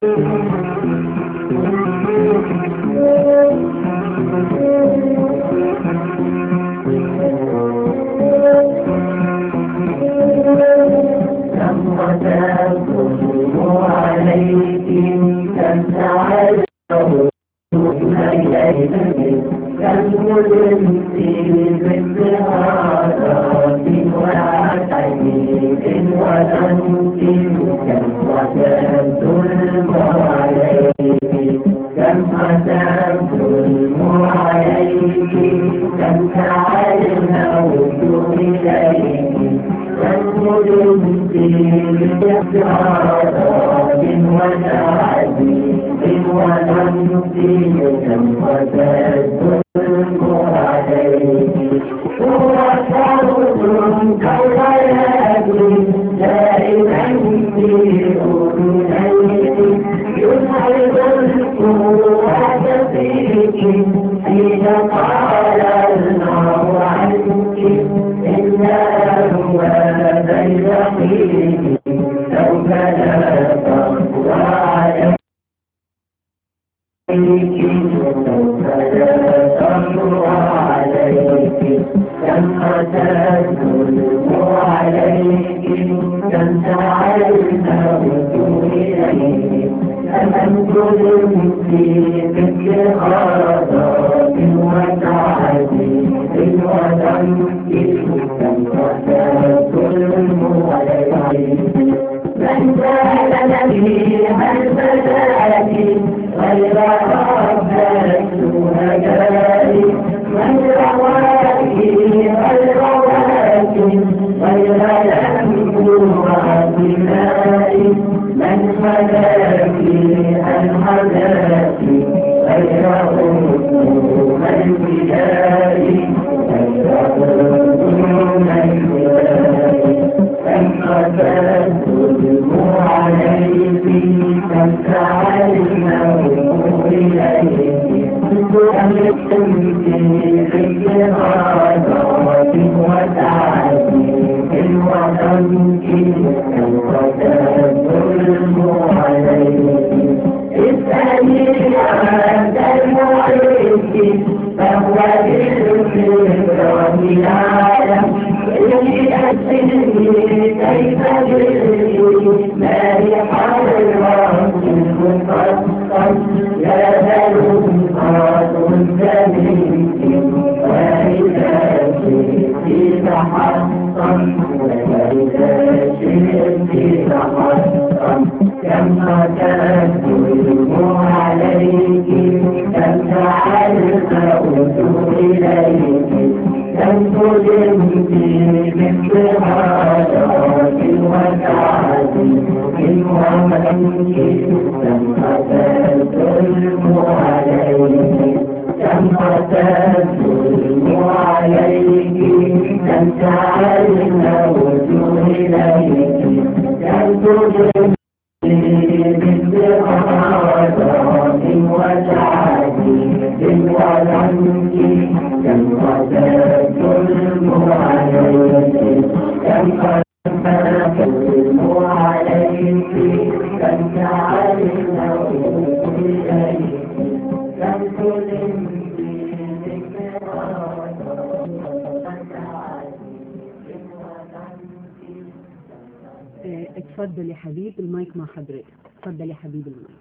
اتفضل يا حبيب المايك مع حضرتك اتفضل يا حبيب المايك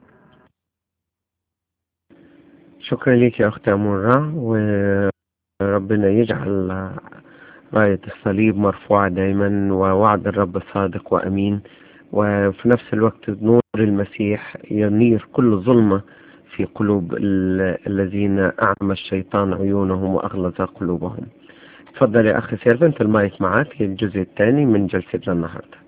شكرا لك يا أختي أمورة وربنا يجعل راية الصليب مرفوعة دائما ووعد الرب صادق وأمين وفي نفس الوقت نور المسيح ينير كل ظلمة في قلوب الذين أعمى الشيطان عيونهم وأغلظ قلوبهم تفضل يا أخي سيرفنت المايك معك الجزء الثاني من جلستنا النهارده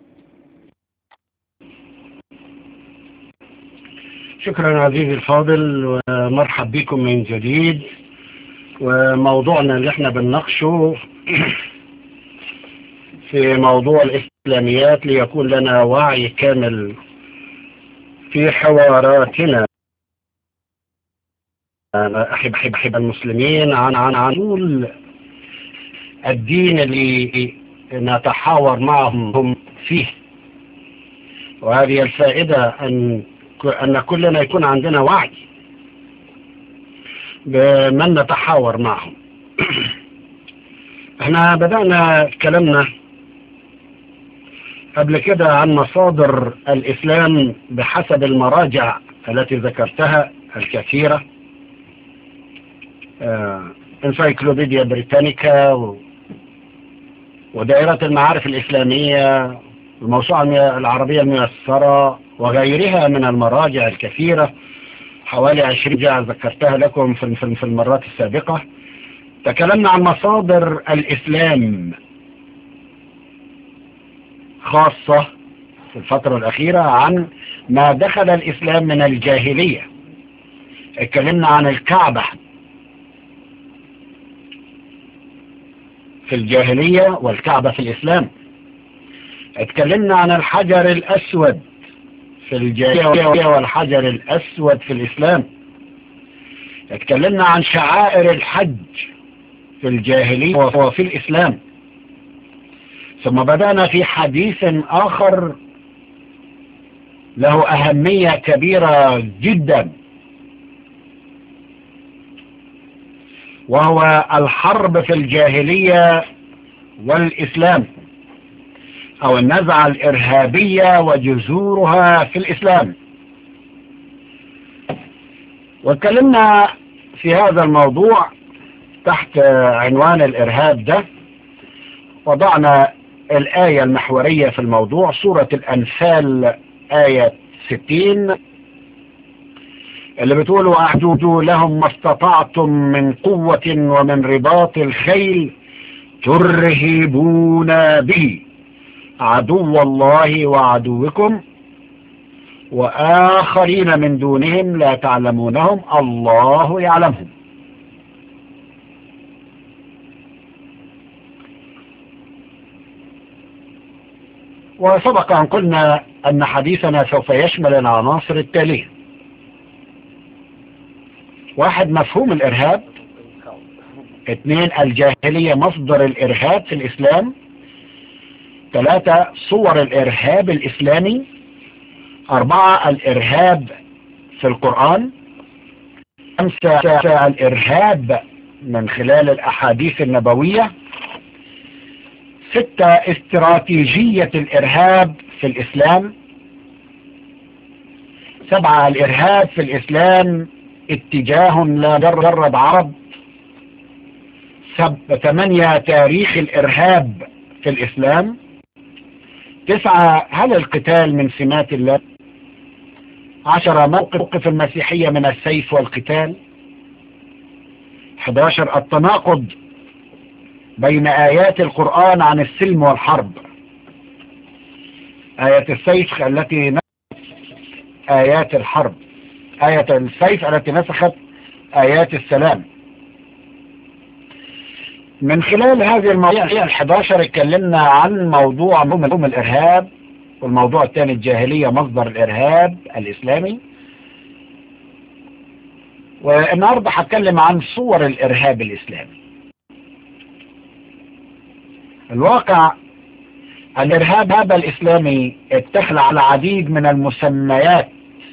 شكرا عزيزي الفاضل ومرحب بكم من جديد وموضوعنا اللي احنا بنناقشه في موضوع الإسلاميات ليكون لنا وعي كامل في حواراتنا أحب أحب أحب المسلمين عن عن عن الدين اللي نتحاور معهم فيه وهذه الفائدة أن أن كلنا يكون عندنا وعي بمن نتحاور معهم احنا بدأنا كلامنا قبل كده عن مصادر الإسلام بحسب المراجع التي ذكرتها الكثيرة آه انسايكلوبيديا بريتانيكا و... ودائرة المعارف الإسلامية الموسوعة العربية الميسرة وغيرها من المراجع الكثيرة حوالي عشرين جاء ذكرتها لكم في في المرات السابقة تكلمنا عن مصادر الإسلام خاصة في الفترة الأخيرة عن ما دخل الإسلام من الجاهلية اتكلمنا عن الكعبة في الجاهلية والكعبة في الإسلام اتكلمنا عن الحجر الأسود في الجاهلية والحجر الأسود في الإسلام اتكلمنا عن شعائر الحج في الجاهلية وفي الإسلام ثم بدأنا في حديث آخر له أهمية كبيرة جدا وهو الحرب في الجاهلية والإسلام أو النزعة الإرهابية وجذورها في الإسلام واتكلمنا في هذا الموضوع تحت عنوان الإرهاب ده وضعنا الآية المحورية في الموضوع سورة الأنفال آية 60 اللي بتقولوا أعدودوا لهم ما استطعتم من قوة ومن رباط الخيل ترهبون به عدو الله وعدوكم وآخرين من دونهم لا تعلمونهم الله يعلمهم وسبق أن قلنا أن حديثنا سوف يشمل العناصر التالية واحد مفهوم الإرهاب اثنين الجاهلية مصدر الإرهاب في الإسلام ثلاثة صور الإرهاب الإسلامي أربعة الإرهاب في القرآن خمسة الإرهاب من خلال الأحاديث النبوية ستة استراتيجية الإرهاب في الإسلام سبعة الإرهاب في الإسلام اتجاه لا جرب عرب سب ثمانية تاريخ الإرهاب في الإسلام تسعة هل القتال من سمات الله عشرة موقف المسيحية من السيف والقتال 11 التناقض بين آيات القرآن عن السلم والحرب آية السيف التي نسخت آيات الحرب آية السيف التي نسخت آيات السلام من خلال هذه المواضيع ال11 اتكلمنا عن موضوع مفهوم الإرهاب والموضوع الثاني الجاهلية مصدر الإرهاب الإسلامي والنهاردة هتكلم عن صور الإرهاب الإسلامي الواقع الإرهاب هذا الإسلامي اتخذ على العديد من المسميات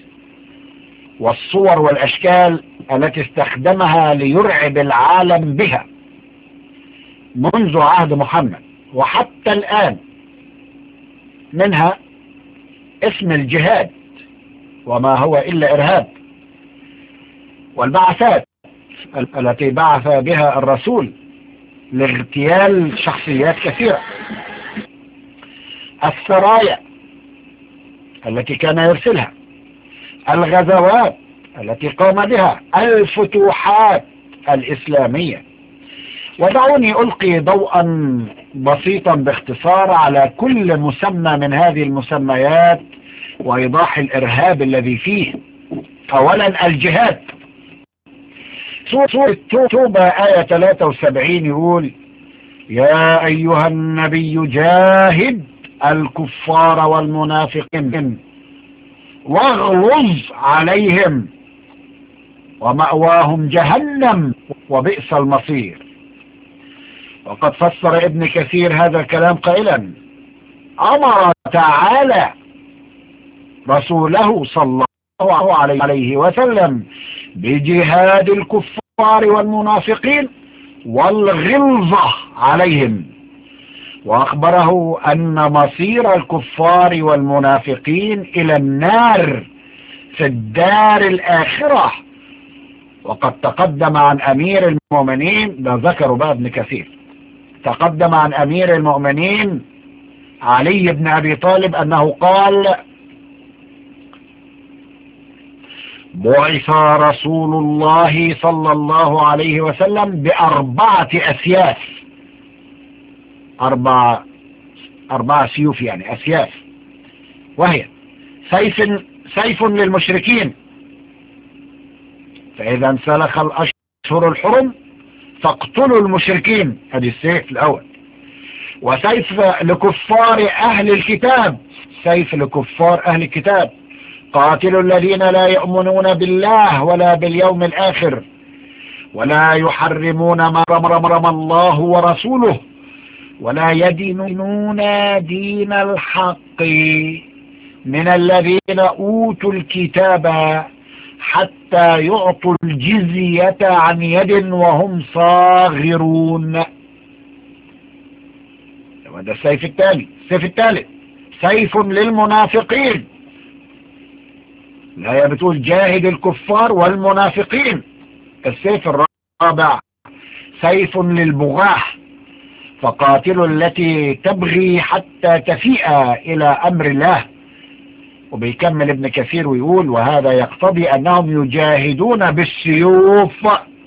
والصور والأشكال التي استخدمها ليرعب العالم بها منذ عهد محمد وحتى الآن منها اسم الجهاد وما هو إلا إرهاب والبعثات التي بعث بها الرسول لاغتيال شخصيات كثيرة السرايا التي كان يرسلها الغزوات التي قام بها الفتوحات الإسلامية ودعوني ألقي ضوءا بسيطا باختصار على كل مسمى من هذه المسميات وإيضاح الإرهاب الذي فيه أولا الجهاد سورة توبة آية 73 يقول يا أيها النبي جاهد الكفار والمنافقين واغلظ عليهم ومأواهم جهنم وبئس المصير وقد فسر ابن كثير هذا الكلام قائلا أمر تعالى رسوله صلى عليه وسلم بجهاد الكفار والمنافقين والغلظة عليهم وأخبره أن مصير الكفار والمنافقين إلى النار في الدار الآخرة وقد تقدم عن أمير المؤمنين ده ذكروا بقى ابن كثير تقدم عن أمير المؤمنين علي بن أبي طالب أنه قال بعث رسول الله صلى الله عليه وسلم بأربعة أسياف أربع أربعة سيوف يعني أسياف وهي سيف سيف للمشركين فإذا انسلخ الأشهر الحرم فاقتلوا المشركين هذه السيف الأول وسيف لكفار أهل الكتاب سيف لكفار أهل الكتاب قاتلوا الذين لا يؤمنون بالله ولا باليوم الآخر ولا يحرمون ما رمرم الله ورسوله ولا يدينون دين الحق من الذين أوتوا الكتاب حتى يعطوا الجزية عن يد وهم صاغرون وده السيف الثاني السيف الثالث سيف للمنافقين الآية بتقول جاهد الكفار والمنافقين السيف الرابع سيف للبغاة فقاتلوا التي تبغي حتى تفيء إلى أمر الله وبيكمل ابن كثير ويقول وهذا يقتضي أنهم يجاهدون بالسيوف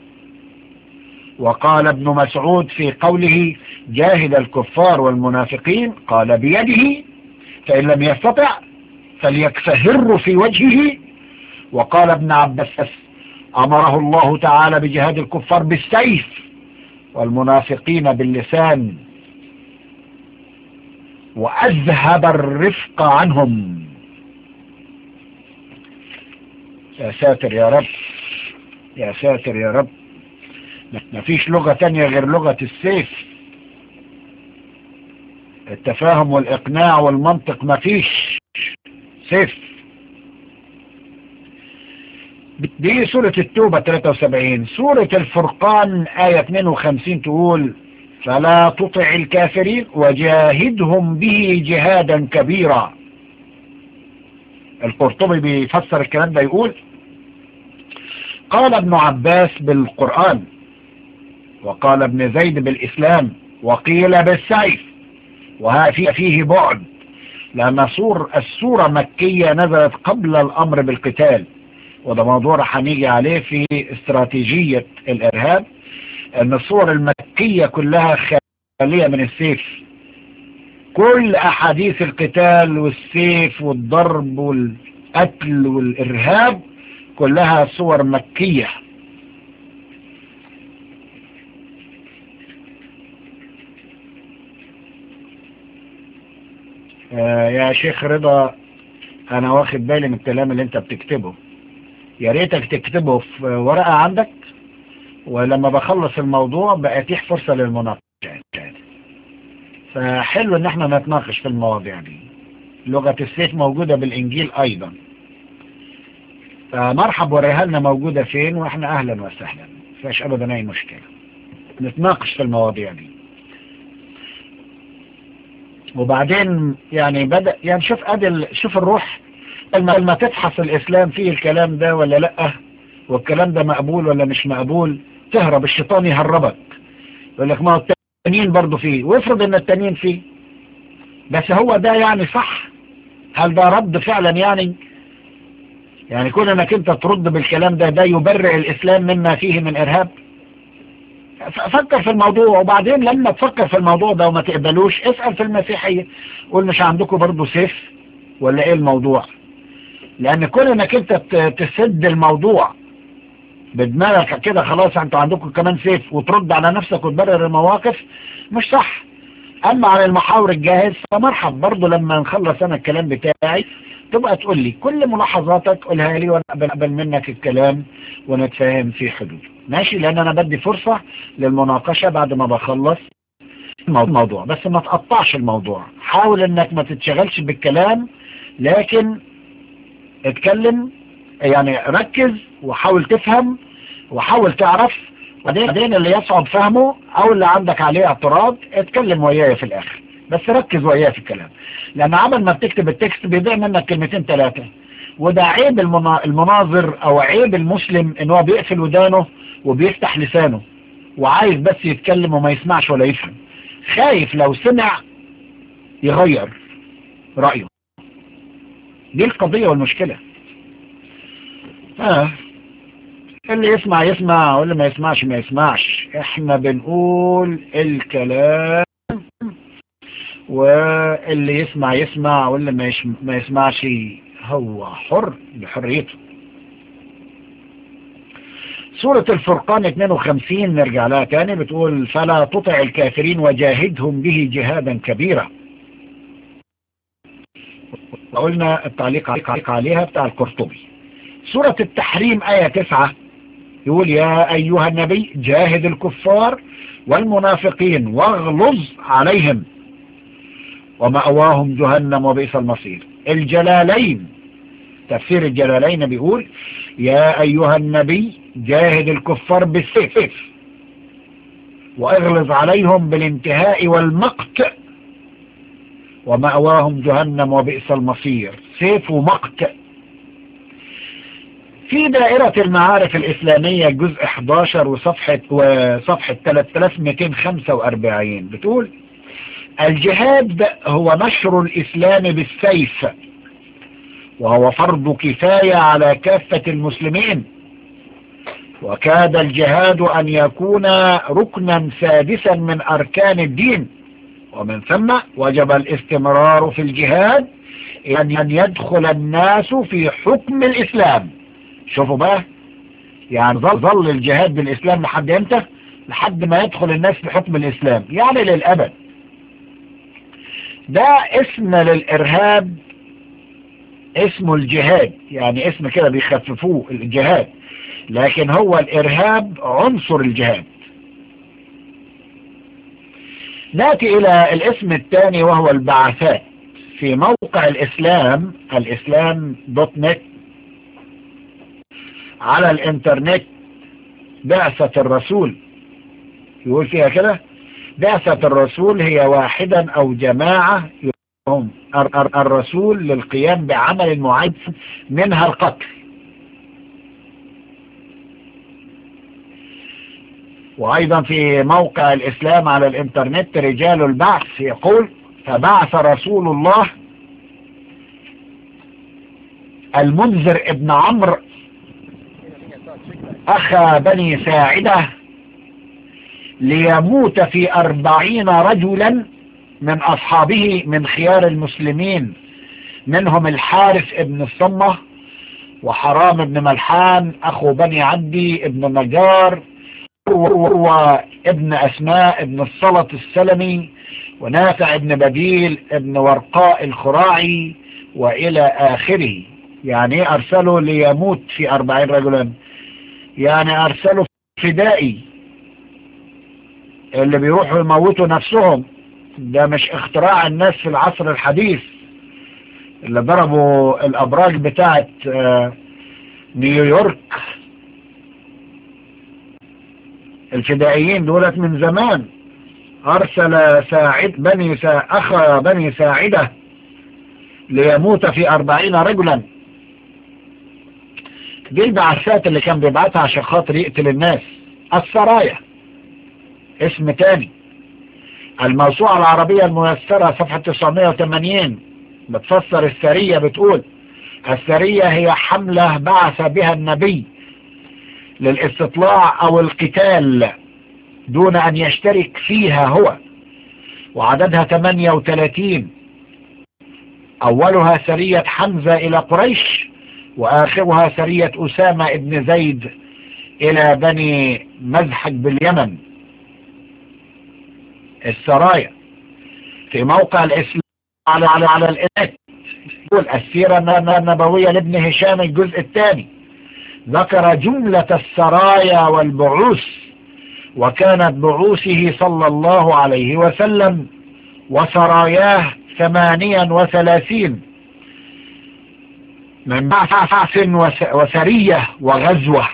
وقال ابن مسعود في قوله جاهد الكفار والمنافقين قال بيده فإن لم يستطع فليكفهر في وجهه وقال ابن عباس أمره الله تعالى بجهاد الكفار بالسيف والمنافقين باللسان وأذهب الرفق عنهم يا ساتر يا رب يا ساتر يا رب ما فيش لغة تانية غير لغة السيف التفاهم والإقناع والمنطق ما فيش سيف دي سورة التوبة 73 سورة الفرقان آية 52 تقول فلا تطع الكافرين وجاهدهم به جهادا كبيرا القرطبي بيفسر الكلام ده يقول قال ابن عباس بالقرآن وقال ابن زيد بالإسلام وقيل بالسيف وهذا فيه بعد لأن سور السورة مكية نزلت قبل الأمر بالقتال وده موضوع هنيجي عليه في استراتيجية الإرهاب أن الصور المكية كلها خالية من السيف كل أحاديث القتال والسيف والضرب والقتل والإرهاب كلها صور مكية آه يا شيخ رضا أنا واخد بالي من الكلام اللي أنت بتكتبه يا ريتك تكتبه في ورقة عندك ولما بخلص الموضوع بأتيح فرصة للمناقشة فحلو ان احنا نتناقش في المواضيع دي لغة السيف موجودة بالانجيل ايضا فمرحب وريها لنا موجودة فين واحنا اهلا وسهلا فيش ابدا اي مشكلة نتناقش في المواضيع دي وبعدين يعني بدأ يعني شوف ادي شوف الروح لما تفحص الاسلام فيه الكلام ده ولا لا والكلام ده مقبول ولا مش مقبول تهرب الشيطان يهربك يقول لك ما هو التانيين برضه فيه وافرض ان التانيين فيه بس هو ده يعني صح هل ده رد فعلا يعني يعني كون انك انت ترد بالكلام ده ده يبرئ الاسلام مما فيه من ارهاب فكر في الموضوع وبعدين لما تفكر في الموضوع ده وما تقبلوش اسأل في المسيحية قول مش عندكم برضه سيف ولا ايه الموضوع لان كون انك انت تسد الموضوع بدماغك كده خلاص انتوا عندكم كمان سيف وترد على نفسك وتبرر المواقف مش صح اما على المحاور الجاهز فمرحب برضو لما نخلص انا الكلام بتاعي تبقى تقول لي كل ملاحظاتك قولها لي وانا اقبل منك الكلام ونتفاهم في حدود ماشي لان انا بدي فرصة للمناقشة بعد ما بخلص الموضوع بس ما تقطعش الموضوع حاول انك ما تتشغلش بالكلام لكن اتكلم يعني ركز وحاول تفهم وحاول تعرف وبعدين اللي يصعب فهمه او اللي عندك عليه اعتراض اتكلم وياه في الاخر بس ركز وياه في الكلام لان عمل ما بتكتب التكست بيضيع منك كلمتين ثلاثة وده عيب المناظر او عيب المسلم ان هو بيقفل ودانه وبيفتح لسانه وعايز بس يتكلم وما يسمعش ولا يفهم خايف لو سمع يغير رأيه دي القضية والمشكلة آه. اللي يسمع يسمع واللي ما يسمعش ما يسمعش احنا بنقول الكلام واللي يسمع يسمع واللي ما, يش... ما يسمعش هو حر بحريته سورة الفرقان 52 نرجع لها تاني بتقول فلا تطع الكافرين وجاهدهم به جهادا كبيرا وقلنا التعليق عليها بتاع القرطبي سورة التحريم آية 9 يقول يا أيها النبي جاهد الكفار والمنافقين واغلظ عليهم ومأواهم جهنم وبئس المصير الجلالين تفسير الجلالين بيقول يا أيها النبي جاهد الكفار بالسيف واغلظ عليهم بالانتهاء والمقت ومأواهم جهنم وبئس المصير سيف ومقت في دائرة المعارف الإسلامية جزء 11 وصفحة وصفحة 3245 بتقول الجهاد هو نشر الإسلام بالسيف وهو فرض كفاية على كافة المسلمين وكاد الجهاد أن يكون ركنا سادسا من أركان الدين ومن ثم وجب الاستمرار في الجهاد أن يدخل الناس في حكم الإسلام شوفوا بقى يعني ظل الجهاد بالإسلام لحد امتى لحد ما يدخل الناس في حكم الإسلام يعني للأبد ده اسم للإرهاب اسمه الجهاد يعني اسم كده بيخففوه الجهاد لكن هو الإرهاب عنصر الجهاد نأتي إلى الاسم الثاني وهو البعثات في موقع الإسلام الإسلام دوت نت على الإنترنت بعثة الرسول يقول فيها كده بعثة الرسول هي واحدا أو جماعة هم الرسول للقيام بعمل معين منها القتل وأيضا في موقع الإسلام على الإنترنت رجال البعث يقول فبعث رسول الله المنذر ابن عمرو أخا بني ساعدة ليموت في أربعين رجلا من أصحابه من خيار المسلمين منهم الحارث ابن الصمة وحرام ابن ملحان أخو بني عبدي ابن نجار وابن أسماء ابن الصلت السلمي ونافع ابن بديل ابن ورقاء الخراعي وإلى آخره يعني أرسلوا ليموت في أربعين رجلا يعني أرسلوا فدائي اللي بيروحوا يموتوا نفسهم ده مش اختراع الناس في العصر الحديث اللي ضربوا الأبراج بتاعت نيويورك الفدائيين دولت من زمان أرسل ساعد بني سا أخا بني ساعدة ليموت في أربعين رجلا دي البعثات اللي كان بيبعتها عشان خاطر يقتل الناس السرايا اسم تاني الموسوعة العربية الميسرة صفحة 980 بتفسر السرية بتقول السرية هي حملة بعث بها النبي للاستطلاع او القتال دون ان يشترك فيها هو وعددها 38 اولها سرية حمزة الى قريش واخرها سرية اسامة ابن زيد الى بني مزحج باليمن السرايا في موقع الاسلام على على على الانت يقول السيرة النبوية لابن هشام الجزء الثاني ذكر جملة السرايا والبعوث وكانت بعوثه صلى الله عليه وسلم وسراياه ثمانيا وثلاثين من بعث وسرية وغزوة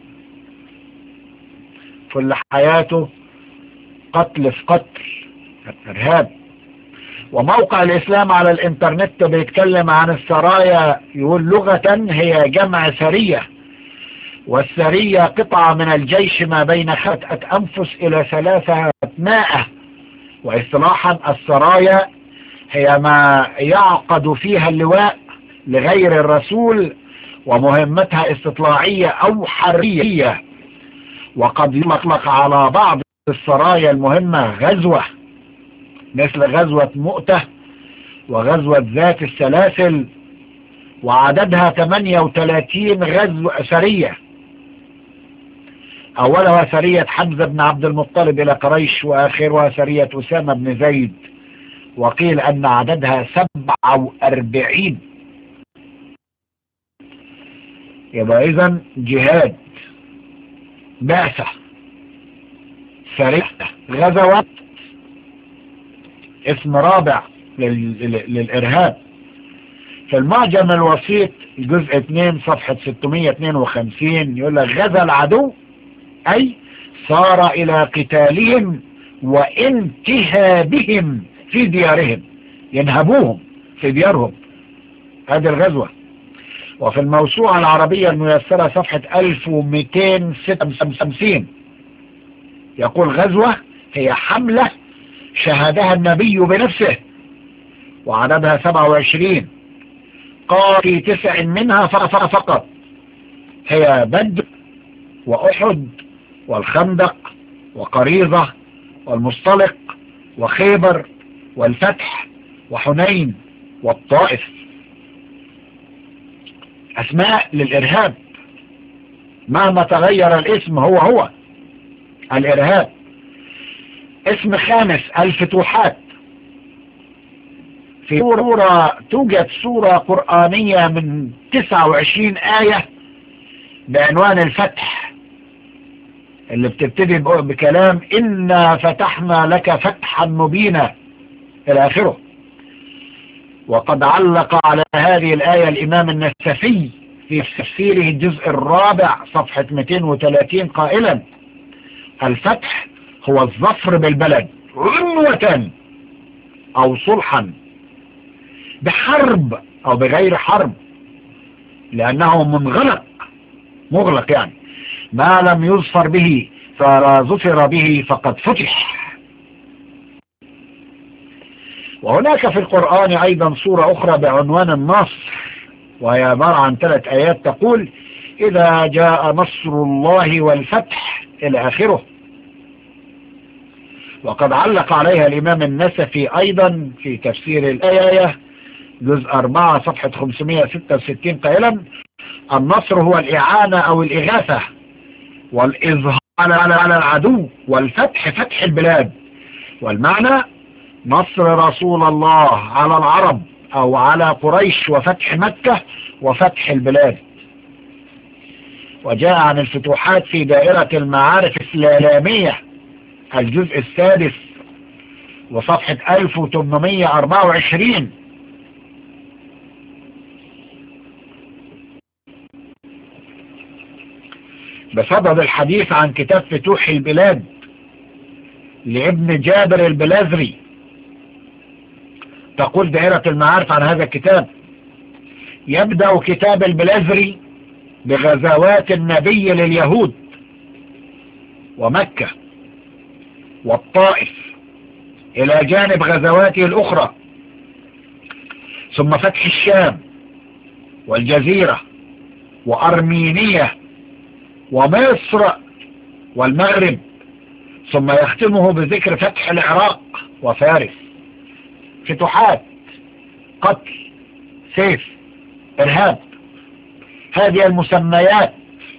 كل حياته قتل في قتل ارهاب وموقع الاسلام على الانترنت بيتكلم عن السرايا يقول لغة هي جمع سرية والسرية قطعة من الجيش ما بين خطأة أنفس إلى ثلاثة مائة واصطلاحا السرايا هي ما يعقد فيها اللواء لغير الرسول ومهمتها استطلاعية أو حرية وقد يطلق على بعض السرايا المهمة غزوة مثل غزوة مؤتة وغزوة ذات السلاسل وعددها 38 غزوة سرية أولها سرية حمزة بن عبد المطلب إلى قريش وآخرها سرية أسامة بن زيد وقيل أن عددها 47 يبقى إذن جهاد بعثة سرية غزوات اسم رابع للإرهاب في المعجم الوسيط جزء 2 صفحة 652 يقول لك غزا العدو أي صار إلى قتالهم وانتهابهم في ديارهم ينهبوهم في ديارهم هذه الغزوة وفي الموسوعة العربية الميسرة صفحة 1256 يقول غزوة هي حملة شهدها النبي بنفسه وعددها 27 قال في تسع منها فقط هي بدر وأحد والخندق وقريظة والمصطلق وخيبر والفتح وحنين والطائف أسماء للإرهاب مهما تغير الاسم هو هو الإرهاب اسم خامس الفتوحات في سورة توجد سورة قرآنية من 29 آية بعنوان الفتح اللي بتبتدي بكلام إنا فتحنا لك فتحا مبينا إلى آخره وقد علق على هذه الآية الإمام النسفي في تفسيره الجزء الرابع صفحة 230 قائلا الفتح هو الظفر بالبلد عنوة أو صلحا بحرب أو بغير حرب لأنه منغلق مغلق يعني ما لم يظفر به فلا ظفر به فقد فتح وهناك في القرآن أيضا سورة أخرى بعنوان النصر وهي عبارة عن ثلاث آيات تقول إذا جاء نصر الله والفتح إلى آخره وقد علق عليها الإمام النسفي أيضا في تفسير الآية جزء 4 صفحة 566 قائلا النصر هو الإعانة أو الإغاثة والإظهار على العدو والفتح فتح البلاد والمعنى نصر رسول الله على العرب أو على قريش وفتح مكة وفتح البلاد وجاء عن الفتوحات في دائرة المعارف الإسلامية الجزء السادس وصفحة 1824 بصدد الحديث عن كتاب فتوح البلاد لابن جابر البلازري تقول دائرة المعارف عن هذا الكتاب يبدأ كتاب البلازري بغزوات النبي لليهود ومكة والطائف إلى جانب غزواته الأخرى ثم فتح الشام والجزيرة وأرمينية ومصر والمغرب ثم يختمه بذكر فتح العراق وفارس فتوحات قتل سيف إرهاب هذه المسميات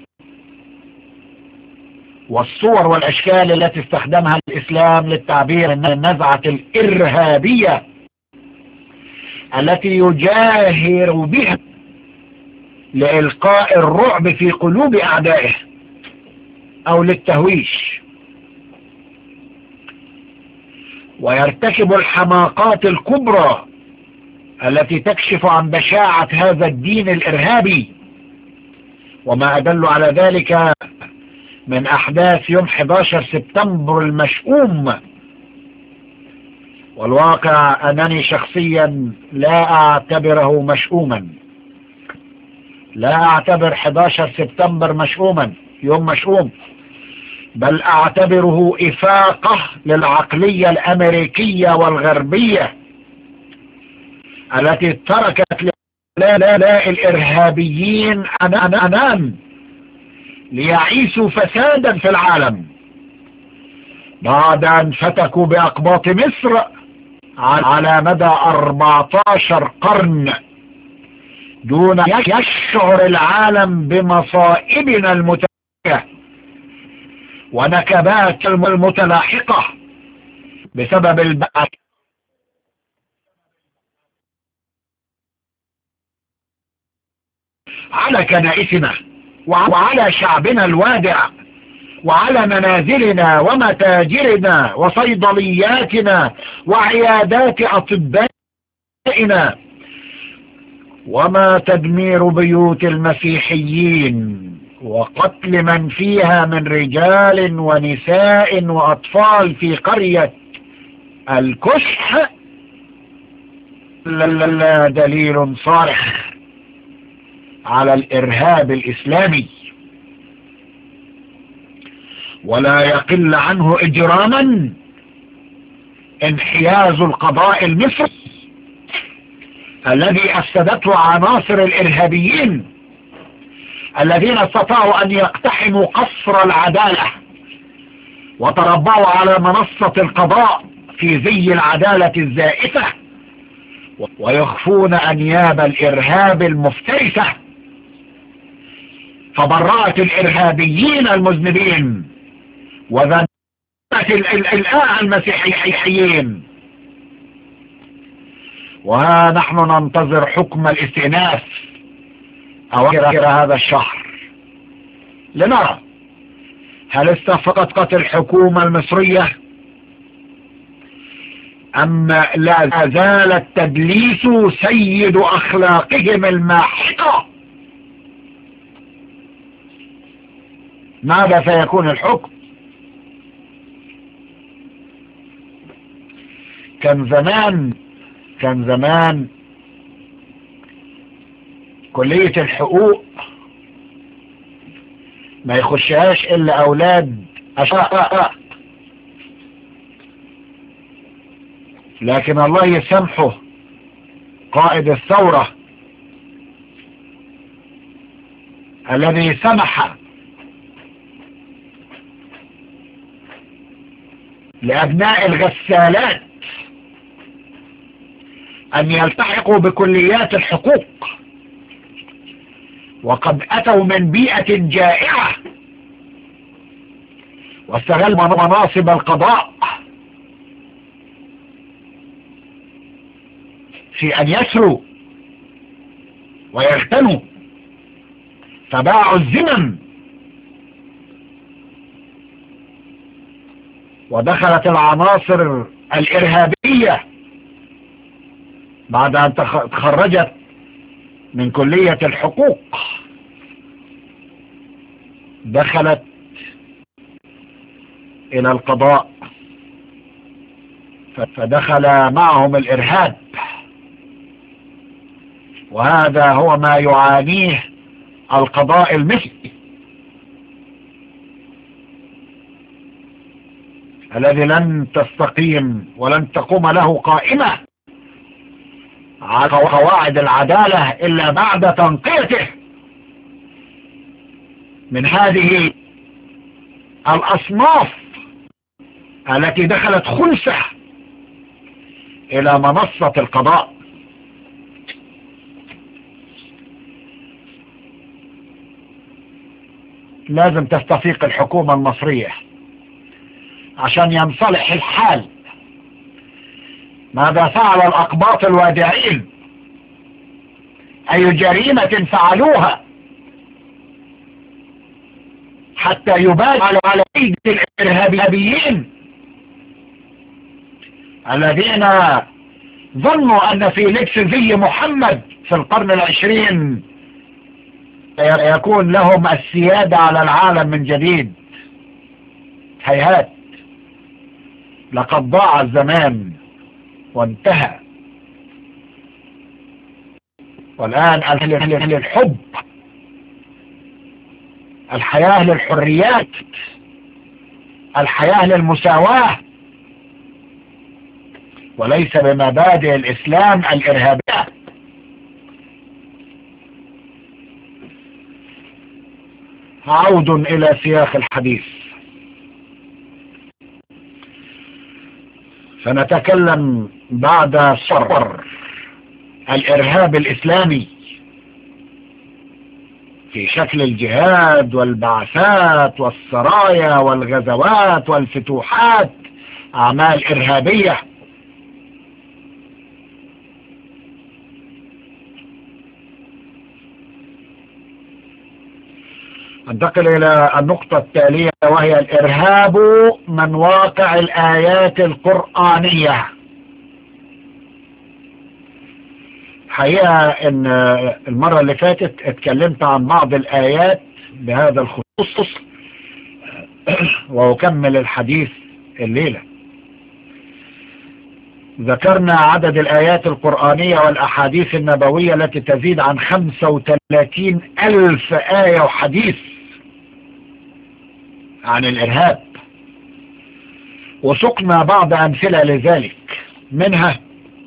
والصور والأشكال التي استخدمها الإسلام للتعبير عن النزعة الإرهابية التي يجاهر بها لإلقاء الرعب في قلوب أعدائه أو للتهويش ويرتكب الحماقات الكبرى التي تكشف عن بشاعة هذا الدين الإرهابي وما أدل على ذلك من أحداث يوم 11 سبتمبر المشؤوم والواقع أنني شخصيا لا أعتبره مشؤوما لا أعتبر 11 سبتمبر مشؤوما يوم مشؤوم بل أعتبره إفاقة للعقلية الأمريكية والغربية التي تركت لا لا لا الإرهابيين أمام ليعيشوا فسادا في العالم بعد أن فتكوا بأقباط مصر على مدى 14 قرن دون يشعر العالم بمصائبنا المتلاحقة ونكبات المتلاحقة بسبب البعث على كنائسنا وعلى شعبنا الوادع وعلى منازلنا ومتاجرنا وصيدلياتنا وعيادات أطبائنا وما تدمير بيوت المسيحيين وقتل من فيها من رجال ونساء وأطفال في قرية الكشح لا دليل صارخ على الإرهاب الإسلامي ولا يقل عنه إجراما انحياز القضاء المصري الذي أفسدته عناصر الإرهابيين الذين استطاعوا أن يقتحموا قصر العدالة وتربعوا على منصة القضاء في زي العدالة الزائفة ويخفون أنياب الإرهاب المفترسة فبرأت الإرهابيين المذنبين وذنبت الآن المسيحيين وها نحن ننتظر حكم الاستئناف أواخر هذا الشهر لنرى هل استفقت الحكومة المصرية أم لا زال التدليس سيد أخلاقهم الماحقة ماذا سيكون الحكم كان زمان كان زمان كلية الحقوق ما يخشهاش الا اولاد اشقاء لكن الله يسامحه قائد الثورة الذي سمح لأبناء الغسالات أن يلتحقوا بكليات الحقوق وقد أتوا من بيئة جائعة واستغل مناصب القضاء في أن يسروا ويغتنوا فباعوا الزمن ودخلت العناصر الإرهابية بعد أن تخرجت من كلية الحقوق دخلت إلى القضاء فدخل معهم الإرهاب وهذا هو ما يعانيه القضاء المصري الذي لن تستقيم ولن تقوم له قائمة على قواعد العدالة إلا بعد تنقيته من هذه الأصناف التي دخلت خلسة إلى منصة القضاء لازم تستفيق الحكومة المصرية عشان ينصلح الحال ماذا فعل الأقباط الوادعين أي جريمة فعلوها حتى يباد على ايدي الارهابيين الذين ظنوا أن في لبس زي محمد في القرن العشرين يكون لهم السيادة على العالم من جديد هيهات لقد ضاع الزمان وانتهى والآن الحب الحياة للحريات الحياة للمساواة وليس بمبادئ الإسلام الإرهابية عود إلى سياق الحديث سنتكلم بعد صبر الإرهاب الإسلامي في شكل الجهاد والبعثات والسرايا والغزوات والفتوحات أعمال إرهابية انتقل إلى النقطة التالية وهي الإرهاب من واقع الآيات القرآنية حقيقة ان المرة اللي فاتت اتكلمت عن بعض الآيات بهذا الخصوص وأكمل الحديث الليلة ذكرنا عدد الآيات القرآنية والأحاديث النبوية التي تزيد عن 35 ألف آية وحديث عن الإرهاب وسقنا بعض أمثلة لذلك منها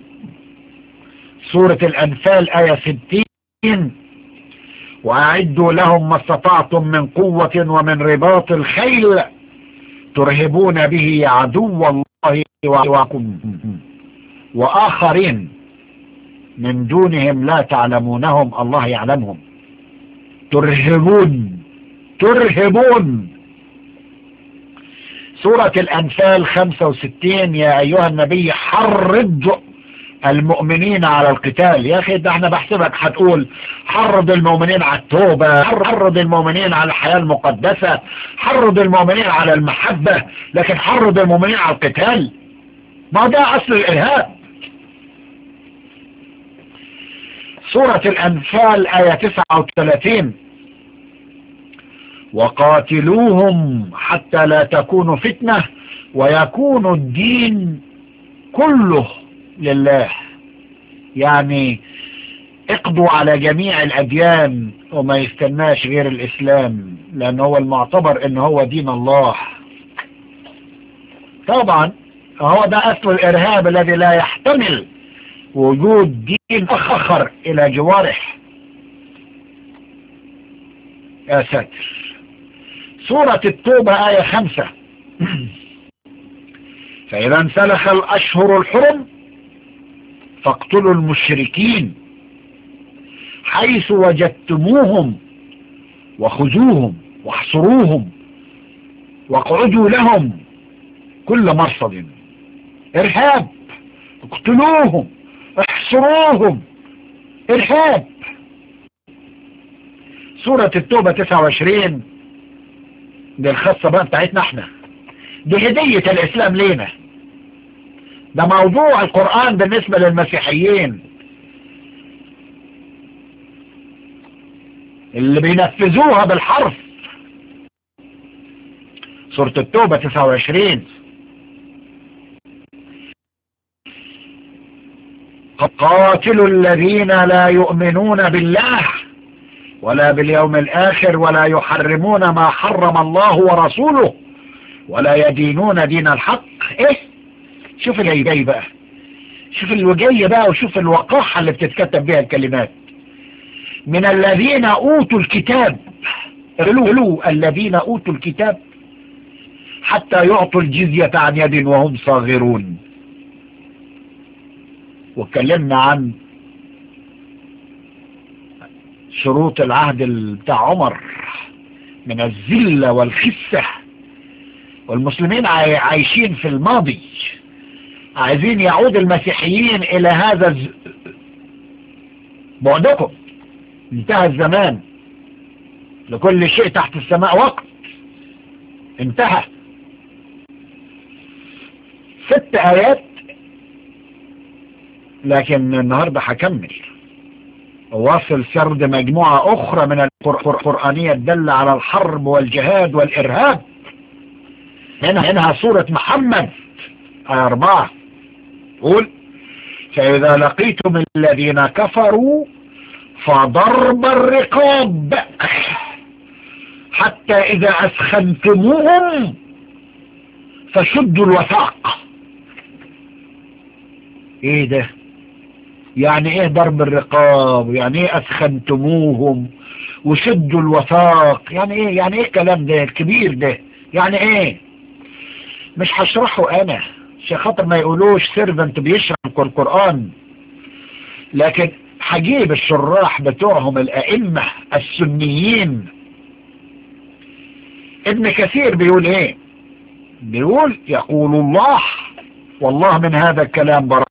سورة الأنفال آية 60 وأعدوا لهم ما استطعتم من قوة ومن رباط الخيل ترهبون به عدو الله وعكم وآخرين من دونهم لا تعلمونهم الله يعلمهم ترهبون ترهبون سورة الأنفال 65 يا أيها النبي حرض المؤمنين على القتال يا أخي ده احنا بحسبك هتقول حرض المؤمنين على التوبة حرض المؤمنين على الحياة المقدسة حرض المؤمنين على المحبة لكن حرض المؤمنين على القتال ما ده أصل الإرهاب سورة الأنفال آية 39 وقاتلوهم حتى لا تكون فتنة ويكون الدين كله لله يعني اقضوا على جميع الأديان وما يستناش غير الإسلام لأنه هو المعتبر ان هو دين الله طبعا هو ده أصل الإرهاب الذي لا يحتمل وجود دين أخر إلى جواره يا ساتر سورة التوبة آية خمسة فإذا انسلخ الأشهر الحرم فاقتلوا المشركين حيث وجدتموهم وخذوهم واحصروهم واقعدوا لهم كل مرصد ارهاب اقتلوهم احصروهم ارهاب سورة التوبة 29 دي الخاصة بقى بتاعتنا احنا دي هدية الاسلام لينا ده موضوع القرآن بالنسبة للمسيحيين اللي بينفذوها بالحرف سورة التوبة 29 قاتلوا الذين لا يؤمنون بالله ولا باليوم الآخر ولا يحرمون ما حرم الله ورسوله ولا يدينون دين الحق ايه شوف اللي جاي بقى شوف اللي جاي بقى وشوف الوقاحة اللي بتتكتب بها الكلمات من الذين اوتوا الكتاب قالوا الذين اوتوا الكتاب حتى يعطوا الجزية عن يد وهم صاغرون واتكلمنا عن شروط العهد بتاع عمر من الذلة والخسة والمسلمين عايشين في الماضي عايزين يعود المسيحيين الى هذا الز... بعدكم انتهى الزمان لكل شيء تحت السماء وقت انتهى ست ايات لكن النهاردة هكمل واصل سرد مجموعة أخرى من القرآنية تدل على الحرب والجهاد والإرهاب هنا هنا سورة محمد آية أربعة قول فإذا لقيتم الذين كفروا فضرب الرقاب حتى إذا أسخنتموهم فشدوا الوثاق ايه ده يعني ايه ضرب الرقاب يعني ايه اسخنتموهم وشدوا الوثاق يعني ايه يعني ايه الكلام ده الكبير ده يعني ايه مش هشرحه انا عشان خاطر ما يقولوش سيرفنت بيشرح القرآن لكن هجيب الشراح بتوعهم الائمة السنيين ابن كثير بيقول ايه بيقول يقول الله والله من هذا الكلام براء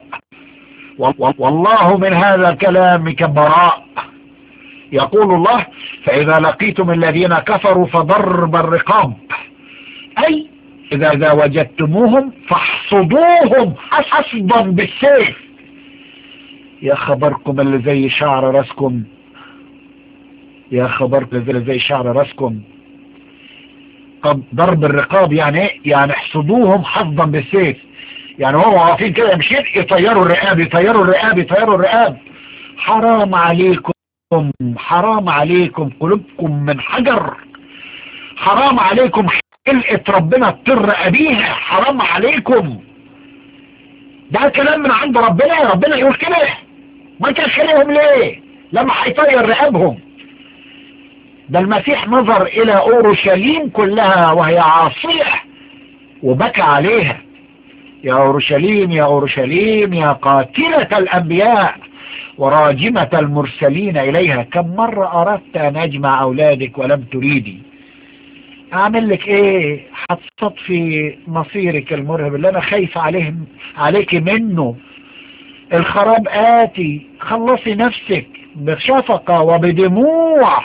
والله من هذا الكلام كبراء يقول الله فإذا لقيتم الذين كفروا فضرب الرقاب أي إذا, إذا وجدتموهم فاحصدوهم حصدا بالسيف يا خبركم اللي زي شعر راسكم يا خبركم اللي زي شعر راسكم طب ضرب الرقاب يعني ايه يعني احصدوهم حصدا بالسيف يعني هو واقفين كده مشيت يطيروا الرقاب يطيروا الرقاب يطيروا الرقاب حرام عليكم حرام عليكم قلوبكم من حجر حرام عليكم خلقة ربنا تطر أبيها حرام عليكم ده كلام من عند ربنا ربنا يقول كده ما كانش لهم ليه لما هيطير رقابهم ده المسيح نظر الى اورشليم كلها وهي عاصية وبكى عليها يا اورشليم يا اورشليم يا قاتلة الانبياء وراجمة المرسلين اليها كم مرة اردت ان اجمع اولادك ولم تريدي اعمل لك ايه هتصطفي مصيرك المرهب اللي انا خايف عليه عليك منه الخراب آتي خلصي نفسك بشفقة وبدموع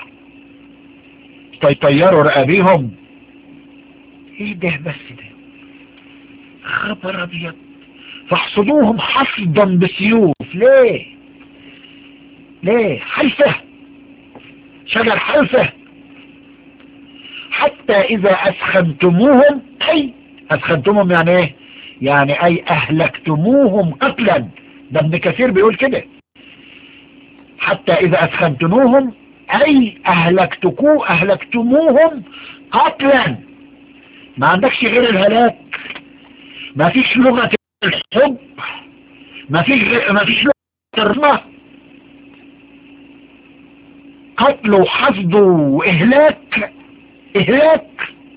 طيروا رقابيهم ايه ده بس ده خبر ابيض فاحصدوهم حصدا بسيوف ليه ليه حلفة شجر حلفة حتى اذا اسخنتموهم اي اسخنتموهم يعني ايه يعني اي اهلكتموهم قتلا ده ابن كثير بيقول كده حتى اذا اسخنتموهم اي اهلكتكو اهلكتموهم قتلا ما عندكش غير الهلاك ما فيش لغة الحب ما فيش ما فيش لغة الرحمة قتل وحصد واهلاك اهلاك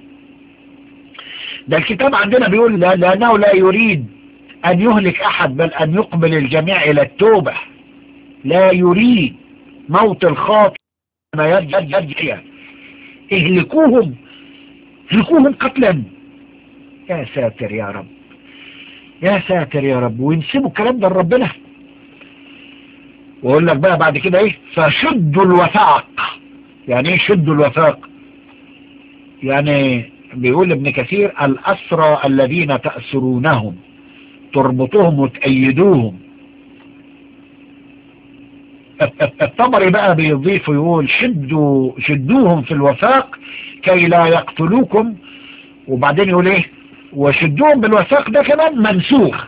ده الكتاب عندنا بيقول لا لانه لا يريد ان يهلك احد بل ان يقبل الجميع الى التوبة لا يريد موت الخاطئ ما يجد يجد اهلكوهم اهلكوهم قتلا يا ساتر يا رب يا ساتر يا رب وينسبوا الكلام ده لربنا واقول لك بقى بعد كده ايه فشدوا الوثاق يعني ايه شدوا الوثاق يعني بيقول ابن كثير الأسرى الذين تأسرونهم تربطوهم وتأيدوهم الطبري بقى بيضيف ويقول شدوا شدوهم في الوثاق كي لا يقتلوكم وبعدين يقول ايه وشدوهم بالوثاق ده كمان منسوخ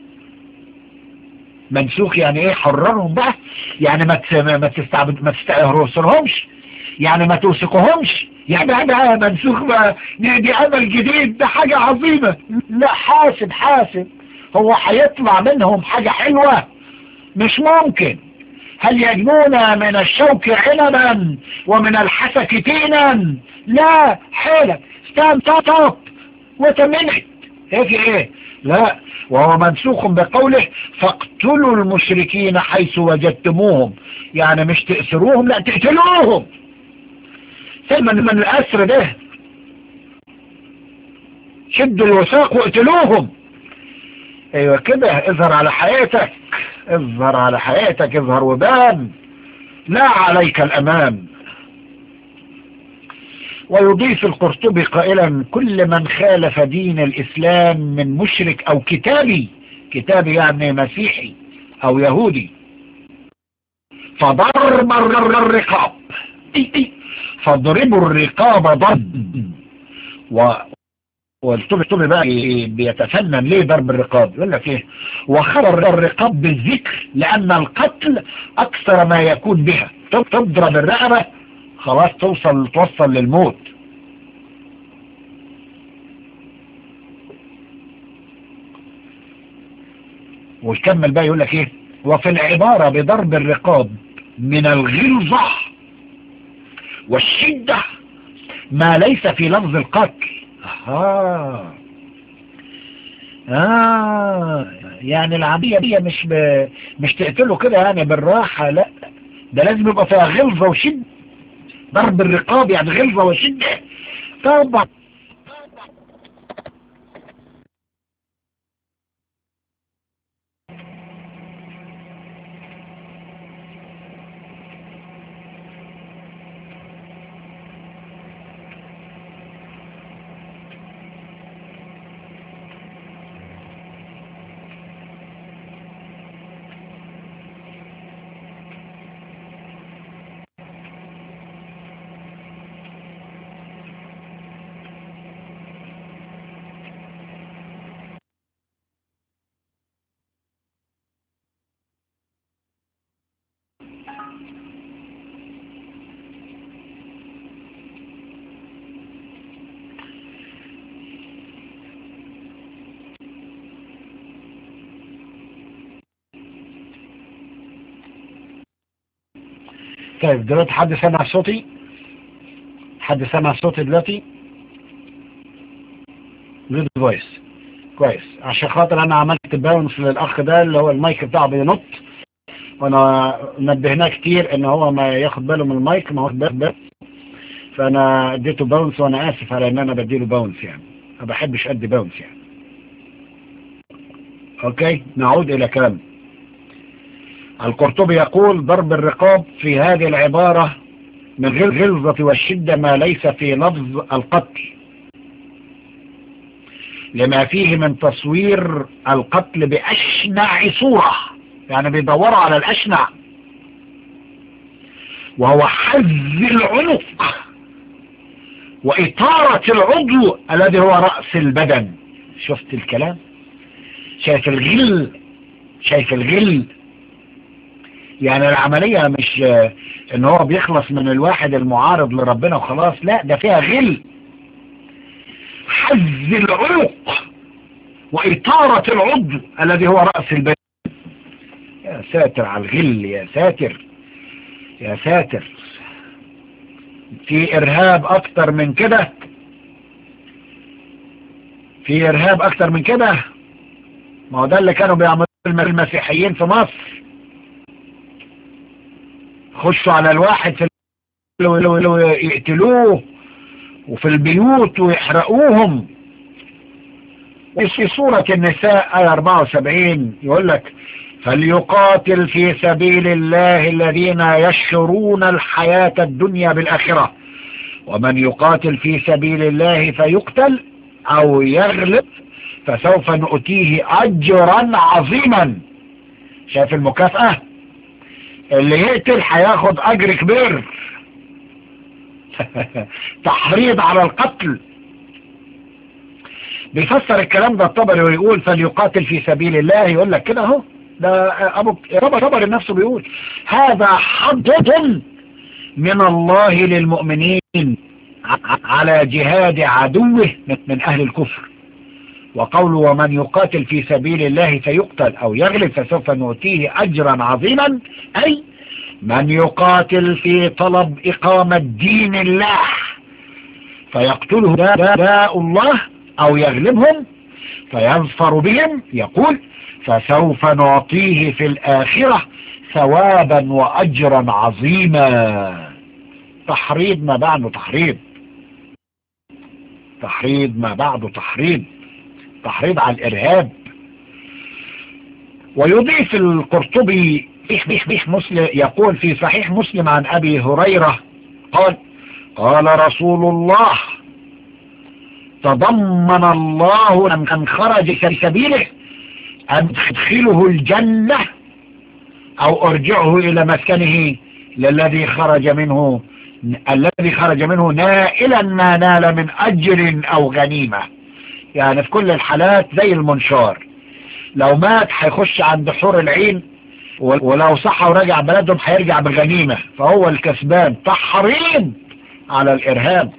منسوخ يعني ايه حررهم بقى يعني ما ما تستعبد ما تستأهرسلهمش يعني ما توثقهمش يعني انا منسوخ بقى دي عمل جديد ده حاجة عظيمة لا حاسب حاسب هو هيطلع منهم حاجة حلوة مش ممكن هل يجنون من الشوك عنبا ومن الحسك تينا لا حيلك ستان توب وتمنت ايه في ايه لا وهو منسوخ بقوله فاقتلوا المشركين حيث وجدتموهم يعني مش تأسروهم لا تقتلوهم سلما من الأسر ده شدوا الوثاق واقتلوهم ايوه كده اظهر على حياتك اظهر على حياتك اظهر وبان لا عليك الأمام ويضيف القرطبي قائلا كل من خالف دين الإسلام من مشرك أو كتابي كتابي يعني مسيحي او يهودي فضرب الرقاب اي اي فاضربوا الرقاب ضرب و والطب بقى بيتفنن ليه ضرب الرقاب يقول لك ايه وخبر الرقاب بالذكر لان القتل اكثر ما يكون بها تضرب الرقبة خلاص توصل توصل للموت ويكمل بقى يقول لك ايه وفي العبارة بضرب الرقاب من الغلظة والشدة ما ليس في لفظ القتل آه. آه يعني العملية دي مش ب... مش تقتله كده يعني بالراحة لا ده لازم يبقى فيها غلظة وشدة ضرب الرقاب يعني غلظة وشدة طبعا طيب دلوقتي حد سمع صوتي حد سمع صوتي دلوقتي جود فويس كويس عشان خاطر انا عملت باونس للاخ ده اللي هو المايك بتاعه بينط وانا نبهناه كتير ان هو ما ياخد باله من المايك ما هو باله فانا اديته باونس وانا اسف على ان انا بديله باونس يعني ما بحبش ادي باونس يعني اوكي نعود الى كلام القرطبي يقول ضرب الرقاب في هذه العبارة من الغلظة والشدة ما ليس في لفظ القتل لما فيه من تصوير القتل بأشنع صورة يعني بيدوروا على الأشنع وهو حز العنق وإطارة العضو الذي هو رأس البدن شفت الكلام شايف الغل شايف الغل يعني العملية مش ان هو بيخلص من الواحد المعارض لربنا وخلاص لا ده فيها غل حز العنق وإطارة العضو الذي هو رأس البدن يا ساتر على الغل يا ساتر يا ساتر في إرهاب أكتر من كده في إرهاب أكتر من كده ما هو ده اللي كانوا بيعملوا المسيحيين في مصر خشوا على الواحد في يقتلوه وفي البيوت ويحرقوهم في سورة النساء آية 74 يقول لك فليقاتل في سبيل الله الذين يشرون الحياة الدنيا بالآخرة ومن يقاتل في سبيل الله فيقتل أو يغلب فسوف نؤتيه أجرا عظيما شايف المكافأة اللي يقتل هياخد أجر كبير تحريض على القتل بيفسر الكلام ده الطبري ويقول فليقاتل في سبيل الله يقول لك كده اهو ده ابو طبري نفسه بيقول هذا حض من الله للمؤمنين على جهاد عدوه من اهل الكفر وقوله ومن يقاتل في سبيل الله فيقتل او يغلب فسوف نؤتيه اجرا عظيما اي من يقاتل في طلب اقامة دين الله فيقتله داء الله او يغلبهم فيظفر بهم يقول فسوف نعطيه في الاخرة ثوابا واجرا عظيما تحريض ما بعده تحريض تحريض ما بعده تحريض تحريض على الارهاب ويضيف القرطبي صحيح مسلم يقول في صحيح مسلم عن ابي هريرة قال قال رسول الله تضمن الله من خرج في سبيله أن تدخله الجنة او ارجعه الى مسكنه للذي خرج منه الذي خرج منه نائلا ما نال من اجر او غنيمة يعني في كل الحالات زي المنشار لو مات هيخش عند حور العين ولو صح ورجع بلدهم هيرجع بغنيمة فهو الكسبان تحريض على الارهاب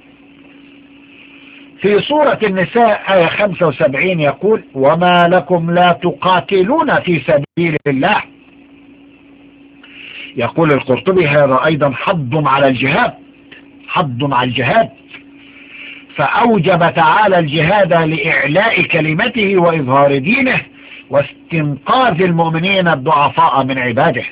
في سورة النساء آية 75 يقول وما لكم لا تقاتلون في سبيل الله يقول القرطبي هذا أيضا حض على الجهاد حض على الجهاد فأوجب تعالى الجهاد لإعلاء كلمته وإظهار دينه واستنقاذ المؤمنين الضعفاء من عباده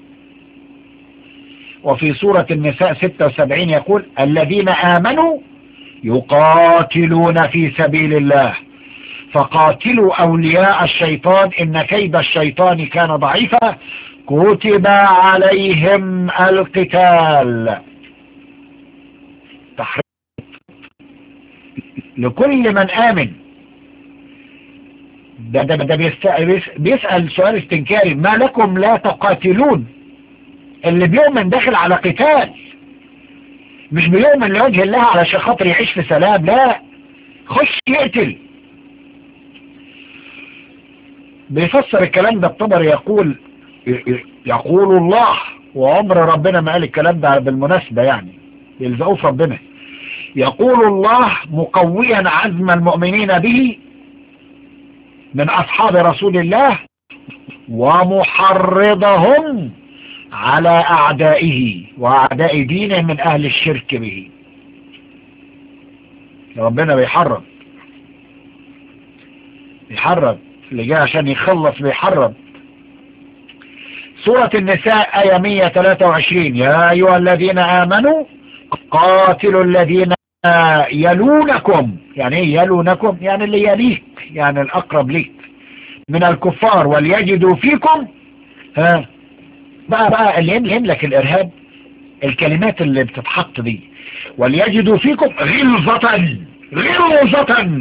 وفي سورة النساء 76 يقول الذين آمنوا يقاتلون في سبيل الله فقاتلوا أولياء الشيطان إن كيد الشيطان كان ضعيفا كتب عليهم القتال تحريض لكل من آمن ده, ده, ده بيسأل سؤال استنكاري ما لكم لا تقاتلون اللي بيؤمن داخل على قتال مش بيؤمن لوجه الله علشان خاطر يعيش في سلام لا خش يقتل بيفسر الكلام ده الطبر يقول يقول الله وعمر ربنا ما قال الكلام ده بالمناسبة يعني يلزقوه في ربنا يقول الله مقويا عزم المؤمنين به من أصحاب رسول الله ومحرضهم على أعدائه وأعداء دينه من أهل الشرك به ربنا بيحرض بيحرض اللي جاء عشان يخلص بيحرض سورة النساء آية 123 يا أيها الذين آمنوا قاتلوا الذين يلونكم يعني ايه يلونكم يعني اللي يليك يعني الأقرب ليك من الكفار وليجدوا فيكم ها بقى بقى اللي يملك الإرهاب الكلمات اللي بتتحط دي وليجدوا فيكم غلظة غلظة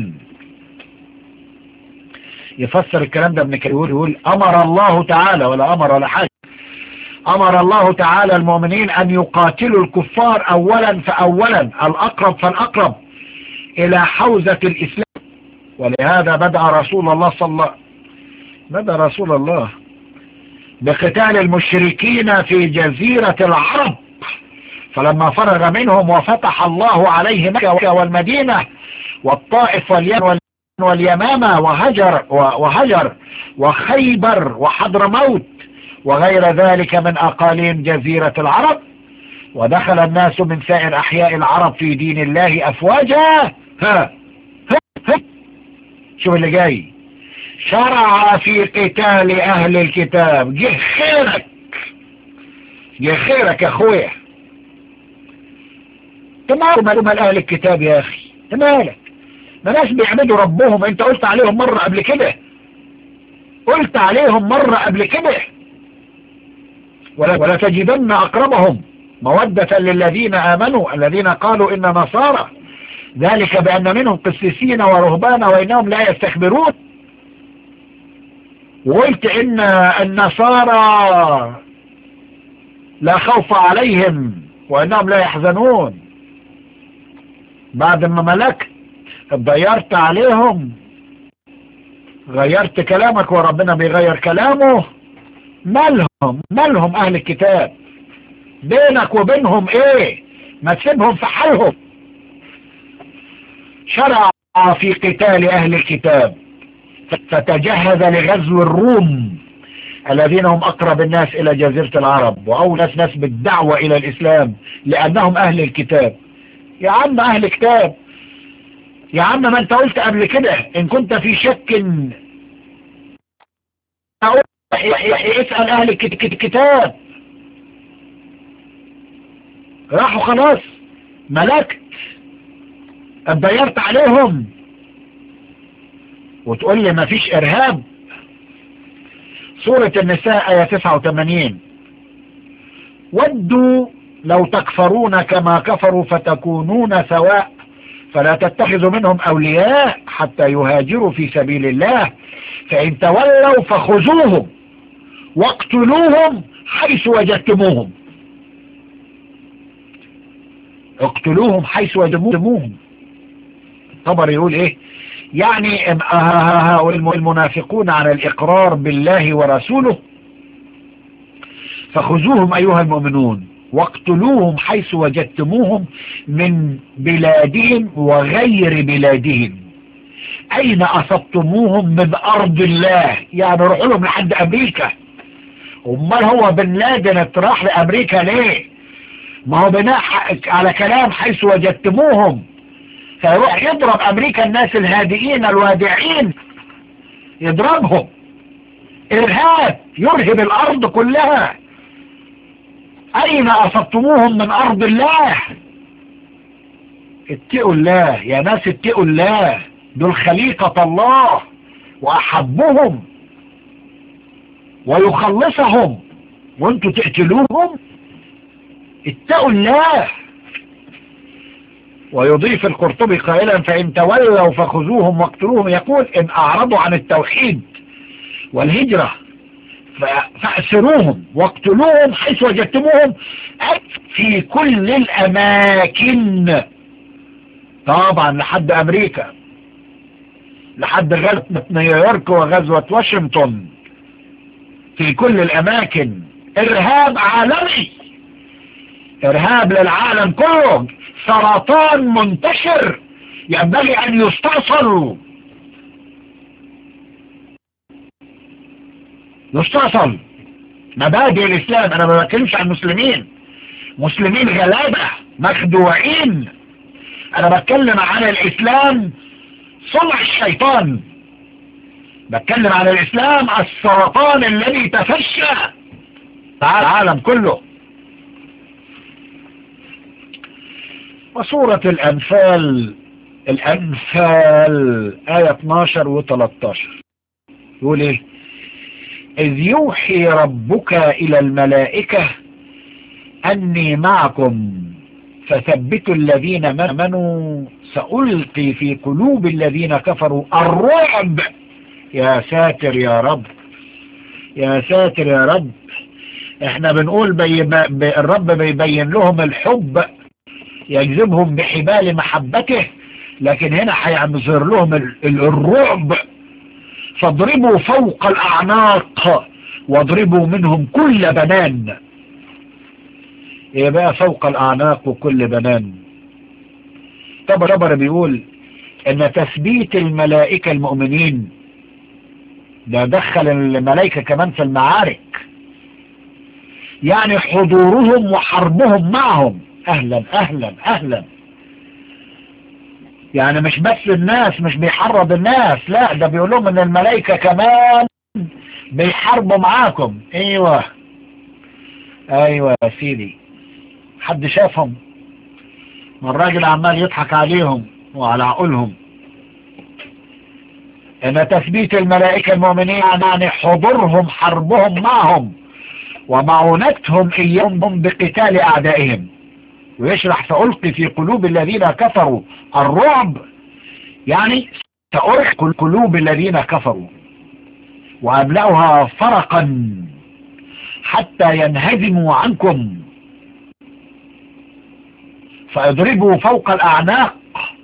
يفسر الكلام ده ابن كثير يقول أمر الله تعالى ولا أمر ولا حاجة أمر الله تعالى المؤمنين أن يقاتلوا الكفار أولا فأولا الأقرب فالأقرب إلى حوزة الإسلام ولهذا بدأ رسول الله صلى الله بدأ رسول الله بقتال المشركين في جزيرة العرب فلما فرغ منهم وفتح الله عليه مكة والمدينة والطائف واليمن واليمامة وهجر وهجر وخيبر وحضر موت وغير ذلك من أقاليم جزيرة العرب ودخل الناس من سائر أحياء العرب في دين الله أفواجا ها ها ها شوف اللي جاي شرع في قتال أهل الكتاب جه خيرك جه خيرك يا أخويا تمام مال أهل الكتاب يا أخي مالك ما ناس بيعبدوا ربهم انت قلت عليهم مرة قبل كده قلت عليهم مرة قبل كده ولا, ولا تجدن أقربهم مودة للذين آمنوا الذين قالوا إن نصارى ذلك بأن منهم قسيسين ورهبانا وإنهم لا يستكبرون وقلت إن النصارى لا خوف عليهم وإنهم لا يحزنون بعد ما ملكت اتضيرت عليهم غيرت كلامك وربنا بيغير كلامه مالهم مالهم اهل الكتاب بينك وبينهم ايه ما تسيبهم في حالهم شرع في قتال اهل الكتاب فتجهز لغزو الروم الذين هم اقرب الناس الى جزيرة العرب واولى ناس بالدعوة الى الاسلام لانهم اهل الكتاب يا عم اهل كتاب يا عم ما انت قلت قبل كده ان كنت في شك اسأل اهل الكتاب راحوا خلاص ملكت اتضيرت عليهم وتقول لي ما فيش ارهاب سورة النساء آية 89 ودوا لو تكفرون كما كفروا فتكونون سواء فلا تتخذوا منهم أولياء حتى يهاجروا في سبيل الله فإن تولوا فخذوهم واقتلوهم حيث وجدتموهم اقتلوهم حيث وجدتموهم طبر يقول ايه يعني هؤلاء المنافقون عن الإقرار بالله ورسوله فخذوهم أيها المؤمنون واقتلوهم حيث وجدتموهم من بلادهم وغير بلادهم أين أصبتموهم من أرض الله يعني روحوا لهم لحد أمريكا امال هو بن لادن اتراح لأمريكا ليه ما هو بناء على كلام حيث وجدتموهم فيروح يضرب امريكا الناس الهادئين الوادعين يضربهم ارهاب يرهب الارض كلها اين اصبتموهم من ارض الله اتقوا الله يا ناس اتقوا الله دول خليقة الله واحبهم ويخلصهم وانتوا تقتلوهم اتقوا الله ويضيف القرطبي قائلا فإن تولوا فخذوهم واقتلوهم يقول إن أعرضوا عن التوحيد والهجرة فأسروهم واقتلوهم حيث وجدتموهم في كل الأماكن طبعا لحد أمريكا لحد غزوة نيويورك وغزوة واشنطن في كل الأماكن إرهاب عالمي إرهاب للعالم كله سرطان منتشر ينبغي ان يستأصل يستأصل مبادئ الاسلام انا ما بتكلمش عن المسلمين مسلمين غلابة مخدوعين انا بتكلم عن الاسلام صنع الشيطان بتكلم عن الاسلام السرطان الذي تفشى العالم كله وسورة الأنفال الأنفال آية 12 و 13 يقول إيه إذ يوحي ربك إلى الملائكة أني معكم فثبتوا الذين آمنوا سألقي في قلوب الذين كفروا الرعب يا ساتر يا رب يا ساتر يا رب احنا بنقول بي بي الرب بيبين لهم الحب يجذبهم بحبال محبته لكن هنا هيظهر لهم الرعب فاضربوا فوق الأعناق واضربوا منهم كل بنان ايه بقى فوق الأعناق وكل بنان طبعا طبعا بيقول ان تثبيت الملائكة المؤمنين ده دخل الملائكة كمان في المعارك يعني حضورهم وحربهم معهم اهلا اهلا اهلا يعني مش بس الناس مش بيحرض الناس لا ده بيقول لهم ان الملائكة كمان بيحاربوا معاكم ايوه ايوه يا سيدي حد شافهم والراجل عمال يضحك عليهم وعلى عقولهم ان تثبيت الملائكة المؤمنين يعني حضورهم حربهم معهم ومعونتهم اياهم بقتال اعدائهم ويشرح سألقي في قلوب الذين كفروا الرعب يعني سألقي قلوب الذين كفروا وأملأها فرقا حتى ينهزموا عنكم فاضربوا فوق الأعناق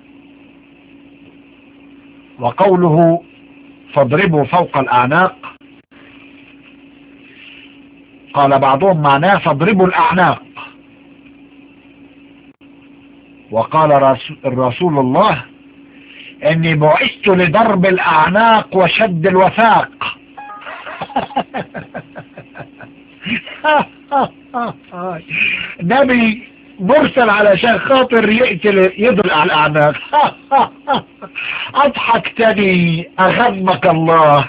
وقوله فاضربوا فوق الأعناق قال بعضهم معناه فاضربوا الأعناق وقال الرسول الله اني بعثت لضرب الاعناق وشد الوثاق نبي مرسل علشان خاطر يقتل يدل على الاعناق اضحكتني اغمك الله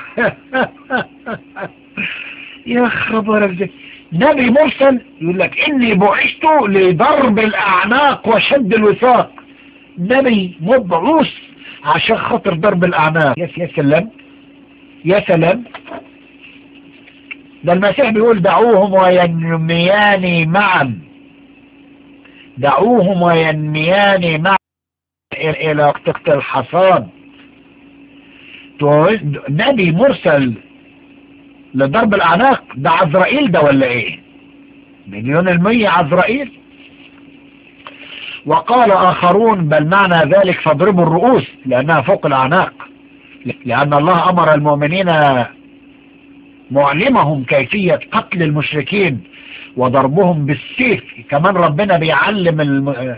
يا خبر نبي مرسل يقول لك اني بعثت لضرب الاعناق وشد الوثاق نبي مبعوث عشان خاطر ضرب الاعناق يا يا سلام يا سلام ده المسيح بيقول دعوهم وينميان معا دعوهم وينميان معا الى وقت الحصاد نبي مرسل لضرب الأعناق ده عزرائيل ده ولا ايه مليون المية عزرائيل وقال آخرون بل معنى ذلك فاضربوا الرؤوس لأنها فوق الأعناق لأن الله أمر المؤمنين معلمهم كيفية قتل المشركين وضربهم بالسيف كمان ربنا بيعلم الم...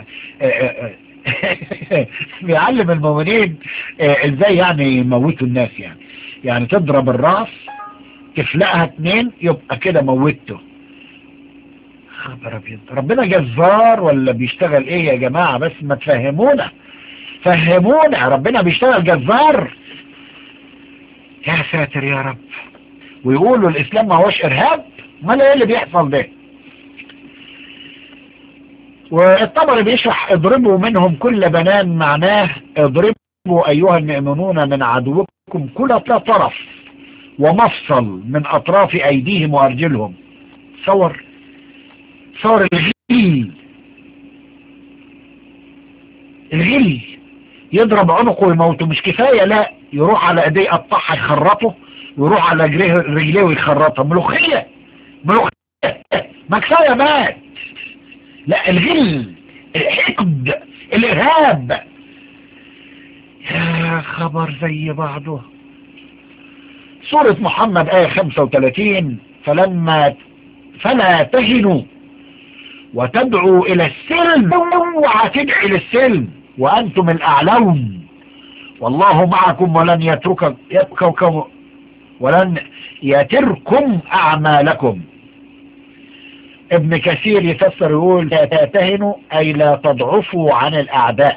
بيعلم المؤمنين ازاي يعني يموتوا الناس يعني يعني تضرب الراس تفلقها اتنين يبقى كده موته خبر ابيض ربنا جزار ولا بيشتغل ايه يا جماعة بس ما تفهمونا فهمونا ربنا بيشتغل جزار يا ساتر يا رب ويقولوا الاسلام ما هوش ارهاب ما ايه اللي بيحصل ده والطبري بيشرح اضربوا منهم كل بنان معناه اضربوا ايها المؤمنون من عدوكم كل طرف ومفصل من اطراف ايديهم وارجلهم صور صور الغل الغل يضرب عنقه ويموته مش كفاية لا يروح على ايديه يقطعها يخرطه ويروح على رجليه ويخرطها ملوخية ملوخية ما كفاية مات لا الغل الحقد الارهاب يا خبر زي بعضه سورة محمد آية 35 فلما فلا تهنوا وتدعوا إلى السلم اوعى تدعي للسلم وأنتم الأعلون والله معكم ولن يترك يترككم ولن يتركم أعمالكم ابن كثير يفسر يقول لا تهنوا أي لا تضعفوا عن الأعداء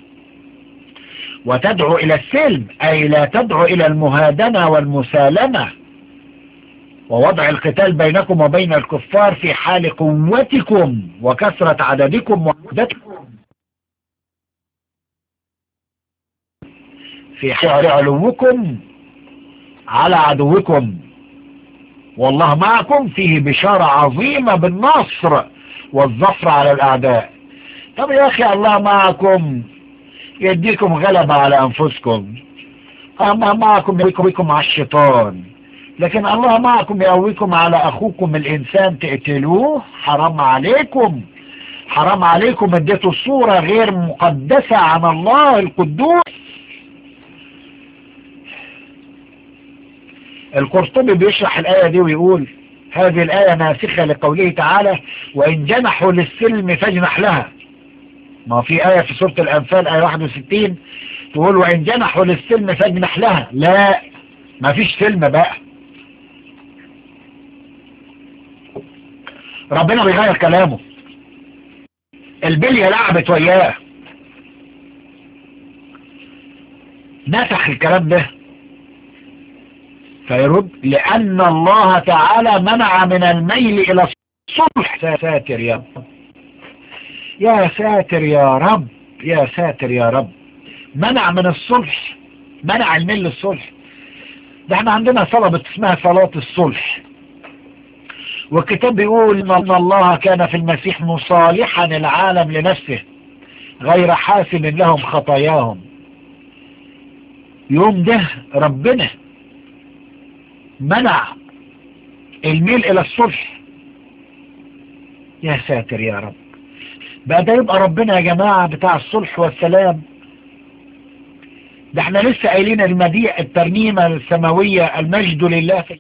وتدعو إلى السلم أي لا تدعو إلى المهادنة والمسالمة ووضع القتال بينكم وبين الكفار في حال قوتكم وكثرة عددكم وعدتكم في حال علوكم على عدوكم والله معكم فيه بشارة عظيمة بالنصر والظفر على الأعداء طب يا أخي الله معكم يديكم غلبة على أنفسكم أما معكم يقويكم على الشيطان لكن الله معكم يقويكم على أخوكم الإنسان تقتلوه حرام عليكم حرام عليكم اديتوا الصورة غير مقدسة عن الله القدوس القرطبي بيشرح الآية دي ويقول هذه الآية ناسخة لقوله تعالى وإن جنحوا للسلم فاجنح لها ما في آية في سورة الأنفال آية 61 تقول وإن جنحوا للسلم فاجنح لها لا ما فيش سلم بقى ربنا بيغير كلامه البلية لعبت وياه نسخ الكلام ده فيرد لأن الله تعالى منع من الميل إلى الصلح يا ساتر يا رب يا ساتر يا رب يا ساتر يا رب منع من الصلح منع الميل للصلح ده احنا عندنا صلاة اسمها صلاة الصلح والكتاب بيقول ان الله كان في المسيح مصالحا العالم لنفسه غير حاسم لهم خطاياهم يوم ده ربنا منع الميل الى الصلح يا ساتر يا رب بقى ده يبقى ربنا يا جماعة بتاع الصلح والسلام ده احنا لسه قايلين المديع الترنيمة السماوية المجد لله في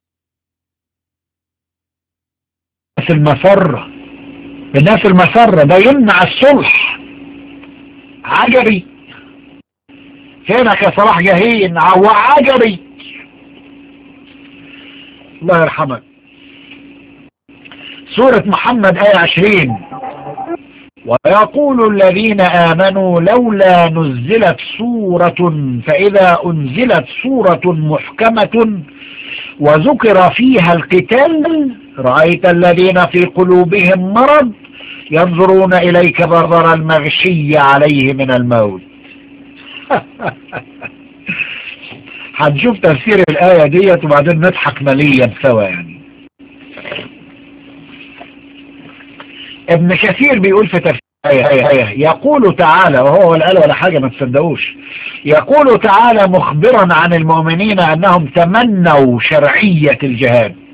الناس المسرة الناس المسرة ده يمنع الصلح عجبي فينك يا صلاح جاهين هو عجبي الله يرحمك سورة محمد آية عشرين ويقول الذين آمنوا لولا نزلت سورة فإذا أنزلت سورة محكمة وذكر فيها القتال رأيت الذين في قلوبهم مرض ينظرون إليك بنظر المغشي عليه من الموت هنشوف تفسير الآية ديت وبعدين نضحك مليا سوا يعني ابن كثير بيقول في تفسير آية آية آية يقول تعالى وهو ولا قال ولا حاجة ما تصدقوش يقول تعالى مخبرا عن المؤمنين أنهم تمنوا شرعية الجهاد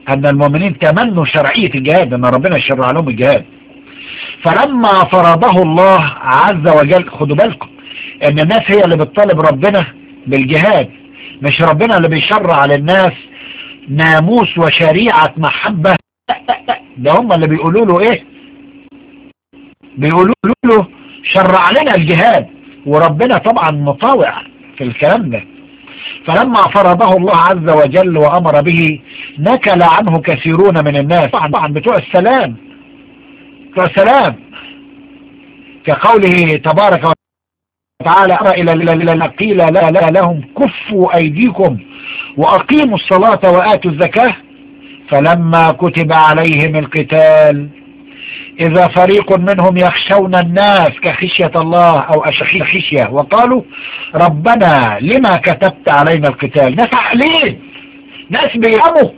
أن المؤمنين تمنوا شرعية الجهاد أن ربنا شرع لهم الجهاد فلما فرضه الله عز وجل خدوا بالكم أن الناس هي اللي بتطالب ربنا بالجهاد مش ربنا اللي بيشرع للناس ناموس وشريعة محبة ده هم اللي بيقولوا له ايه بيقولوا له شرع لنا الجهاد وربنا طبعا مطاوع في الكلام ده فلما فرضه الله عز وجل وأمر به نكل عنه كثيرون من الناس طبعا, طبعا بتوع السلام بتوع السلام كقوله تبارك وتعالى إلى إلى قيل لا لا لهم كفوا أيديكم وأقيموا الصلاة وآتوا الزكاة فلما كتب عليهم القتال إذا فريق منهم يخشون الناس كخشية الله أو أشخي خشية وقالوا ربنا لما كتبت علينا القتال ناس عقلين ناس بيهموا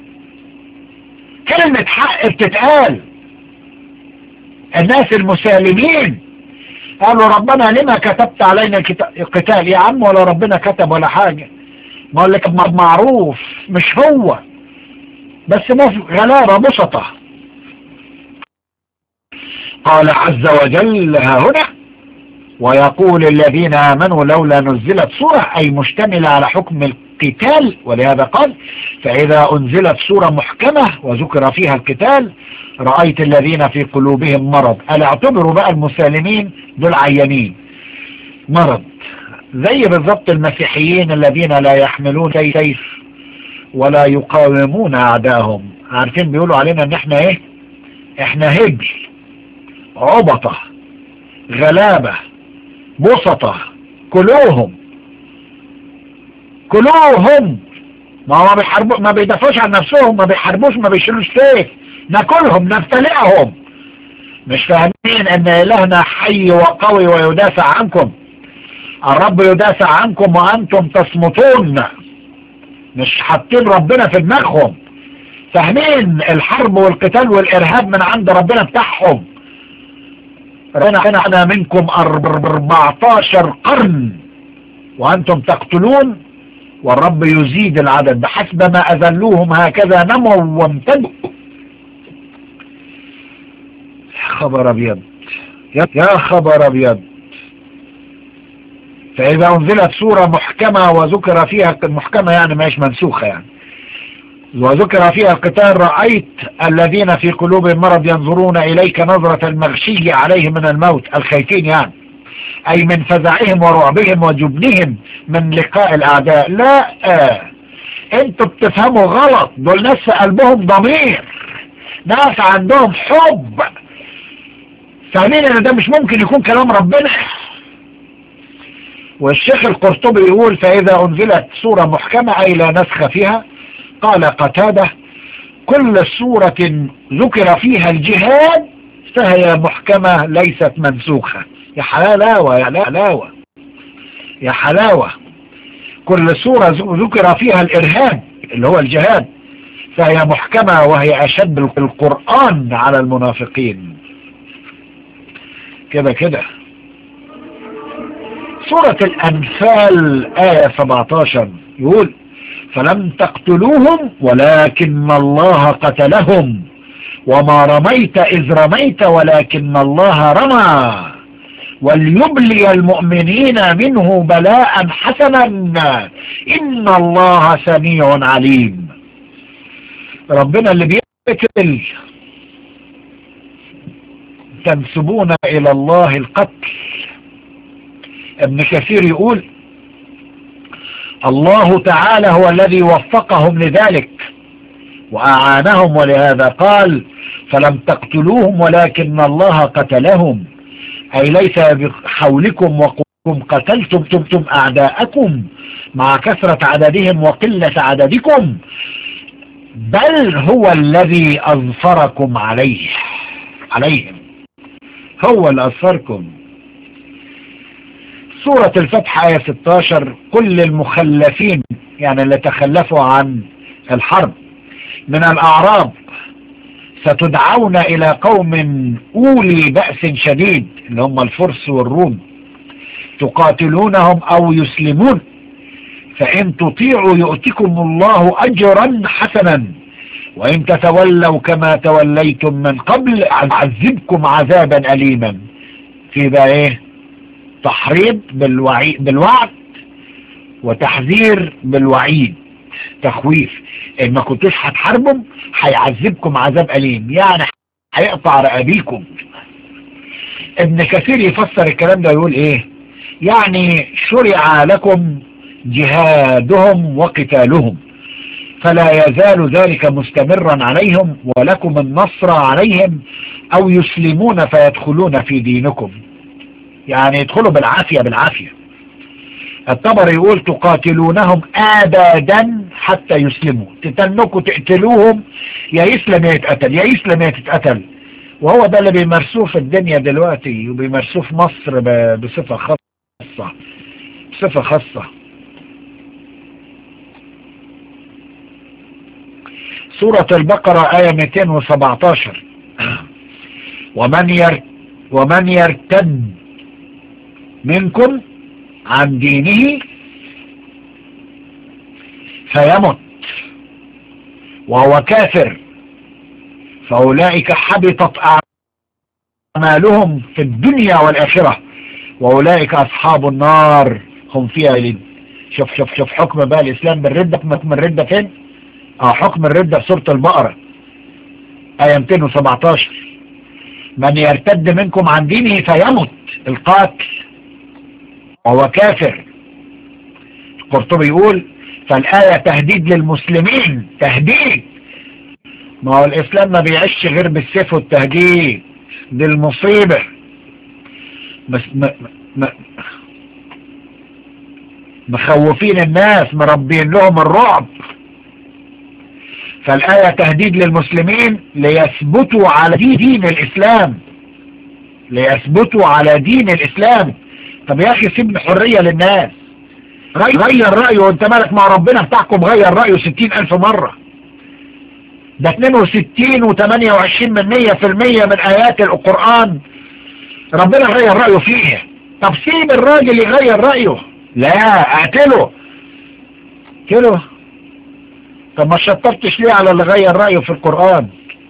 كلمة حق بتتقال الناس المسالمين قالوا ربنا لما كتبت علينا القتال يا عم ولا ربنا كتب ولا حاجة ما لك معروف مش هو بس غلابة بسطة قال عز وجل ها هنا ويقول الذين آمنوا لولا نزلت سورة أي مشتملة على حكم القتال ولهذا قال فإذا أنزلت سورة محكمة وذكر فيها القتال رأيت الذين في قلوبهم مرض ألا اعتبروا بقى المسالمين دول عيانين مرض زي بالضبط المسيحيين الذين لا يحملون سيف ولا يقاومون أعداهم عارفين بيقولوا علينا ان احنا ايه احنا هجل عبطة غلابة بسطة كلوهم كلوهم ما هو بيحاربوا ما بيدافعوش عن نفسهم ما بيحاربوش ما بيشيلوش سيف ناكلهم نبتلعهم مش فاهمين ان الهنا حي وقوي ويدافع عنكم الرب يدافع عنكم وانتم تصمتون مش حاطين ربنا في دماغهم فاهمين الحرب والقتال والارهاب من عند ربنا بتاعهم ربنا انا منكم 14 قرن وانتم تقتلون والرب يزيد العدد بحسب ما اذلوهم هكذا نموا وامتدوا خبر ابيض يا خبر ابيض فاذا انزلت سورة محكمة وذكر فيها محكمة يعني ماهيش منسوخة يعني وذكر فيها القتال رأيت الذين في قلوبهم مرض ينظرون إليك نظرة المغشي عليهم من الموت الخايفين يعني أي من فزعهم ورعبهم وجبنهم من لقاء الأعداء لا آه. انتوا بتفهموا غلط دول ناس قلبهم ضمير ناس عندهم حب فاهمين ان ده مش ممكن يكون كلام ربنا والشيخ القرطبي يقول فإذا أنزلت سورة محكمة أي لا نسخ فيها قال قتادة كل سورة ذكر فيها الجهاد فهي محكمة ليست منسوخة يا حلاوة يا حلاوة يا حلاوة كل سورة ذكر فيها الإرهاب اللي هو الجهاد فهي محكمة وهي أشد القرآن على المنافقين كده كده سورة الأنفال آية 17 يقول فلم تقتلوهم ولكن الله قتلهم وما رميت إذ رميت ولكن الله رمى وليبلي المؤمنين منه بلاء حسنا إن الله سميع عليم ربنا اللي بيقتل تنسبون إلى الله القتل ابن كثير يقول الله تعالى هو الذي وفقهم لذلك وأعانهم ولهذا قال فلم تقتلوهم ولكن الله قتلهم أي ليس بحولكم وقومكم قتلتم تمتم أعداءكم مع كثرة عددهم وقلة عددكم بل هو الذي أظفركم عليه عليهم هو اللي أظفركم سورة الفتح آية 16 كل المخلفين يعني اللي تخلفوا عن الحرب من الأعراب ستدعون إلى قوم أولي بأس شديد اللي هم الفرس والروم تقاتلونهم أو يسلمون فإن تطيعوا يؤتكم الله أجرا حسنا وإن تتولوا كما توليتم من قبل أعذبكم عذابا أليما في بقى إيه تحريض بالوعي بالوعد وتحذير بالوعيد تخويف إن ما كنتوش هتحاربهم هيعذبكم عذاب أليم يعني هيقطع رقابيكم ابن كثير يفسر الكلام ده ويقول ايه يعني شرع لكم جهادهم وقتالهم فلا يزال ذلك مستمرا عليهم ولكم النصر عليهم او يسلمون فيدخلون في دينكم يعني يدخلوا بالعافية بالعافية الطبر يقول تقاتلونهم ابدا حتى يسلموا تتنكوا تقتلوهم يا يسلم يا يتقتل يا يسلم يا تتقتل وهو ده اللي بيمارسوه في الدنيا دلوقتي وبيمارسوه في مصر بصفة خاصة بصفة خاصة سورة البقرة آية 217 ومن ير ومن يرتد منكم عن دينه فيمت وهو كافر فأولئك حبطت أعمالهم في الدنيا والآخرة وأولئك أصحاب النار هم فيها يلين شوف شوف شوف حكم بقى الإسلام بالردة حكم الردة فين اه حكم الردة في سورة البقرة آية 217 من يرتد منكم عن دينه فيمت القاتل وهو كافر القرطبي يقول فالآية تهديد للمسلمين تهديد ما هو الإسلام ما بيعيش غير بالسيف والتهديد دي المصيبة بس ما ما مخوفين الناس مربين لهم الرعب فالآية تهديد للمسلمين ليثبتوا على دين الإسلام ليثبتوا على دين الإسلام طب يا أخي سيب حرية للناس غير رأيه وانت مالك مع ربنا بتاعكم غير رأيه ستين ألف مرة ده 62 و28 من 100 في المية من آيات القرآن ربنا غير رأيه فيها طب سيب الراجل يغير رأيه لا اقتله اقتله طب ما شطرتش ليه على اللي غير رأيه في القرآن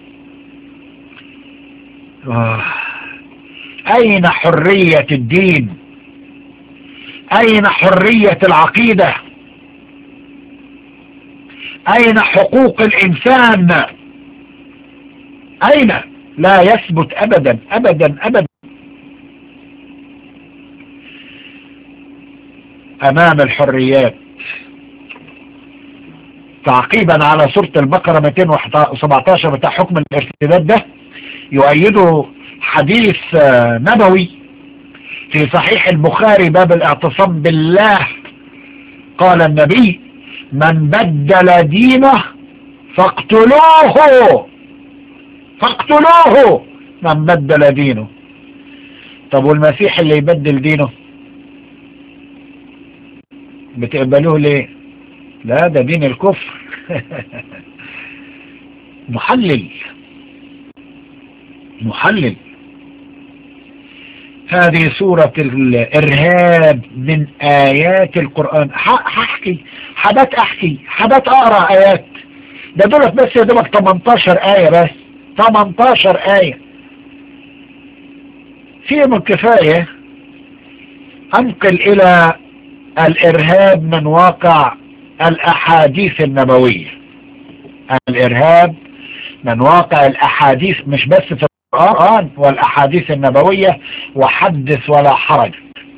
آه. أين حرية الدين أين حرية العقيدة أين حقوق الإنسان أين لا يثبت أبدا أبدا أبدا أمام الحريات تعقيبا على سورة البقرة 217 بتاع حكم الارتداد ده يؤيده حديث نبوي في صحيح البخاري باب الاعتصام بالله قال النبي من بدل دينه فاقتلوه فاقتلوه من بدل دينه طب والمسيح اللي يبدل دينه بتقبلوه ليه لا ده دين الكفر محلل محلل هذه سورة الإرهاب من آيات القرآن هحكي حبات أحكي حبات أقرأ آيات ده دولت بس يا دوبك 18 آية بس 18 آية فيهم الكفاية أنقل إلى الإرهاب من واقع الأحاديث النبوية الإرهاب من واقع الأحاديث مش بس في القرآن والأحاديث النبوية وحدث ولا حرج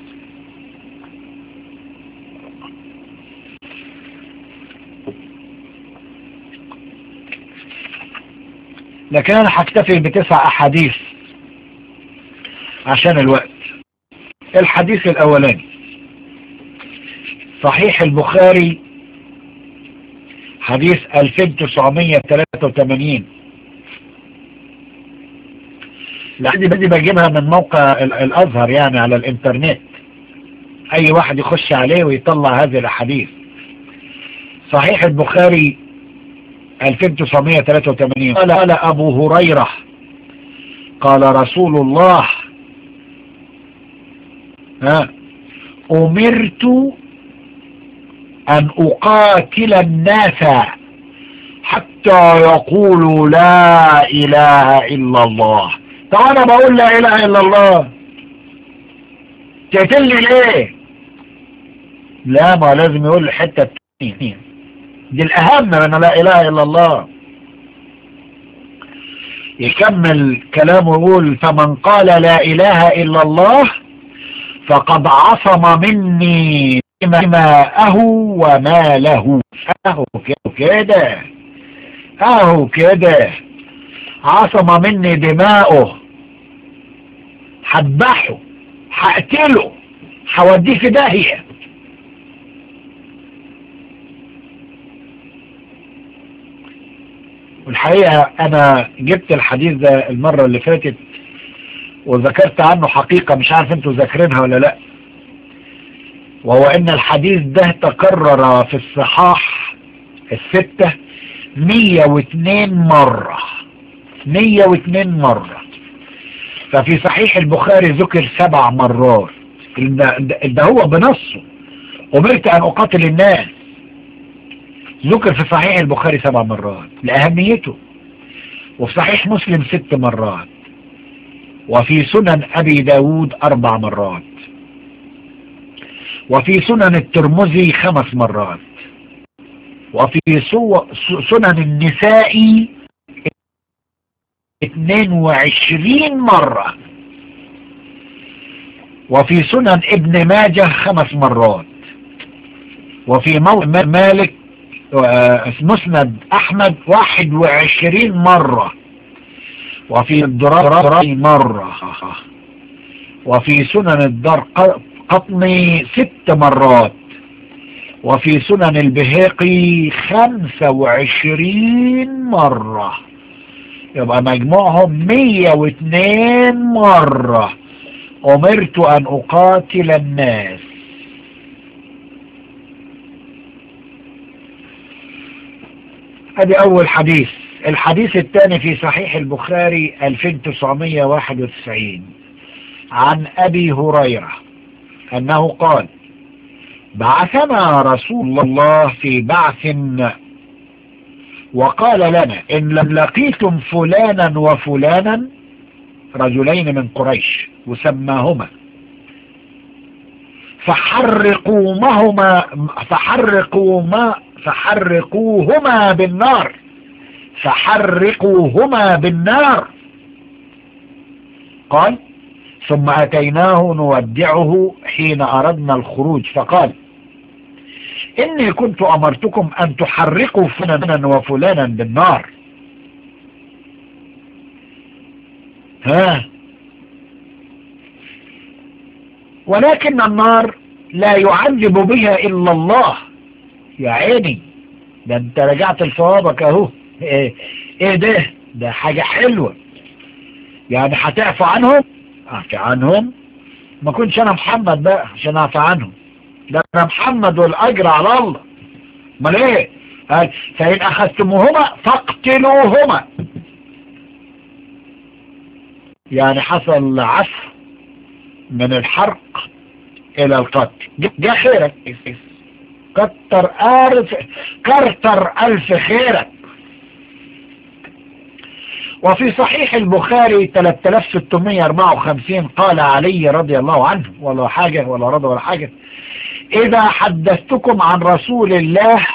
لكن أنا هكتفي بتسع أحاديث عشان الوقت الحديث الأولاني صحيح البخاري حديث 2983 لحد بدي بجيبها من موقع الازهر يعني على الانترنت اي واحد يخش عليه ويطلع هذه الاحاديث صحيح البخاري 2983 قال قال ابو هريرة قال رسول الله ها امرت ان اقاتل الناس حتى يقولوا لا إله إلا الله طب أنا بقول لا إله إلا الله تقتلني ليه لا ما لازم يقول الحتة التانية دي الأهم من لا إله إلا الله يكمل كلامه ويقول فمن قال لا إله إلا الله فقد عصم مني ماءه وماله اهو كده اهو كده عصم مني دماؤه هذبحه هقتله هوديه في داهية والحقيقة انا جبت الحديث ده المرة اللي فاتت وذكرت عنه حقيقة مش عارف انتوا ذاكرينها ولا لا وهو ان الحديث ده تكرر في الصحاح الستة مية واتنين مرة مية واتنين مرة ففي صحيح البخاري ذكر سبع مرات ده هو بنصه أمرت أن أقاتل الناس ذكر في صحيح البخاري سبع مرات لأهميته وفي صحيح مسلم ست مرات وفي سنن أبي داود أربع مرات وفي سنن الترمذي خمس مرات وفي سنن النساء 22 مرة وفي سنن ابن ماجه خمس مرات وفي مالك مسند احمد 21 مرة وفي الدراري مرة وفي سنن الدار قطني ست مرات وفي سنن البهيقي خمسة وعشرين مرة يبقى مجموعهم مية واتنين مرة أمرت أن أقاتل الناس ادي أول حديث الحديث الثاني في صحيح البخاري 2991 عن أبي هريرة أنه قال بعثنا رسول الله في بعث وقال لنا إن لم لقيتم فلانا وفلانا رجلين من قريش وسماهما فحرقوهما فحرقوهما فحرقوهما بالنار فحرقوهما بالنار قال ثم أتيناه نودعه حين أردنا الخروج فقال إني كنت أمرتكم أن تحرقوا فلانا وفلانا بالنار ها ولكن النار لا يعذب بها إلا الله يا عيني ده انت رجعت لصوابك اهو ايه, ايه ده ده حاجة حلوة يعني هتعفى عنهم اعفى عنهم ما كنتش انا محمد بقى عشان اعفى عنهم ده انا محمد والاجر على الله امال ايه قال فان اخذتموهما فاقتلوهما يعني حصل عفو من الحرق الى القتل جاء خيرك كتر ألف كتر ألف خيرك وفي صحيح البخاري 3654 قال علي رضي الله عنه ولا حاجة ولا رضا ولا حاجة إذا حدثتكم عن رسول الله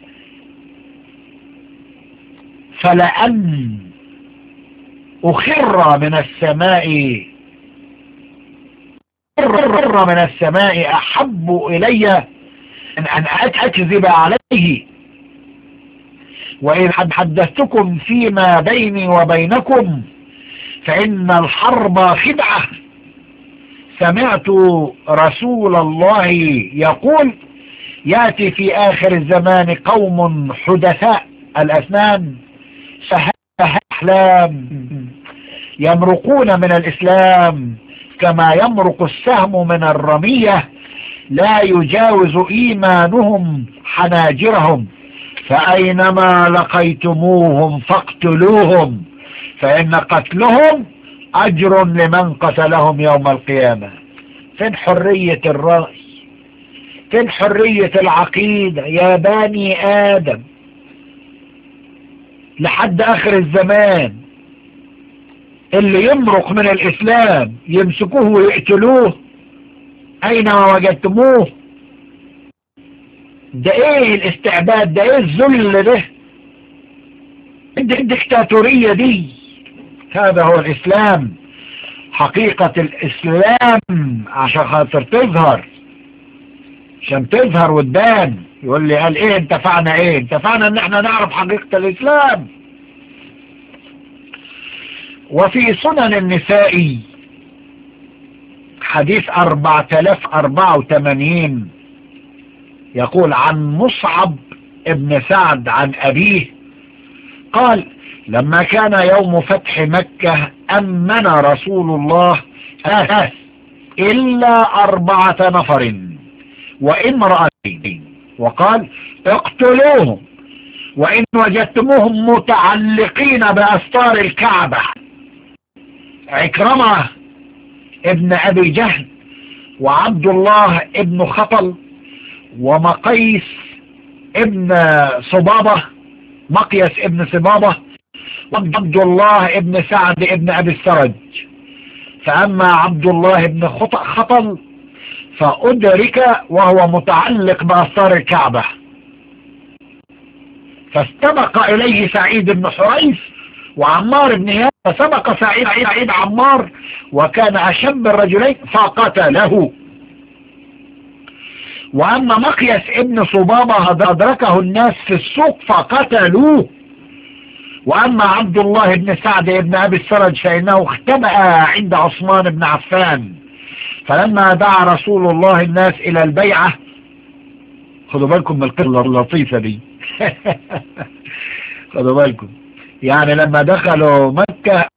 فلأن أخر من السماء أخر من السماء أحب إلي من أن أكذب عليه وإن حدثتكم فيما بيني وبينكم فإن الحرب خدعة سمعت رسول الله يقول يأتي في آخر الزمان قوم حدثاء الأسنان سهل أحلام يمرقون من الإسلام كما يمرق السهم من الرمية لا يجاوز إيمانهم حناجرهم فأينما لقيتموهم فاقتلوهم فإن قتلهم أجر لمن قتلهم يوم القيامة فين حرية الرأي فين حرية العقيدة يا بني آدم لحد اخر الزمان اللي يمرق من الاسلام يمسكوه ويقتلوه اينما وجدتموه ده ايه الاستعباد ده ايه الذل ده الدكتاتورية دي هذا هو الاسلام حقيقة الاسلام عشان خاطر تظهر عشان تظهر وتبان يقول لي قال ايه انتفعنا ايه انتفعنا ان احنا نعرف حقيقة الاسلام وفي سنن النسائي حديث 4084 يقول عن مصعب ابن سعد عن أبيه قال لما كان يوم فتح مكة أمن رسول الله آه إلا أربعة نفر وامرأتين وقال اقتلوهم وإن وجدتموهم متعلقين بأستار الكعبة عكرمة ابن أبي جهل وعبد الله ابن خطل ومقيس ابن صبابة مقيس ابن صبابة وعبد الله ابن سعد ابن أبي السرج فأما عبد الله ابن خطل فأدرك وهو متعلق بأسطار الكعبة فاستبق إليه سعيد بن حريث وعمار بن ياسر فسبق سعيد عيد عمار وكان أشب الرجلين فقتله وأما مقيس ابن صبابة أدركه الناس في السوق فقتلوه وأما عبد الله بن سعد بن أبي السرج فإنه اختبأ عند عثمان بن عفان فلما دعا رسول الله الناس إلى البيعة خدوا بالكم من القصة اللطيفة دي خدوا بالكم يعني لما دخلوا مكة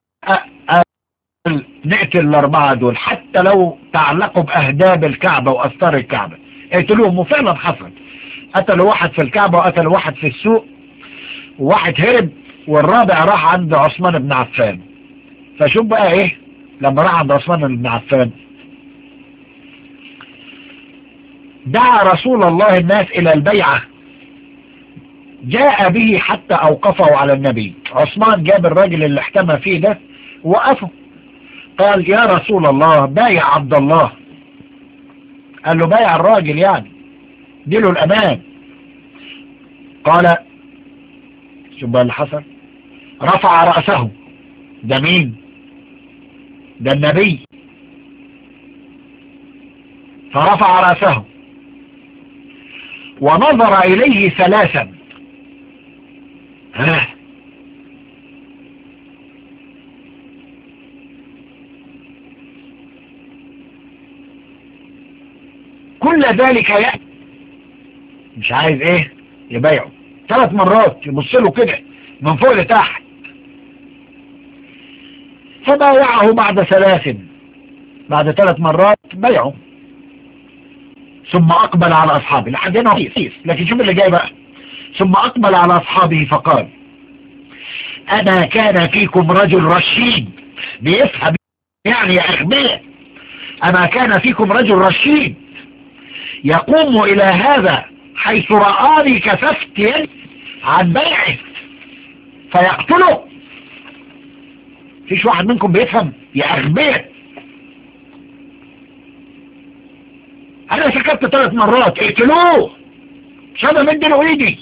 نقتل الأربعة دول حتى لو تعلقوا بأهداب الكعبة وأستار الكعبة اقتلوهم وفعلا حصل قتلوا واحد في الكعبة وقتلوا واحد في السوق وواحد هرب والرابع راح عند عثمان بن عفان فشوف بقى ايه لما راح عند عثمان بن عفان دعا رسول الله الناس الى البيعة جاء به حتى اوقفه على النبي عثمان جاب الراجل اللي احتمى فيه ده وقفه قال يا رسول الله بايع عبد الله قال له بايع الراجل يعني اديله الامان قال شوف بقى اللي حصل رفع رأسه ده مين ده النبي فرفع رأسه ونظر إليه ثلاثا ها كل ذلك يأتي مش عايز ايه يبيعه ثلاث مرات يبص له كده من فوق لتحت فبايعه بعد ثلاث بعد ثلاث مرات بيعه ثم أقبل على أصحابه لحد هنا رئيس لكن شوف اللي جاي بقى ثم أقبل على أصحابه فقال أنا كان فيكم رجل رشيد بيفهم يعني يا أغبياء أما كان فيكم رجل رشيد يقوم إلى هذا حيث رآني كففت يدي عن بيعه فيقتله فيش واحد منكم بيفهم يا أغبياء انا سكت ثلاث مرات اقتلوه شبه من دلو ايدي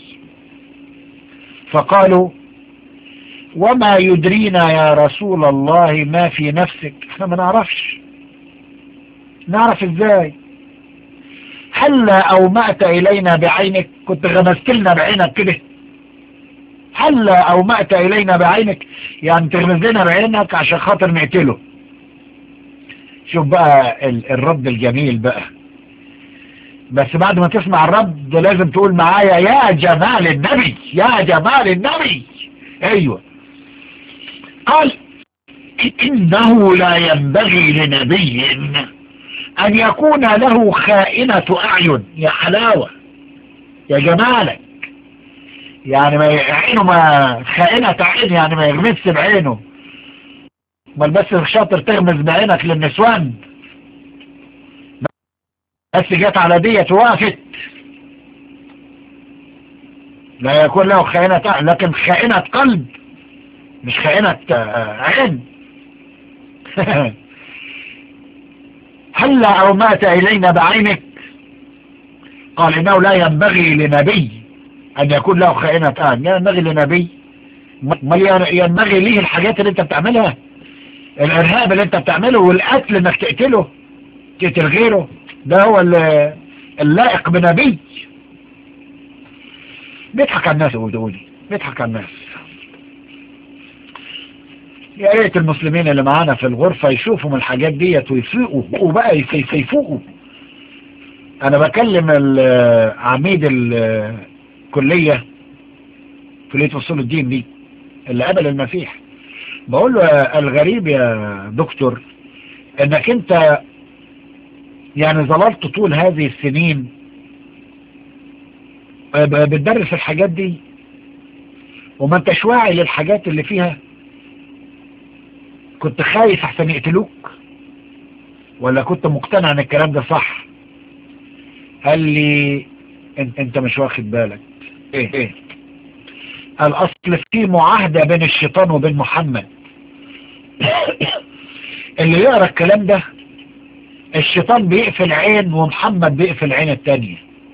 فقالوا وما يدرينا يا رسول الله ما في نفسك احنا ما نعرفش نعرف ازاي هلا اومأت الينا بعينك كنت غمست لنا بعينك كده هلا اومأت الينا بعينك يعني تغمز لنا بعينك عشان خاطر نقتله شوف بقى الرد الجميل بقى بس بعد ما تسمع الرد لازم تقول معايا يا جمال النبي يا جمال النبي ايوه قال انه لا ينبغي لنبي ان يكون له خائنة اعين يا حلاوة يا جمالك يعني ما عينه ما خائنة عين يعني ما يغمس بعينه بل بس شاطر تغمز بعينك للنسوان بس جت على ديت وقفت لا يكون له خائنة لكن خائنة قلب مش خائنة عين هلا أو مات إلينا بعينك قال إنه لا ينبغي لنبي أن يكون له خائنة آن لا ينبغي لنبي ما ينبغي ليه الحاجات اللي انت بتعملها الإرهاب اللي انت بتعمله والقتل انك تقتله تقتل غيره ده هو اللائق بنبي بيضحك على الناس ودودي بيضحك على الناس يا ريت المسلمين اللي معانا في الغرفة يشوفوا من الحاجات ديت ويفوقوا وبقى يفوقوا انا بكلم عميد الكلية كلية اصول الدين دي اللي قبل المسيح بقول له الغريب يا دكتور انك انت يعني ظللت طول هذه السنين بتدرس الحاجات دي وما انتش واعي للحاجات اللي فيها كنت خايف احسن يقتلوك ولا كنت مقتنع ان الكلام ده صح قال لي انت, انت مش واخد بالك ايه ايه الاصل في معاهدة بين الشيطان وبين محمد اللي يقرأ الكلام ده الشيطان بيقفل عين ومحمد بيقفل عين التانية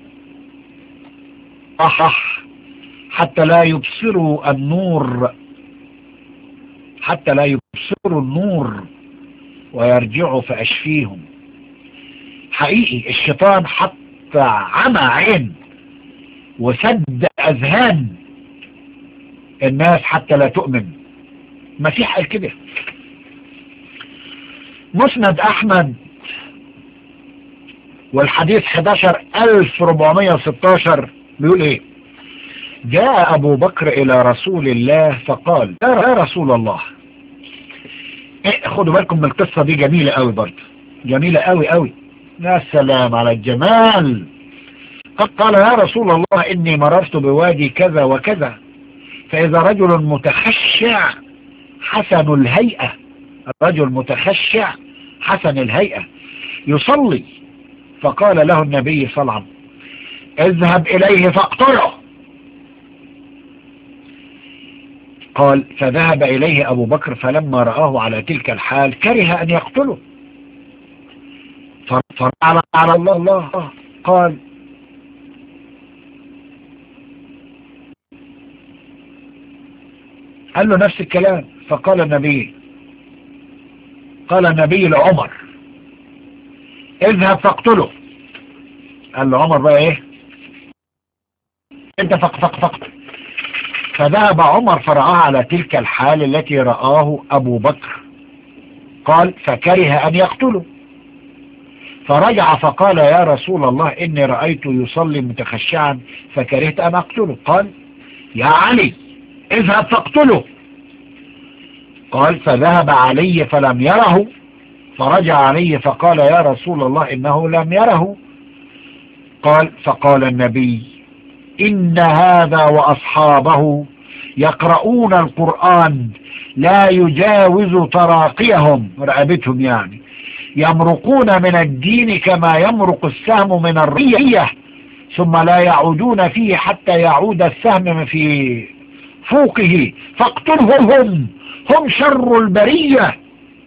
أحح حتى لا يبصروا النور حتى لا يبصروا النور ويرجعوا فأشفيهم حقيقي الشيطان حط عمى عين وسد أذهان الناس حتى لا تؤمن مسيح قال كده مسند أحمد والحديث 11416 بيقول ايه جاء ابو بكر الى رسول الله فقال يا رسول الله إيه خدوا بالكم من القصة دي جميلة قوي برضه جميلة قوي قوي يا سلام على الجمال قال يا رسول الله اني مررت بوادي كذا وكذا فاذا رجل متخشع حسن الهيئة رجل متخشع حسن الهيئة يصلي فقال له النبي صلى الله عليه وسلم اذهب إليه فاقتله قال فذهب إليه أبو بكر فلما رآه على تلك الحال كره أن يقتله فرعى على الله الله قال قال له نفس الكلام فقال النبي قال النبي لعمر اذهب فاقتله قال له عمر بقى ايه انت فق فق فق فذهب عمر فرعاه على تلك الحال التي رآه ابو بكر قال فكره ان يقتله فرجع فقال يا رسول الله اني رأيت يصلي متخشعا فكرهت ان اقتله قال يا علي اذهب فاقتله قال فذهب علي فلم يره فرجع علي فقال يا رسول الله إنه لم يره قال فقال النبي إن هذا وأصحابه يقرؤون القرآن لا يجاوز تراقيهم رقبتهم يعني يمرقون من الدين كما يمرق السهم من الرية ثم لا يعودون فيه حتى يعود السهم في فوقه فاقتلهم هم هم شر البريه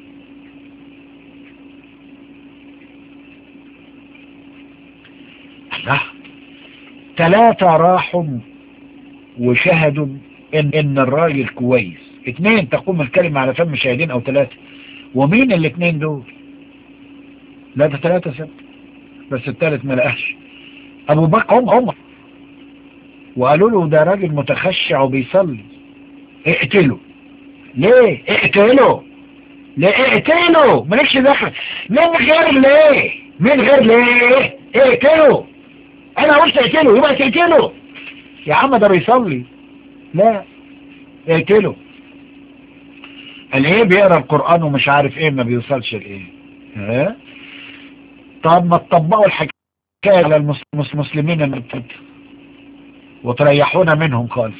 الله ثلاثة راحوا وشهدوا ان, إن الراجل كويس اثنين تقوم الكلمة على فم شاهدين او ثلاثة ومين الاثنين دول لا ده ثلاثة سبت بس الثالث ما لقاش ابو بكر هم هم وقالوا له ده راجل متخشع وبيصلي اقتله ليه اقتله ليه اقتله مالكش دخل من غير ليه من غير ليه اقتله انا قلت اقتله يبقى تقتله يا عم ده بيصلي لا اقتله قال ايه بيقرا القرآن ومش عارف ايه ما بيوصلش لايه ها طب ما تطبقوا الحكاية على المسلمين المبتد وتريحونا منهم خالص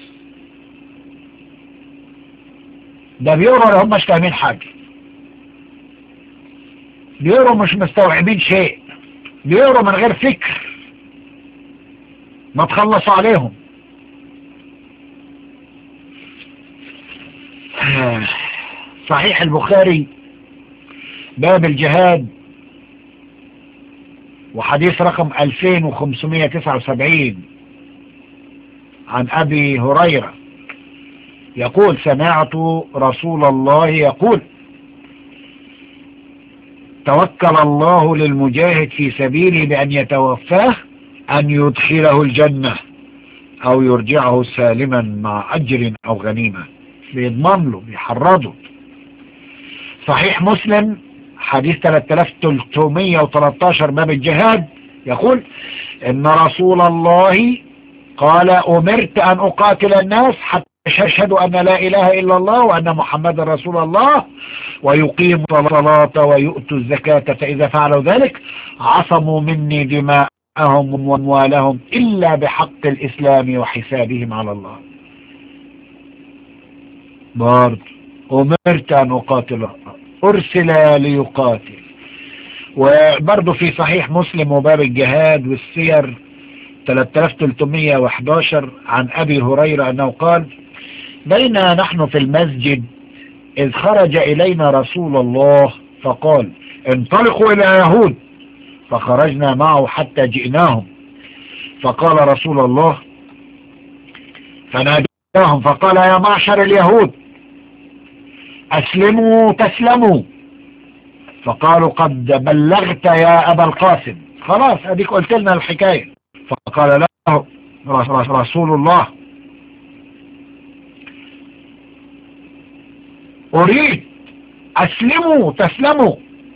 ده بيقروا هم مش فاهمين حاجة بيقروا مش مستوعبين شيء بيقروا من غير فكر ما تخلصوا عليهم صحيح البخاري باب الجهاد وحديث رقم 2579 عن أبي هريرة يقول سمعت رسول الله يقول توكل الله للمجاهد في سبيله بأن يتوفاه أن يدخله الجنة أو يرجعه سالما مع أجر أو غنيمة بيضمن له بيحرضه صحيح مسلم حديث 3313 باب الجهاد يقول إن رسول الله قال أمرت أن أقاتل الناس حتى يشهدوا أن لا إله إلا الله وأن محمد رسول الله ويقيموا الصلاة ويؤتوا الزكاة فإذا فعلوا ذلك عصموا مني دماءهم واموالهم إلا بحق الإسلام وحسابهم على الله برضه أمرت أن أقاتل أرسل ليقاتل وبرضه في صحيح مسلم وباب الجهاد والسير 3311 عن أبي هريرة أنه قال بينا نحن في المسجد إذ خرج إلينا رسول الله فقال انطلقوا إلى يهود فخرجنا معه حتى جئناهم فقال رسول الله فناداهم فقال يا معشر اليهود أسلموا تسلموا فقالوا قد بلغت يا أبا القاسم خلاص أديك قلت لنا الحكاية فقال له رسول الله أريد أسلموا تسلموا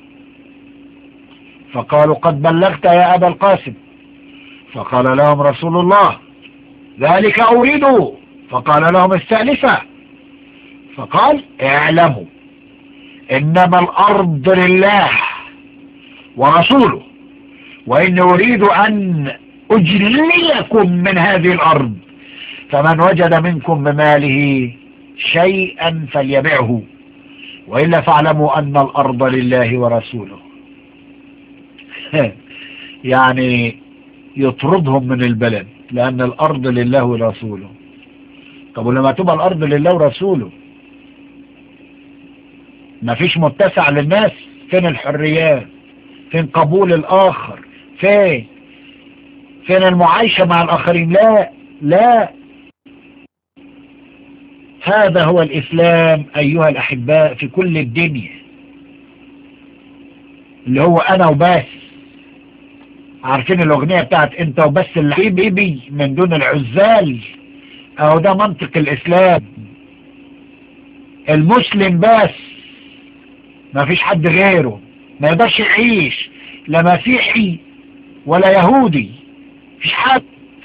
فقالوا قد بلغت يا أبا القاسم فقال لهم رسول الله ذلك أريد فقال لهم الثالثة فقال اعلموا إنما الأرض لله ورسوله وإن أريد أن أجليكم من هذه الأرض فمن وجد منكم بماله شيئا فليبعه وإلا فاعلموا أن الأرض لله ورسوله يعني يطردهم من البلد لأن الأرض لله ورسوله طب ولما تبقى الأرض لله ورسوله ما فيش متسع للناس فين الحريات فين قبول الآخر فين فين المعايشة مع الآخرين لا لا هذا هو الإسلام أيها الأحباء في كل الدنيا اللي هو أنا وبس عارفين الأغنية بتاعت أنت وبس اللي حبيبي من دون العزال أو ده منطق الإسلام المسلم بس ما فيش حد غيره ما يقدرش يعيش لا مسيحي ولا يهودي فيش حد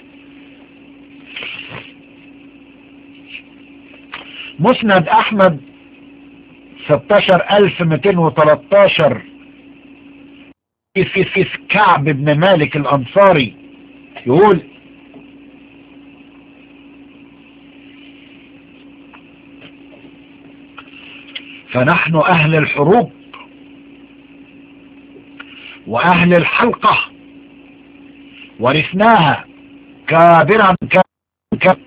مسند احمد 16213 في في كعب بن مالك الانصاري يقول فنحن اهل الحروب واهل الحلقة ورثناها كابرا كابرا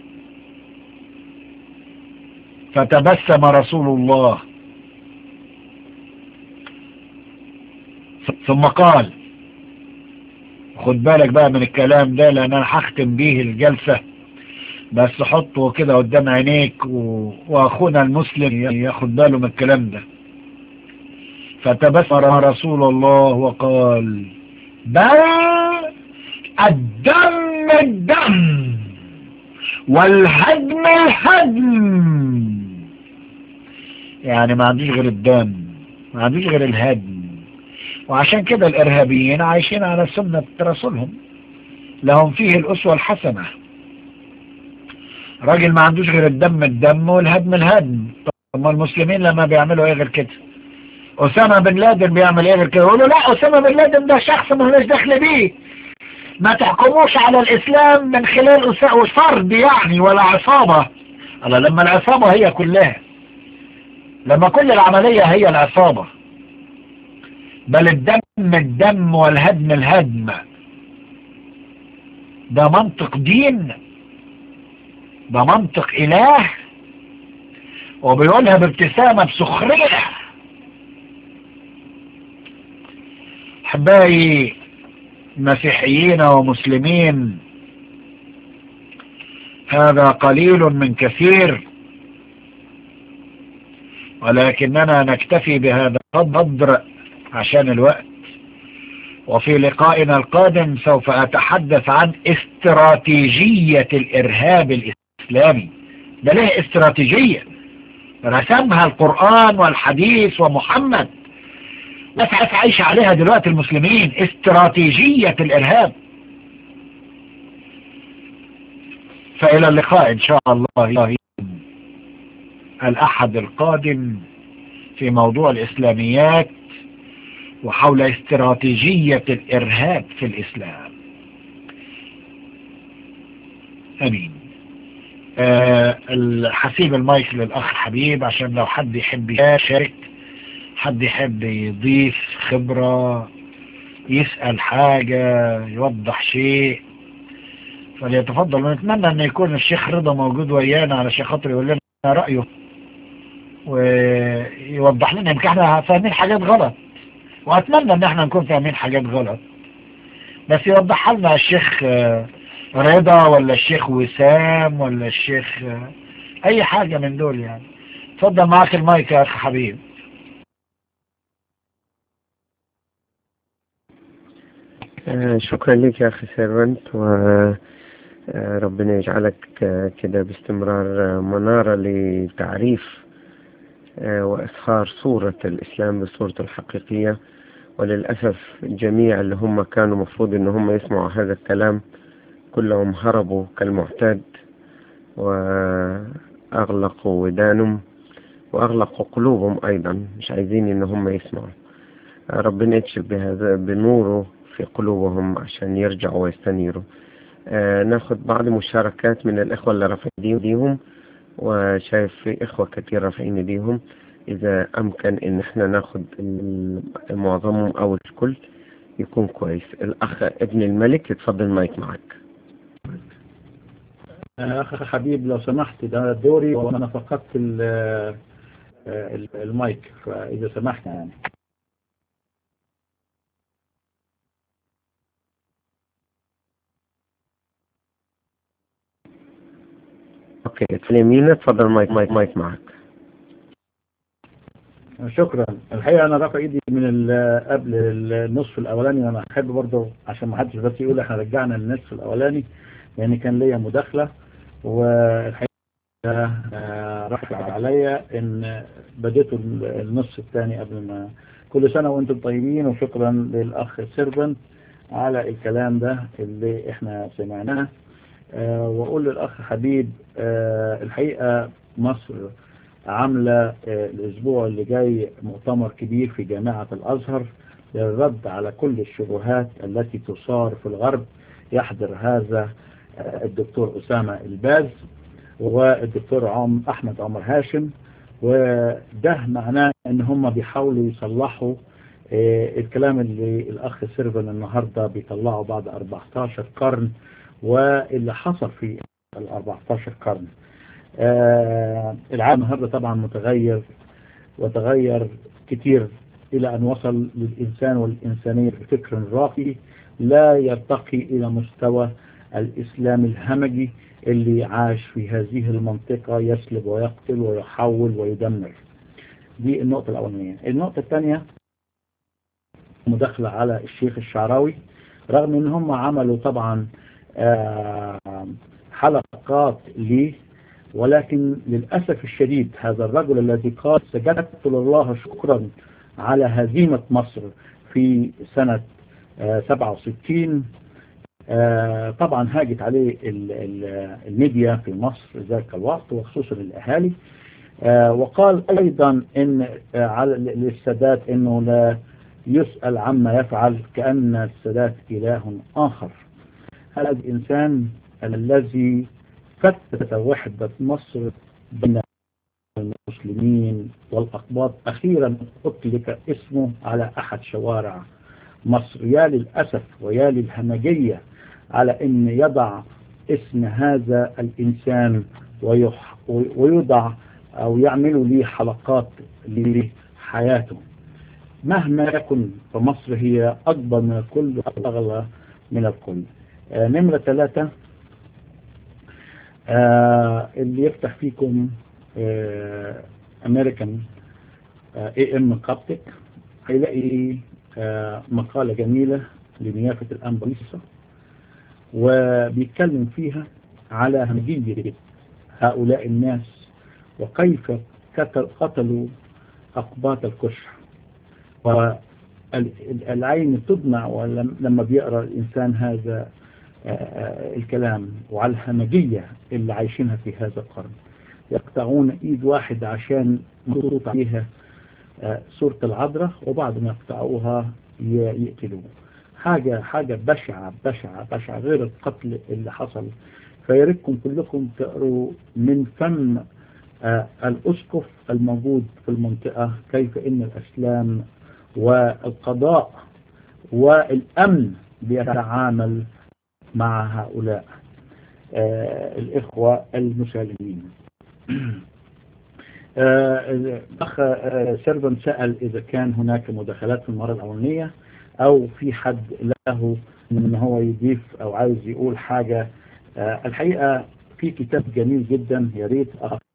فتبسم رسول الله ثم قال خد بالك بقى من الكلام ده لان انا هختم بيه الجلسة بس حطه كده قدام عينيك و... واخونا المسلم ياخد باله من الكلام ده فتبسم رسول الله وقال بل الدم الدم والهدم الهدم يعني ما عنديش غير الدم ما عنديش غير الهدم وعشان كده الارهابيين عايشين على سنة رسولهم لهم فيه الاسوة الحسنة راجل ما عندوش غير الدم الدم والهدم الهدم طب المسلمين لما بيعملوا ايه غير كده اسامة بن لادن بيعمل ايه غير كده يقولوا لا اسامة بن لادن ده شخص ما لناش دخل بيه ما تحكموش على الاسلام من خلال فرد يعني ولا عصابة الله لما العصابة هي كلها لما كل العملية هي العصابة بل الدم الدم والهدم الهدم ده منطق دين ده منطق اله وبيقولها بابتسامة بسخرية أحبائي مسيحيين ومسلمين هذا قليل من كثير ولكننا نكتفي بهذا القدر عشان الوقت وفي لقائنا القادم سوف أتحدث عن استراتيجية الإرهاب الإسلامي ده ليه استراتيجية رسمها القرآن والحديث ومحمد ناس عايشة عليها دلوقتي المسلمين استراتيجية الإرهاب فإلى اللقاء إن شاء الله الأحد القادم في موضوع الإسلاميات وحول استراتيجية الإرهاب في الإسلام أمين أه الحسيب المايك للأخ حبيب عشان لو حد يحب يشارك حد يحب يضيف خبرة يسأل حاجة يوضح شيء فليتفضل ونتمنى ان يكون الشيخ رضا موجود ويانا علشان خاطر يقول لنا رأيه ويوضح لنا يمكن احنا فاهمين حاجات غلط واتمنى ان احنا نكون فاهمين حاجات غلط بس يوضح لنا الشيخ رضا ولا الشيخ وسام ولا الشيخ اي حاجة من دول يعني اتفضل معاك المايك يا اخ حبيب شكرا لك يا أخي سيرفنت وربنا يجعلك كده باستمرار منارة لتعريف وإظهار صورة الإسلام بصورته الحقيقية وللأسف الجميع اللي هم كانوا مفروض إن هم يسمعوا هذا الكلام كلهم هربوا كالمعتاد وأغلقوا ودانهم وأغلقوا قلوبهم أيضا مش عايزين إن هم يسمعوا ربنا يكشف بهذا بنوره في قلوبهم عشان يرجعوا ويستنيروا آه ناخد بعض مشاركات من الإخوة اللي رافعين ايديهم وشايف في إخوة كتير رافعين ايديهم إذا أمكن إن إحنا ناخد معظمهم أو الكل يكون كويس الأخ ابن الملك يتفضل مايك معك أخ حبيب لو سمحت ده دوري وأنا فقدت المايك فإذا سمحت يعني اوكي اليمين اتفضل مايك مايك مايك معك شكرا الحقيقة انا رافع ايدي من قبل النصف الاولاني وانا احب برضه عشان ما حدش بس يقول احنا رجعنا النصف الاولاني لان يعني كان ليا مداخلة والحقيقة رفع عليا ان بديت النصف الثاني قبل ما كل سنة وانتم طيبين وشكرا للاخ سيرفنت على الكلام ده اللي احنا سمعناه أه واقول للاخ حبيب أه الحقيقة مصر عاملة أه الاسبوع اللي جاي مؤتمر كبير في جامعة الازهر للرد على كل الشبهات التي تصار في الغرب يحضر هذا الدكتور أسامة الباز والدكتور عم أحمد عمر هاشم وده معناه ان هم بيحاولوا يصلحوا الكلام اللي الاخ سيرفن النهاردة بيطلعه بعد 14 قرن واللي حصل في ال 14 قرن آه العالم النهارده طبعا متغير وتغير كتير إلى أن وصل للإنسان والإنسانية بفكر راقي لا يرتقي إلى مستوى الإسلام الهمجي اللي عاش في هذه المنطقة يسلب ويقتل ويحول ويدمر دي النقطة الأولانية النقطة الثانية مداخلة على الشيخ الشعراوي رغم ان هم عملوا طبعا حلقات ليه ولكن للأسف الشديد هذا الرجل الذي قال سجدت لله شكرا على هزيمة مصر في سنة 67 طبعا هاجت عليه الميديا في مصر ذاك الوقت وخصوصا الأهالي وقال أيضا إن على للسادات إنه لا يسأل عما يفعل كأن السادات إله آخر هذا الإنسان الذي فتت وحدة مصر بين المسلمين والأقباط أخيرا أطلق اسمه على أحد شوارع مصر يا للأسف ويا للهمجية على أن يضع اسم هذا الإنسان ويح ويوضع أو يعملوا لي حلقات لحياته مهما يكن فمصر هي أكبر من الكل وأغلى من الكل آه نمرة ثلاثة آه اللي يفتح فيكم أمريكان اي ام كابتك هيلاقي آه مقالة جميلة لنيافة الأنبليسة وبيتكلم فيها على أهمية هؤلاء الناس وكيف قتلوا أقباط الكشح والعين تدمع لما بيقرأ الإنسان هذا الكلام وعلى الهمجية اللي عايشينها في هذا القرن يقطعون ايد واحد عشان محطوط عليها صورة العذراء وبعد ما يقطعوها يقتلوه حاجة حاجة بشعة بشعة بشعة غير القتل اللي حصل فياريتكم كلكم تقروا من فم الأسقف الموجود في المنطقة كيف إن الأسلام والقضاء والأمن بيتعامل مع هؤلاء الإخوة المسالمين أخ سيرفن سأل إذا كان هناك مداخلات في المرة الأولانية أو في حد له إن هو يضيف أو عايز يقول حاجة الحقيقة في كتاب جميل جدا يا ريت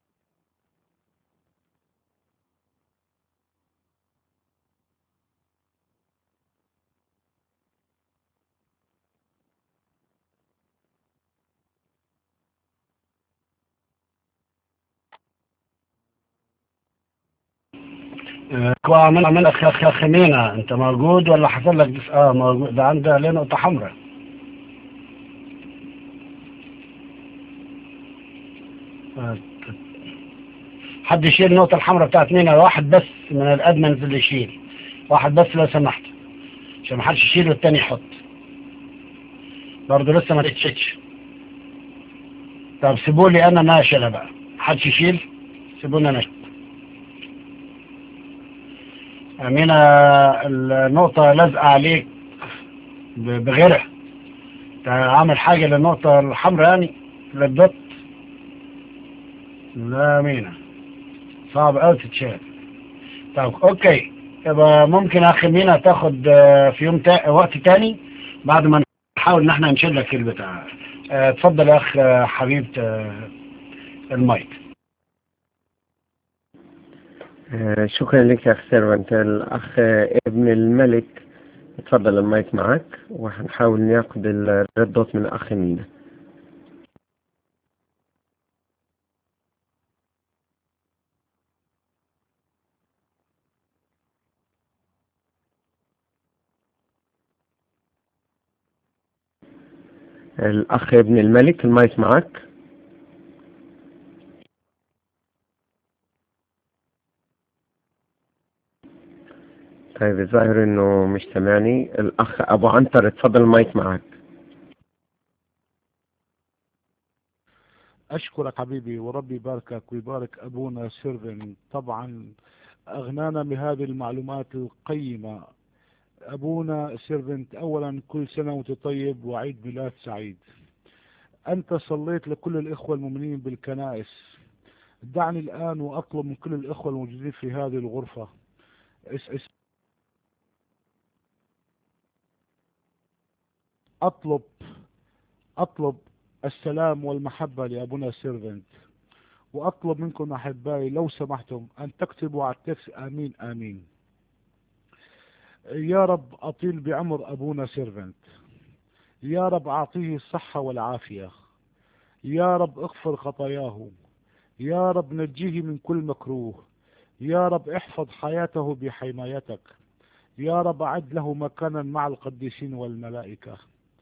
وعمل عمل اخ اخ خمينة انت موجود ولا حصل لك دس... اه موجود ده عنده عليه نقطة حمراء حد يشيل النقطة الحمراء بتاعت مين واحد بس من الادمنز اللي يشيل واحد بس لو سمحت عشان ما حدش يشيل والتاني يحط برضه لسه ما تتشتش طب سيبوا لي انا ما اشيلها بقى حدش يشيل سيبوني انا اشيل أمينة النقطة لازقة عليك بغيرها عامل حاجة للنقطة الحمراء يعني للدوت لا أمينة صعب أوي تتشال طب أوكي يبقى ممكن أخي مينا تاخد في يوم تا... وقت تاني بعد ما نحاول إن احنا نشيل لك البتاع اتفضل يا أخ حبيب المايك شكرا لك يا أخ سيرفنت الأخ ابن الملك اتفضل المايك معك وهنحاول ناخد الريد دوت من أخ مينا الأخ ابن الملك المايك معك طيب الظاهر انه مش سامعني الاخ ابو عنتر اتفضل المايك معاك أشكرك حبيبي وربي يباركك ويبارك أبونا سيرفن طبعا أغنانا بهذه المعلومات القيمة أبونا سيرفنت أولا كل سنة وأنت طيب وعيد ميلاد سعيد أنت صليت لكل الإخوة المؤمنين بالكنائس دعني الآن وأطلب من كل الإخوة الموجودين في هذه الغرفة اس اس أطلب أطلب السلام والمحبة لأبونا سيرفنت وأطلب منكم أحبائي لو سمحتم أن تكتبوا على التكس آمين آمين يا رب أطيل بعمر أبونا سيرفنت يا رب أعطيه الصحة والعافية يا رب اغفر خطاياه يا رب نجيه من كل مكروه يا رب احفظ حياته بحمايتك يا رب أعد له مكانا مع القديسين والملائكة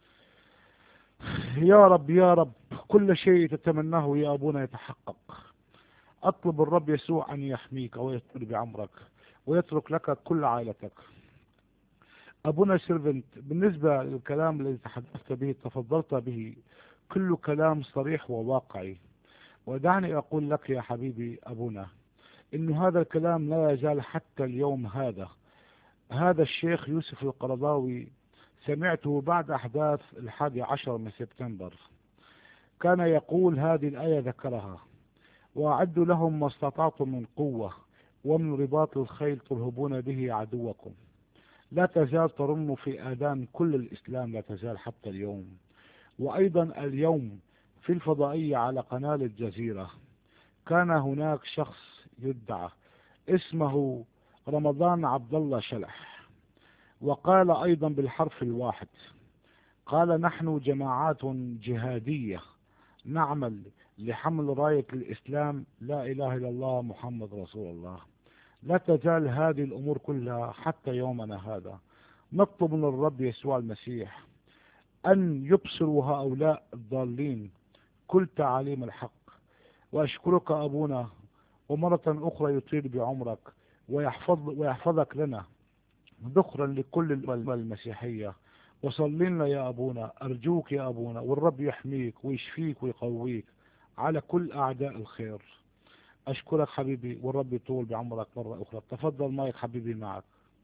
يا رب يا رب كل شيء تتمناه يا أبونا يتحقق أطلب الرب يسوع أن يحميك ويطول بعمرك ويترك لك كل عائلتك أبونا سيرفنت بالنسبة للكلام الذي تحدثت به تفضلت به كله كلام صريح وواقعي ودعني أقول لك يا حبيبي أبونا إن هذا الكلام لا يزال حتى اليوم هذا هذا الشيخ يوسف القرضاوي سمعته بعد أحداث الحادي عشر من سبتمبر كان يقول هذه الآية ذكرها وأعدوا لهم ما استطعتم من قوة ومن رباط الخيل ترهبون به عدوكم لا تزال ترن في آذان كل الإسلام لا تزال حتى اليوم وأيضا اليوم في الفضائية على قناة الجزيرة كان هناك شخص يدعى اسمه رمضان عبد الله شلح وقال أيضا بالحرف الواحد قال نحن جماعات جهادية نعمل لحمل راية الإسلام لا إله إلا الله محمد رسول الله لا تزال هذه الأمور كلها حتى يومنا هذا نطلب من الرب يسوع المسيح أن يبصروا هؤلاء الضالين كل تعاليم الحق وأشكرك أبونا ومرة أخرى يطيل بعمرك ويحفظ ويحفظك لنا ذخرا لكل الأمة المسيحية وصل لنا يا أبونا أرجوك يا أبونا والرب يحميك ويشفيك ويقويك على كل أعداء الخير أشكرك حبيبي والرب يطول بعمرك مرة أخرى تفضل مايك حبيبي معك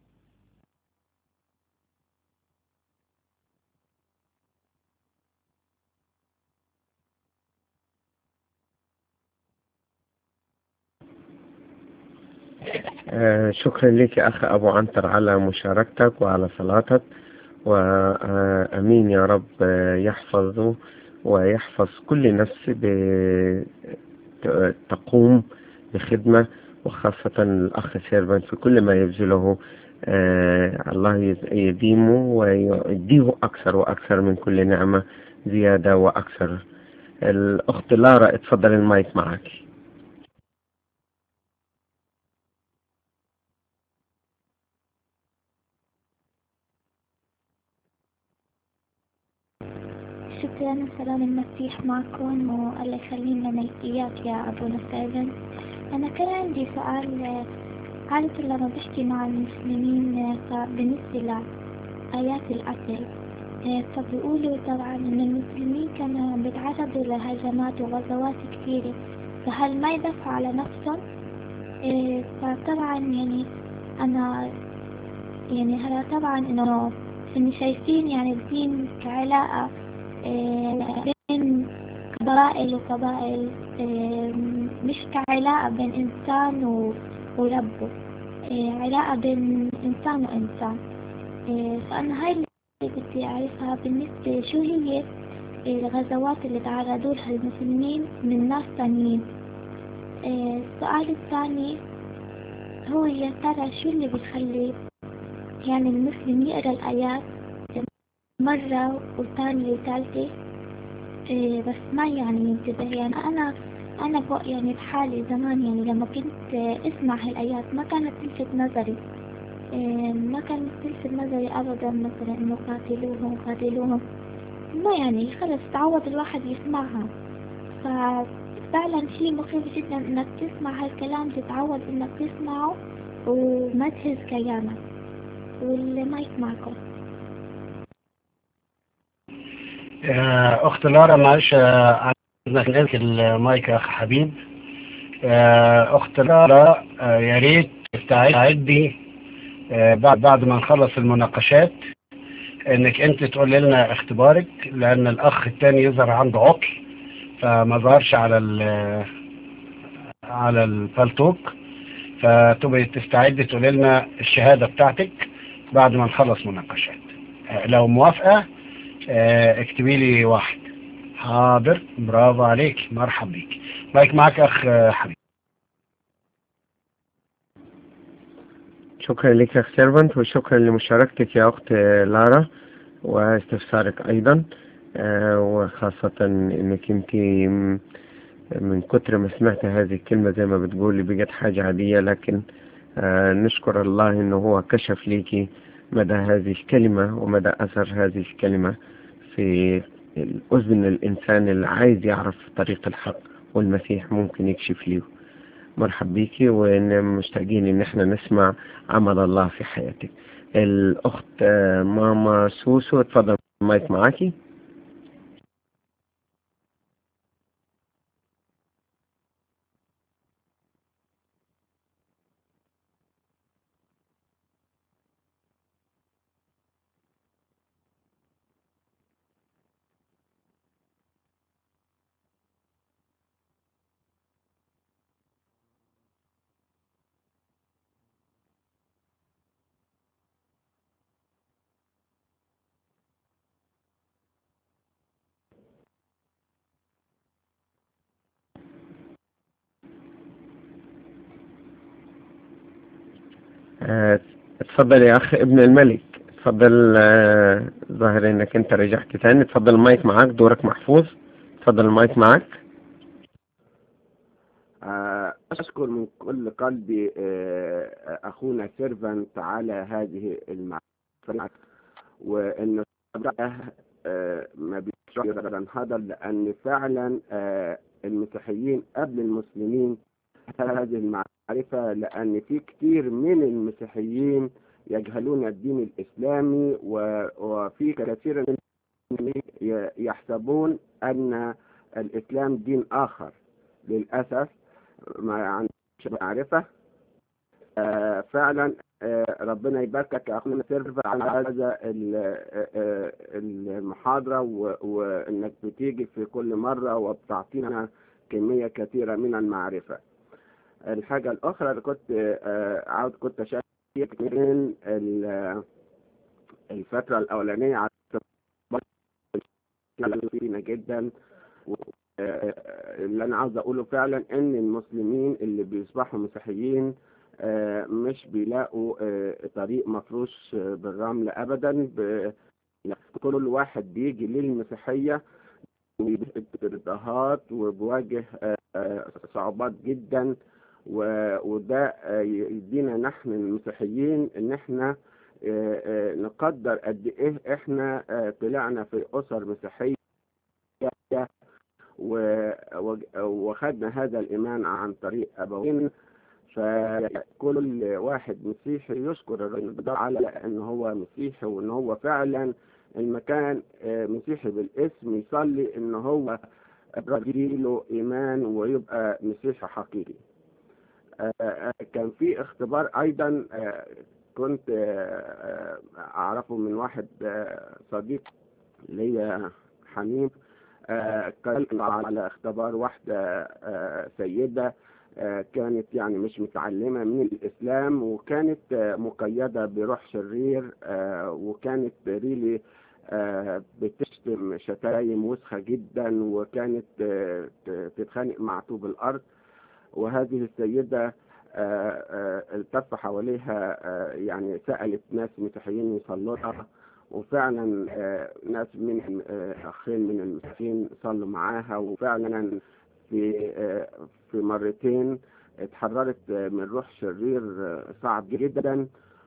آه، شكرا لك يا أخ أبو عنتر على مشاركتك وعلى صلاتك وأمين يا رب آه، يحفظه ويحفظ كل نفس ب- ت- تقوم بخدمة وخاصة الأخ سيرفان في كل ما يبذله آه، الله يز- يديمه ويديه أكثر وأكثر من كل نعمة زيادة وأكثر الأخت لارا اتفضل المايك معك شكرا سلام المسيح معكم والله يخلينا لنا إياك يا أبونا سيفن أنا كان عندي سؤال آه، عادة لما بحكي مع المسلمين آه، فبالنسبة لآيات القتل آه، فبيقولوا طبعا إن المسلمين كانوا بيتعرضوا لهجمات وغزوات كثيرة فهل ما يدافعوا على نفسهم؟ آه، فطبعا يعني أنا يعني هلا طبعا إنه إن شايفين يعني الدين كعلاقة آه، بين قبائل وقبائل آه، مش كعلاقة بين إنسان و- وربه آه، علاقة بين إنسان وإنسان آه، فأنا هاي اللي بدي أعرفها بالنسبة شو هي الغزوات اللي تعرضوا لها المسلمين من ناس تانيين آه، السؤال الثاني هو يا ترى شو اللي بيخلي يعني المسلم يقرأ الآيات مرة وثانية وثالثة إيه بس ما يعني ينتبه يعني أنا أنا بق- يعني بحالي زمان يعني لما كنت آه، أسمع هالآيات ما كانت تلفت نظري إيه ما كانت تلفت نظري أبدا مثلا إنه قاتلوهم قاتلوهم ما يعني خلص تعود الواحد يسمعها ففعلا شيء مخيف جدا إنك تسمع هالكلام تتعود إنك تسمعه وما تهز كيانك والمايك معكم آه، أخت لارا معلش آه، عايزك ننسى المايك يا أخ حبيب آه، أخت لارا آه، يا ريت تستعدي آه، بعد بعد ما نخلص المناقشات انك انت تقول لنا اختبارك لان الاخ الثاني يظهر عنده عطل فما ظهرش على ال على الفالتوك فتبقي تستعدي تقول لنا الشهادة بتاعتك بعد ما نخلص مناقشات آه، لو موافقة آه، اكتبي لي واحد حاضر برافو عليك مرحب بيك مايك معك اخ آه، حبيب شكرا لك يا أخ سيرفنت وشكرا لمشاركتك يا أخت لارا واستفسارك أيضا آه، وخاصة إنك أنت م- من كتر ما سمعت هذه الكلمة زي ما بتقولي بقت حاجة عادية لكن آه، نشكر الله إنه هو كشف ليكي مدى هذه الكلمة ومدى أثر هذه الكلمة في الأذن الإنسان اللي عايز يعرف طريق الحق والمسيح ممكن يكشف ليه مرحب بيكي ومشتاقين ان احنا نسمع عمل الله في حياتك الاخت آه، ماما سوسو اتفضل المايك معاكي آه، اتفضل يا اخ ابن الملك اتفضل آه، ظاهر انك انت رجعت تاني اتفضل المايك معاك دورك محفوظ اتفضل المايك معاك آه، أشكر من كل قلبي آه، أخونا سيرفنت على هذه المعرفة وإن آه، ما بيشعر هذا لأن فعلا آه، المسيحيين قبل المسلمين هذه المعرفة لأن في كثير من المسيحيين يجهلون الدين الإسلامي و- وفي كثير منهم ي- يحسبون أن الإسلام دين آخر للأسف ما عندش معرفة آه، فعلا آه، ربنا يباركك يا أخونا سيرفر على هذا ال- آه، آه، المحاضرة و- وإنك بتيجي في كل مرة وبتعطينا كمية كثيرة من المعرفة الحاجة الأخرى اللي كنت آه، عاوز كنت أشارك من ال- الفترة الأولانية على فينا جدا و- آه، اللي أنا عاوز أقوله فعلا إن المسلمين اللي بيصبحوا مسيحيين آه، مش بيلاقوا آه، طريق مفروش آه، بالرمل أبدا ب- كل واحد بيجي للمسيحية باضطهاد وبواجه آه، آه، صعوبات جدا و- وده آه، يدينا نحن المسيحيين ان احنا آه، آه، نقدر قد ايه احنا آه، طلعنا في اسر مسيحيه و- وج- وخدنا هذا الايمان عن طريق ابوين فكل واحد مسيحي يشكر الرب على ان هو مسيحي وان هو فعلا المكان آه، مسيحي بالاسم يصلي ان هو له ايمان ويبقى مسيحي حقيقي آه، آه، كان في اختبار ايضا آه، كنت آه، آه، اعرفه من واحد آه، صديق ليا حميم آه، كان على اختبار واحدة آه، سيدة آه، كانت يعني مش متعلمة من الإسلام وكانت آه، مقيدة بروح شرير آه، وكانت ريلي آه، بتشتم شتايم وسخة جدا وكانت آه، ت- تتخانق مع طوب الأرض وهذه السيدة آه، آه، التف حواليها آه، يعني سألت ناس مسيحيين يصلوا لها وفعلا آه، ناس من آه، أخين من المسيحيين صلوا معاها وفعلا في آه، في مرتين اتحررت آه، من روح شرير آه، صعب جدا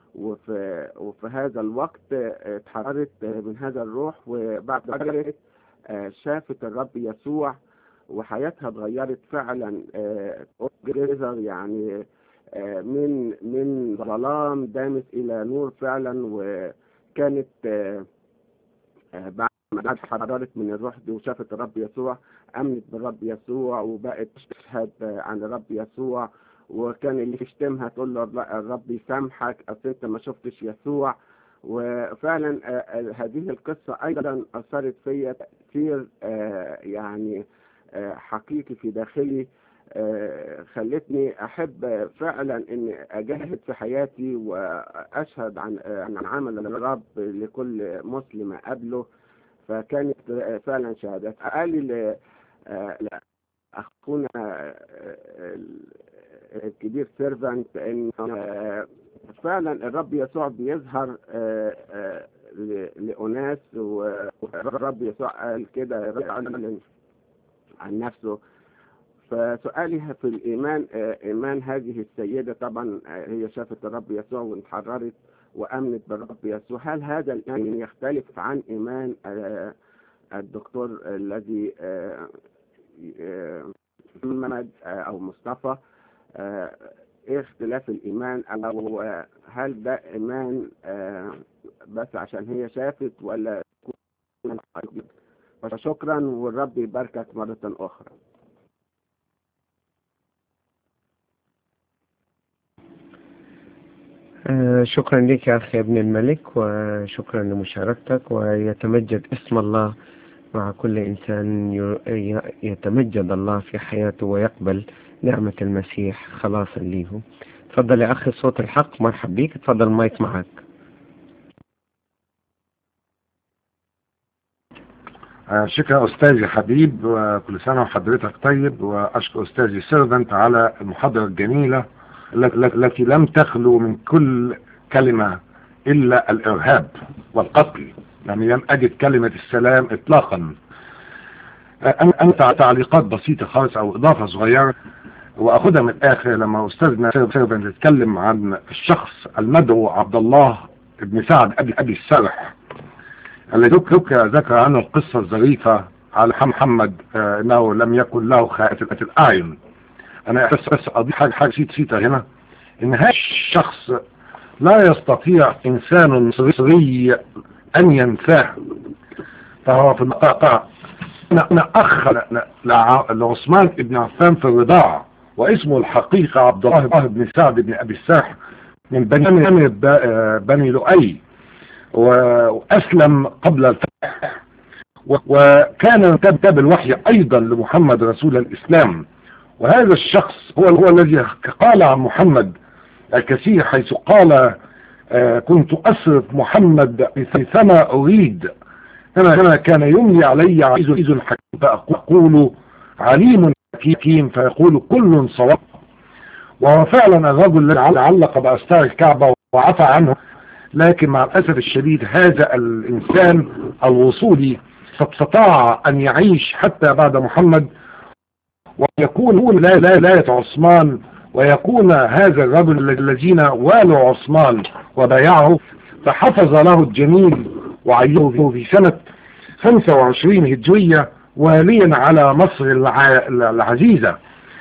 وفي وفي هذا الوقت آه، اتحررت آه، من هذا الروح وبعد ذلك آه، شافت الرب يسوع وحياتها اتغيرت فعلا آه، جزر يعني آه، من من ظلام دامس الى نور فعلا وكانت آه، آه، بعد ما اتحررت من الروح دي وشافت الرب يسوع امنت بالرب يسوع وبقت تشهد آه، عن الرب يسوع وكان اللي يشتمها تقول له لا الرب يسامحك اصل انت ما شفتش يسوع وفعلا آه، آه، هذه القصه ايضا اثرت فيا تاثير آه، يعني آه، حقيقي في داخلي آه، خلتني احب فعلا ان اجاهد في حياتي واشهد عن آه، عن عمل الرب لكل مسلم قبله فكانت آه، فعلا شهادات قال لي آه، اخونا آه، الكبير سيرفنت ان آه، فعلا الرب يسوع بيظهر آه، آه، ل- لأناس والرب يسوع قال كده يعلن عن نفسه فسؤالي في الإيمان آه، إيمان هذه السيدة طبعا آه، هي شافت الرب يسوع وانحررت وأمنت بالرب يسوع هل هذا الإيمان يختلف عن إيمان آه، الدكتور الذي آه، آه، محمد آه، أو مصطفى آه، ايه اختلاف الايمان او آه، هل ده ايمان آه، بس عشان هي شافت ولا فشكرا والرب يباركك مرة اخرى آه، شكرا لك يا أخي ابن الملك وشكرا لمشاركتك ويتمجد اسم الله مع كل إنسان ي- يتمجد الله في حياته ويقبل نعمة المسيح خلاصا ليه تفضل يا أخي صوت الحق مرحب بيك تفضل المايك معك آه، شكرا أستاذي حبيب وكل سنة وحضرتك طيب وأشكر أستاذي سيرفنت على المحاضرة الجميلة التي لم تخلو من كل كلمة إلا الإرهاب والقتل يعني لم أجد كلمة السلام إطلاقا أنت تعليقات بسيطة خالص أو إضافة صغيرة وأخذها من الآخر لما أستاذنا سيربن يتكلم عن الشخص المدعو عبد الله ابن سعد أبي, أبي السرح الذي ذكر عنه القصة الظريفة على محمد آه انه لم يكن له خائفة الاعين انا بس بس اضيف حاجة حاجة سيت سيتة هنا ان هذا الشخص لا يستطيع انسان مصري ان ينساه فهو في المقاطع انا اخ لعثمان ابن عفان في الرضاعة واسمه الحقيقة عبد الله بن سعد بن ابي السرح من بني بني لؤي واسلم قبل الفتح وكان كتاب الوحي ايضا لمحمد رسول الاسلام وهذا الشخص هو هو الذي قال عن محمد الكثير حيث قال آه كنت اصرف محمد فما اريد كما كان يملي علي عزيز حكيم فاقول عليم حكيم فيقول كل صواب وهو فعلا الرجل الذي علق باستار الكعبة وعفى عنه لكن مع الاسف الشديد هذا الانسان الوصولي استطاع أن يعيش حتى بعد محمد ويكون لا لا لا عثمان ويكون هذا الرجل الذين والوا عثمان وبايعه فحفظ له الجميل وعيه في سنة 25 هجرية واليا على مصر العزيزة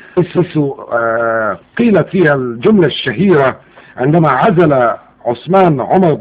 قيلت فيها الجملة الشهيرة عندما عزل عثمان عمر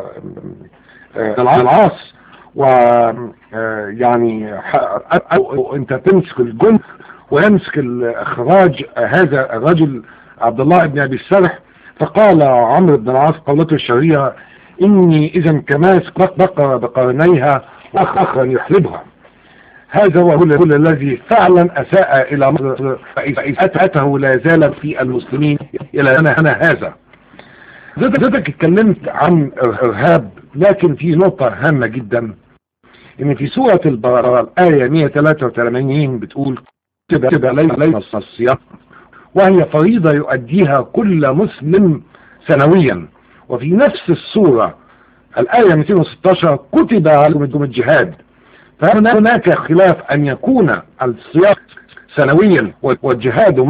العاص و يعني انت تمسك الجند ويمسك الاخراج هذا الرجل عبد الله بن ابي السرح فقال عمرو بن العاص قولته الشهيرة اني اذا كماسك بقرة بقرنيها واخرا يحلبها هذا هو هو الذي فعلا اساء الى مصر فاساءته لا زالت في المسلمين الى انا هنا هذا ذاتك اتكلمت عن ارهاب لكن في نقطة هامة جدا ان في سورة البقرة الآية 183 بتقول كتب علينا الصيام وهي فريضة يؤديها كل مسلم سنويا وفي نفس السورة الآية 216 كتب عليكم الجهاد فهناك خلاف أن يكون الصيام سنويا والجهاد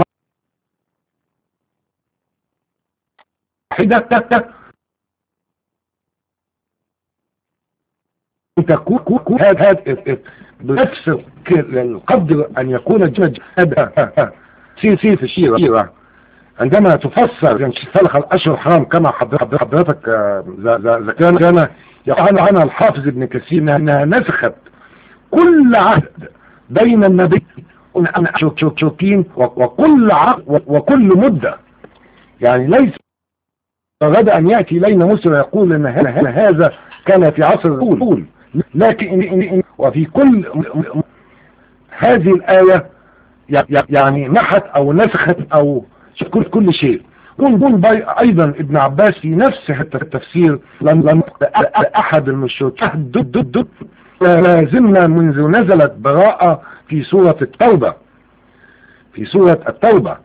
واحدة تكون هذا بنفس القدر أن يكون الجهاد سي سي في الشيرة عندما تفسر ثلاث الأشهر حرام كما حضرتك ذكرنا يقول عنها الحافظ ابن كثير أنها نسخت كل عهد بين النبي شوكين وكل عقد وكل مدة يعني ليس غدا أن يأتي إلينا مسلم يقول أن هذا كان في عصر الأول لكن وفي كل هذه الآية يعني محت أو نسخت أو كل كل شيء ونقول أيضا ابن عباس في نفس التفسير لم لم أحد المشركين ضد ضد ضد لازمنا منذ نزلت براءة في سورة التوبة في سورة التوبة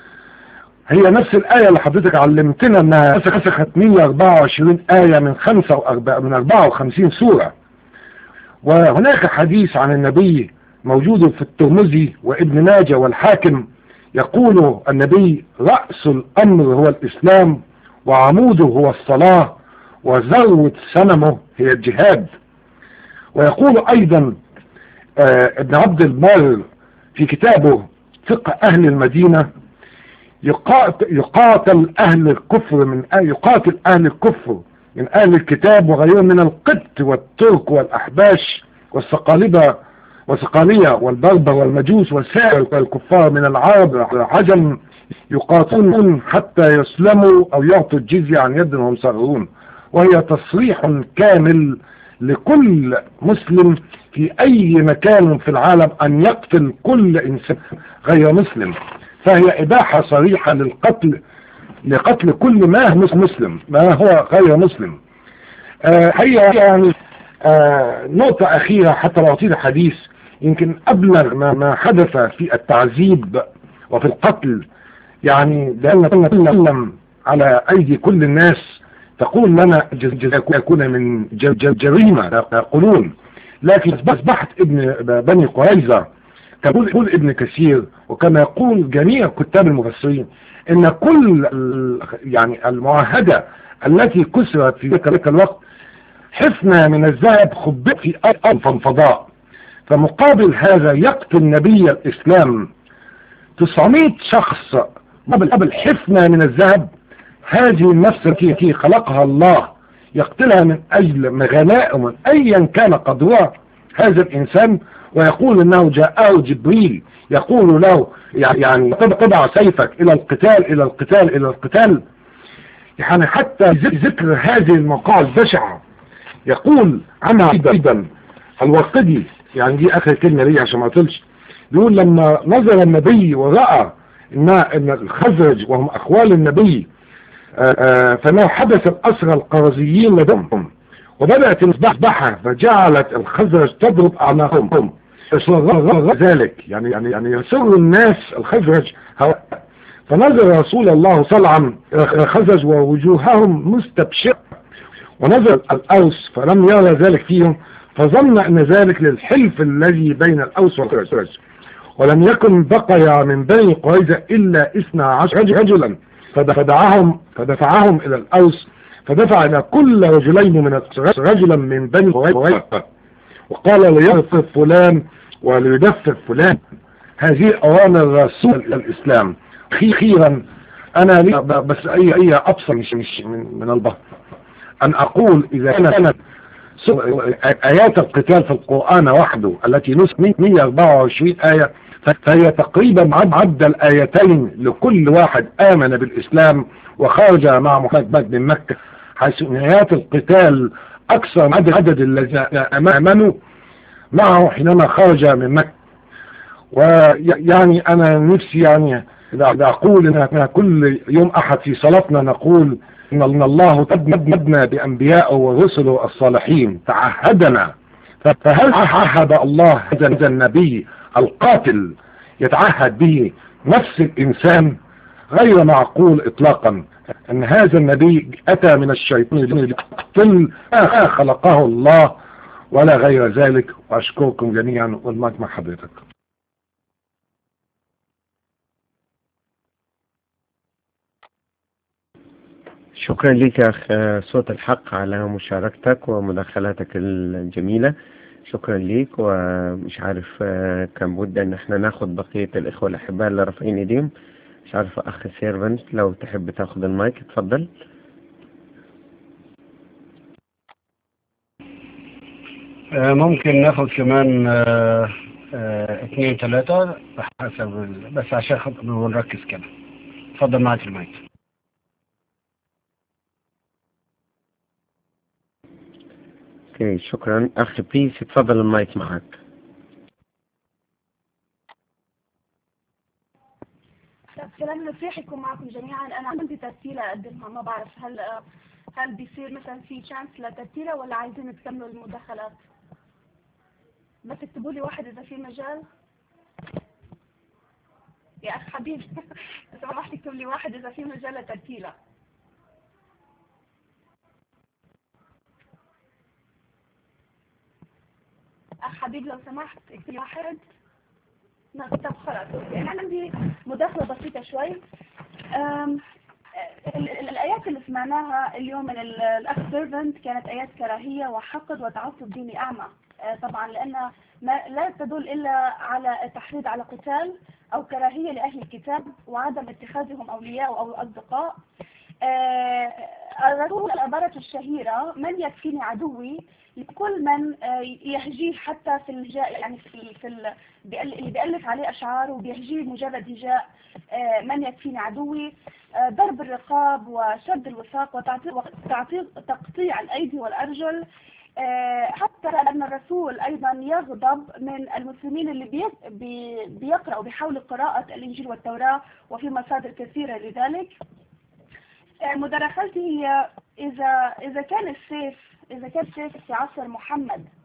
هي نفس الآية اللي حضرتك علمتنا انها نسخت 124 آية من 45 من 54 سورة وهناك حديث عن النبي موجود في الترمذي وابن ماجه والحاكم يقول النبي رأس الأمر هو الإسلام وعموده هو الصلاة وذروة سنمه هي الجهاد ويقول أيضا آه ابن عبد البر في كتابه فقه أهل المدينة يقاتل, يقاتل أهل الكفر من يقاتل أهل الكفر من أهل الكتاب وغيرهم من القبط والترك والأحباش والصقالبة والصقالية والبربر والمجوس وسائر الكفار من العرب والعجم يقاتلون حتى يسلموا أو يعطوا الجزية عن يد وهم صغرون وهي تصريح كامل لكل مسلم في أي مكان في العالم أن يقتل كل إنسان غير مسلم فهي إباحة صريحة للقتل لقتل كل ما هو مسلم ما هو غير مسلم آه هي يعني آه نقطة أخيرة حتى لو أطيل الحديث يمكن أبلغ ما, ما حدث في التعذيب وفي القتل يعني لأن نتكلم على أيدي كل الناس تقول لنا جزاء يكون من ج- ج- جريمة يقولون لكن أصبحت ابن بني قريظة تقول يقول ابن كثير وكما يقول جميع كتاب المفسرين ان كل ال- يعني المعاهدة التي كسرت في ذلك الوقت حفنة من الذهب خبئت في أرض فضاء فمقابل هذا يقتل نبي الإسلام 900 شخص قبل قبل حفنة من الذهب هذه النفس التي خلقها الله يقتلها من أجل غنائم أيا كان قدرها هذا الإنسان ويقول أنه جاءه جبريل يقول له يعني تبع سيفك إلى القتال إلى القتال إلى القتال يعني حتى ذكر هذه المقال البشعة يقول عنها أيضا الوقدي يعني دي آخر كلمة لي عشان ما أطلش بيقول لما نظر النبي ورأى إن إن الخزرج وهم أخوال النبي آآ آآ فانه حدث الأسرى القرزيين لدمهم وبدأت المصباحة فجعلت الخزرج تضرب أعناقهم يسر ذلك يعني يعني يعني يسر الناس الخزرج هواء فنظر رسول الله صلعا الخزرج ووجوههم مستبشرة ونظر الأوس فلم يرى ذلك فيهم فظن أن ذلك للحلف الذي بين الأوس والخزرج ولم يكن بقي من بني قريظة إلا إثنى عشر رجلا فدفعهم فدفعهم إلى الأوس فدفع إلى كل رجلين من رجلا من بني قريظة وقال ليغفر فلان وليدفر فلان هذه أوامر رسول الإسلام أخيرا أنا لي بس أي أي أبصر مش مش من, من البحر أن أقول إذا كانت آيات القتال في القرآن وحده التي نسخ 124 آية فهي تقريبا عد الآيتين لكل واحد آمن بالإسلام وخرج مع محمد من مكة حيث آيات القتال أكثر عدد عدد الذين آمنوا معه حينما خرج من مكة ويعني أنا نفسي يعني إذا أقول إن كل يوم أحد في صلاتنا نقول إن الله تبنى بأنبيائه ورسله الصالحين تعهدنا فهل عهد الله هذا النبي القاتل يتعهد به نفس الإنسان غير معقول إطلاقا أن هذا النبي أتى من الشيطان ليقتل ما خلقه الله ولا غير ذلك وأشكركم جميعا والمات مع حضرتك شكرا لك يا أخ صوت الحق على مشاركتك ومداخلاتك الجميلة شكرا ليك ومش عارف كان بد ان احنا ناخد بقية الاخوة الاحباء اللي رافعين ايديهم مش عارف اخ سيرفنت لو تحب تاخد المايك اتفضل ممكن ناخد كمان آه، آه، اثنين ثلاثة حسب ال- بس عشان خاطر نركز كده اتفضل معاك المايك اوكي شكرا اخ بيس اتفضل المايك معك السلام المسيح يكون معكم جميعا انا عندي ترتيله اقدمها ما بعرف هل هل بيصير مثلا في تشانس لترتيله ولا عايزين تكملوا المداخلات بس اكتبوا لي واحد اذا في مجال يا اخ حبيبي لو سمحت اكتب لي واحد اذا في مجال لترتيله اخ حبيب لو سمحت اكتب لي واحد نعم طب خلاص يعني عندي مداخلة بسيطة شوي أم، ال- ال- الآيات اللي سمعناها اليوم من ال- الأخ سيرفنت كانت آيات كراهية وحقد وتعصب ديني أعمى أه، طبعا لأنها ما لا تدل إلا على التحريض على قتال أو كراهية لأهل الكتاب وعدم اتخاذهم أولياء أو أصدقاء أه، الرسول العبارة الشهيرة من يكفيني عدوي لكل من آه، يهجيه حتى في الجاء يعني في في ال- بيأل- اللي بيألف عليه أشعار وبيهجيه مجرد هجاء آه، من يكفيني عدوي آه، ضرب الرقاب وشد الوثاق وتعطيع وتعطيع- تقطيع الأيدي والأرجل آه، حتى أن الرسول أيضا يغضب من المسلمين اللي بي- بي- بيقرأوا بيحاولوا قراءة الإنجيل والتوراة وفي مصادر كثيرة لذلك آه، مداخلتي هي إذا إذا كان السيف إذا كان السيف في عصر محمد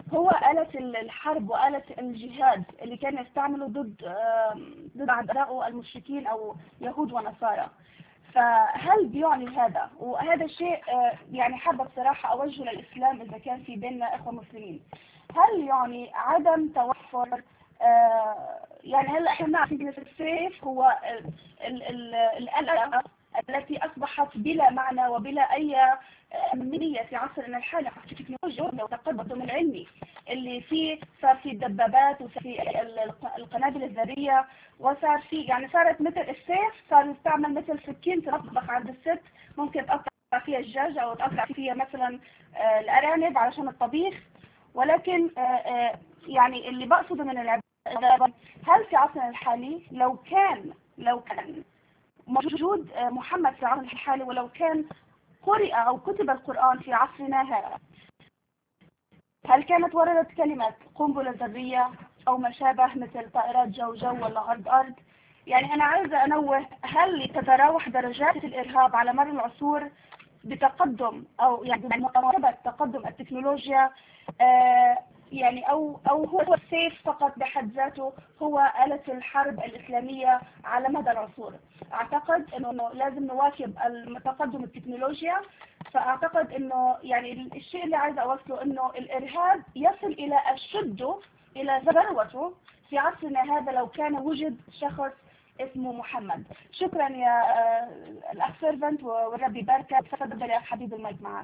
هو آلة الحرب وآلة الجهاد اللي كان يستعمله ضد آم، ضد أعدائه المشركين أو يهود ونصارى فهل بيعني هذا وهذا الشيء آه، يعني حابة بصراحة أوجه للإسلام إذا كان في بيننا إخوة مسلمين هل يعني عدم توفر آه، يعني هلا احنا نعرف ان السيف هو ال- ال- ال- الآلة التي أصبحت بلا معنى وبلا أي أهمية في عصرنا الحالي في التكنولوجيا والتقدم العلمي اللي فيه صار في دبابات وصار في ال- الق- القنابل الذرية وصار في يعني صارت مثل السيف صار يستعمل مثل سكين تطبخ عند الست ممكن تقطع فيها الدجاج أو تقطع فيها مثلا آه، الأرانب علشان الطبيخ ولكن آه، آه، يعني اللي بقصده من العبادة هل في عصرنا الحالي لو كان لو كان موجود آه، محمد في العصر الحالي ولو كان قرئ أو كتب القرآن في عصرنا هذا هل كانت وردت كلمة قنبلة ذرية أو ما شابه مثل طائرات جو جو ولا أرض أرض يعني أنا عايزة أنوه هل تتراوح درجات الإرهاب على مر العصور بتقدم أو يعني بمواكبة تقدم التكنولوجيا آه يعني أو أو هو السيف فقط بحد ذاته هو آلة الحرب الإسلامية على مدى العصور أعتقد إنه لازم نواكب التقدم التكنولوجيا فأعتقد إنه يعني الشيء اللي عايزة أوصله إنه الإرهاب يصل إلى أشده إلى ذروته في عصرنا هذا لو كان وجد شخص اسمه محمد شكرا يا آه، الأخ سيرفنت والرب يباركك تفضل يا حبيب المايك معك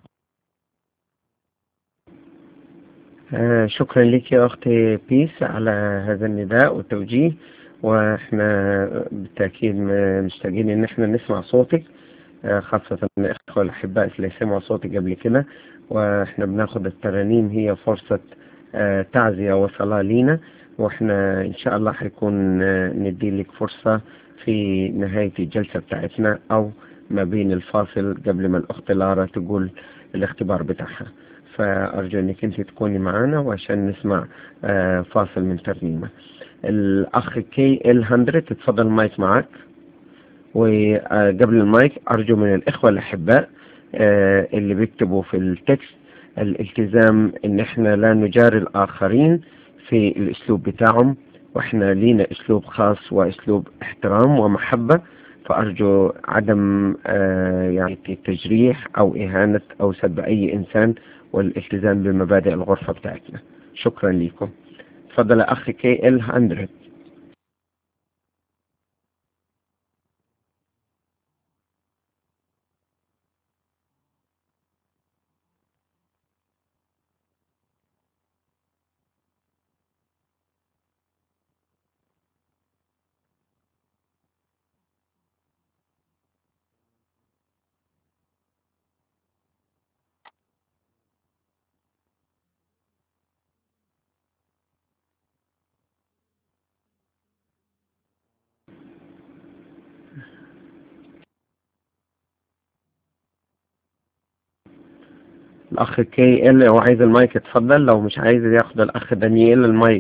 آه، شكرا لك يا أختي بيس على هذا النداء والتوجيه واحنا بالتأكيد م- مشتاقين ان احنا نسمع صوتك آه، خاصة الإخوة الأحباء اللي سمعوا صوتك قبل كده واحنا بناخد الترانيم هي فرصة آه، تعزية وصلاة لينا واحنا ان شاء الله حيكون آه، ندي لك فرصة في نهاية الجلسة بتاعتنا او ما بين الفاصل قبل ما الأخت لارا تقول الاختبار بتاعها فأرجو أنك أنت تكوني معنا وعشان نسمع آه، فاصل من ترنيمة الأخ كي ال 100 تتفضل المايك معك وقبل المايك أرجو من الإخوة الأحباء آه، اللي بيكتبوا في التكست الالتزام ان احنا لا نجاري الآخرين في الأسلوب بتاعهم واحنا لينا أسلوب خاص وأسلوب احترام ومحبة فأرجو عدم آه، يعني تجريح أو إهانة أو سب أي إنسان والالتزام بمبادئ الغرفة بتاعتنا شكرا لكم تفضل يا أخي كي ال 100 الأخ كي ال لو عايز المايك اتفضل لو مش عايز ياخد الأخ دانييل المايك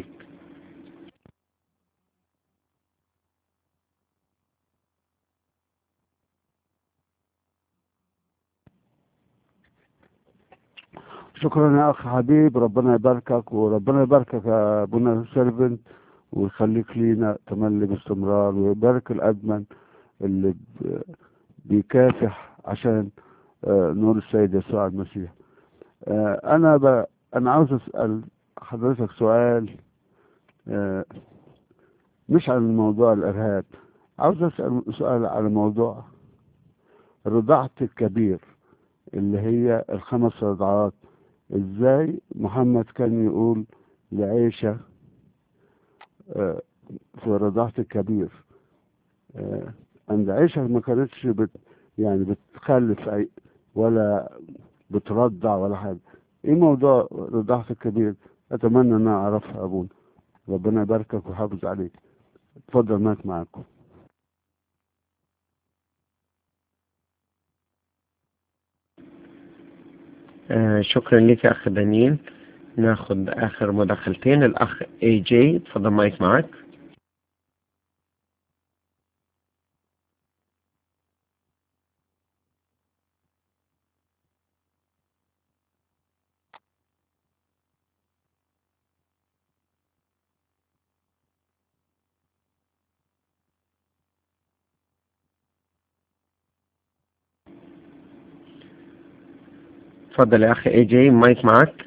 شكرا يا اخ حبيب ربنا يباركك وربنا يباركك يا ابونا سيرفنت ويخليك لينا تملي باستمرار ويبارك الادمن اللي ب- بيكافح عشان آه، نور السيد يسوع المسيح آه، انا ب... انا عاوز اسال حضرتك سؤال آه، مش عن موضوع الارهاب عاوز اسال سؤال على موضوع رضاعة الكبير اللي هي الخمس رضعات ازاي محمد كان يقول لعيشة آه، في رضاعة الكبير آه، عند عيشة ما كانتش بت يعني بتخلف أي ولا بترضع ولا حاجة ايه موضوع رضاعة الكبير اتمنى ان أنا اعرفها ابونا ربنا يباركك ويحافظ عليك اتفضل معك معاكم آه، شكرا لك يا أخ دانييل ناخد آخر مداخلتين الأخ اي جي تفضل مايك معك اتفضل يا اخي اي جي مايك معاك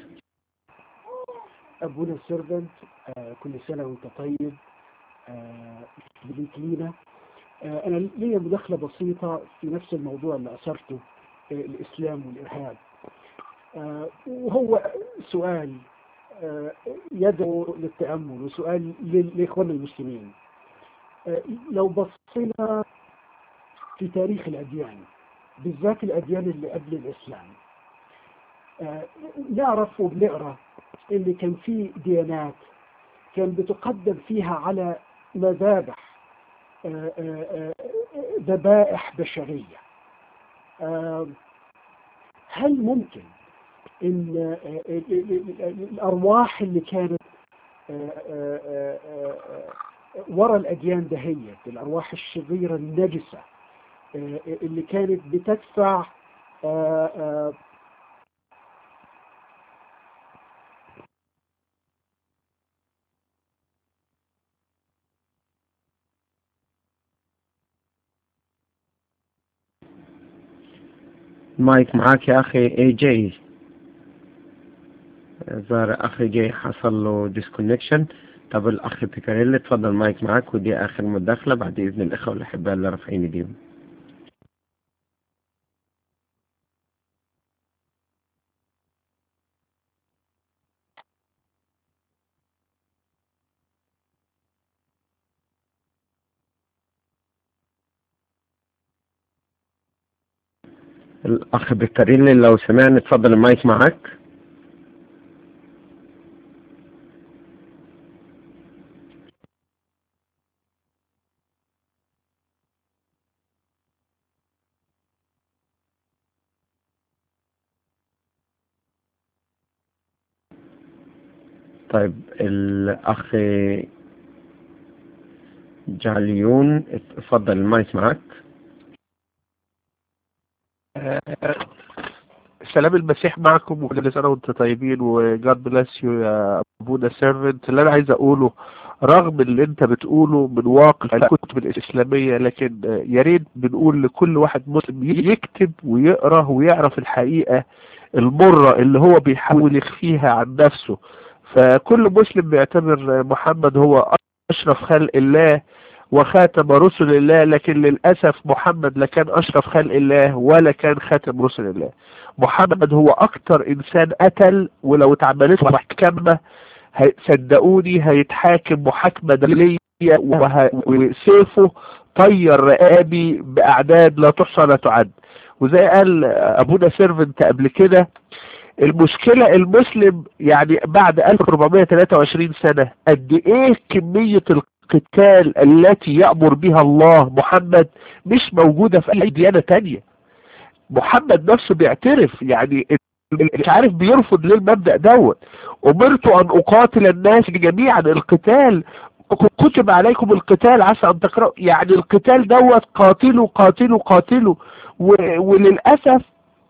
أبونا السيرفنت آه كل سنة وأنت طيب آه بديت لينا آه أنا ليا مداخلة بسيطة في نفس الموضوع اللي أثرته آه الإسلام والإرهاب آه وهو سؤال آه يدعو للتأمل وسؤال لل- لإخواننا المسلمين آه لو بصينا في تاريخ الأديان بالذات الأديان اللي قبل الإسلام آه نعرف وبنقرأ اللي كان في ديانات كان بتقدم فيها على مذابح آه، آه، آه، ذبائح بشرية آه، هل ممكن ان آه، ال- ال- ال- الارواح اللي كانت آه، آه، آه، آه، ورا الاديان دهيت الارواح الشريرة النجسة آه، اللي كانت بتدفع آه، آه، مايك معاك يا اخي اي جي ظهر اخي جي حصل له ديسكونكشن طب الاخ بيكاريلي اتفضل مايك معاك ودي اخر مداخلة بعد اذن الاخوة الاحباء اللي رافعين ايديهم الاخ بيكاريلي لو سمعني اتفضل المايك معاك طيب الأخ جعليون اتفضل المايك معاك سلام المسيح معكم وكل سنة وانتم طيبين وجاد بلاس يو يا ابونا سيرفنت اللي انا عايز اقوله رغم اللي انت بتقوله من واقع الكتب الاسلامية لكن آه، يا ريت بنقول لكل واحد مسلم يكتب ويقرا ويعرف الحقيقة المرة اللي هو بيحاول يخفيها عن نفسه فكل مسلم بيعتبر آه، محمد هو اشرف خلق الله وخاتم رسل الله لكن للأسف محمد لا كان أشرف خلق الله ولا كان خاتم رسل الله محمد هو أكتر إنسان قتل ولو اتعملت له محكمة هي- صدقوني هيتحاكم محاكمة دولية وه- وسيفه طير رقابي بأعداد لا تحصى لا تعد وزي قال أبونا سيرفنت قبل كده المشكلة المسلم يعني بعد 1423 سنة قد ايه كمية القتال التي يأمر بها الله محمد مش موجودة في اي ديانة تانية محمد نفسه بيعترف يعني مش عارف بيرفض ليه المبدأ دوت أمرت أن أقاتل الناس جميعا القتال كتب عليكم القتال عسى أن تقرأوا يعني القتال دوت قاتلوا قاتلوا قاتلوا و- وللأسف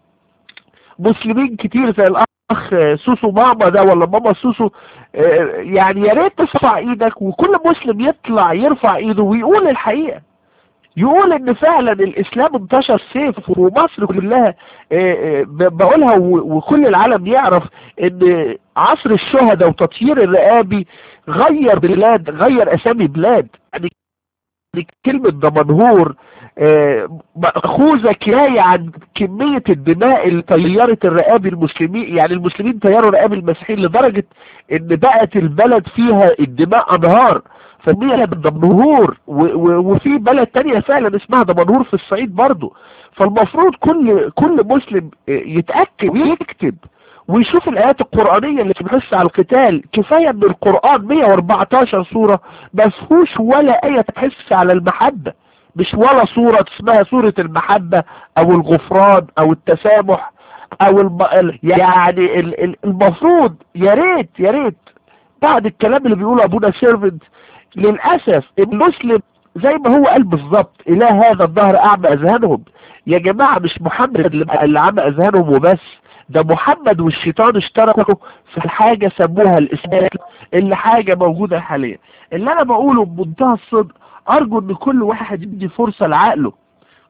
مسلمين كتير زي الأخ سوسو ماما ده ولا ماما سوسو آه، يعني يا ريت ترفع ايدك وكل مسلم يطلع يرفع ايده ويقول الحقيقة يقول ان فعلا الاسلام انتشر سيف ومصر كلها آه، آه، ب- بقولها و- وكل العالم يعرف ان عصر الشهداء وتطهير الرقابي غير بلاد غير اسامي بلاد يعني يعني كلمة دمنهور آه، مأخوذة كناية عن كمية الدماء اللي طيرت الرقاب المسلمين يعني المسلمين طيروا رقاب المسيحيين لدرجة ان بقت البلد فيها الدماء انهار فمية دمنهور و- و- وفي بلد تانية فعلا اسمها دمنهور في الصعيد برضو فالمفروض كل كل مسلم آه، يتأكد ويكتب ويشوف الآيات القرآنية اللي بتنص على القتال كفاية ان القرآن 114 سورة ما فيهوش ولا آية تحس على المحبة مش ولا سورة اسمها سورة المحبة او الغفران او التسامح او الم... ال- يعني ال- ال- المفروض يا ريت يا ريت بعد الكلام اللي بيقوله ابونا سيرفنت للأسف المسلم زي ما هو قال بالظبط إله هذا الظهر أعمى أذهانهم يا جماعة مش محمد اللي اللي عمى أذهانهم وبس ده محمد والشيطان اشتركوا في حاجة سموها الإسلام اللي حاجة موجودة حاليا اللي أنا بقوله بمنتهى الصدق أرجو إن كل واحد يدي فرصة لعقله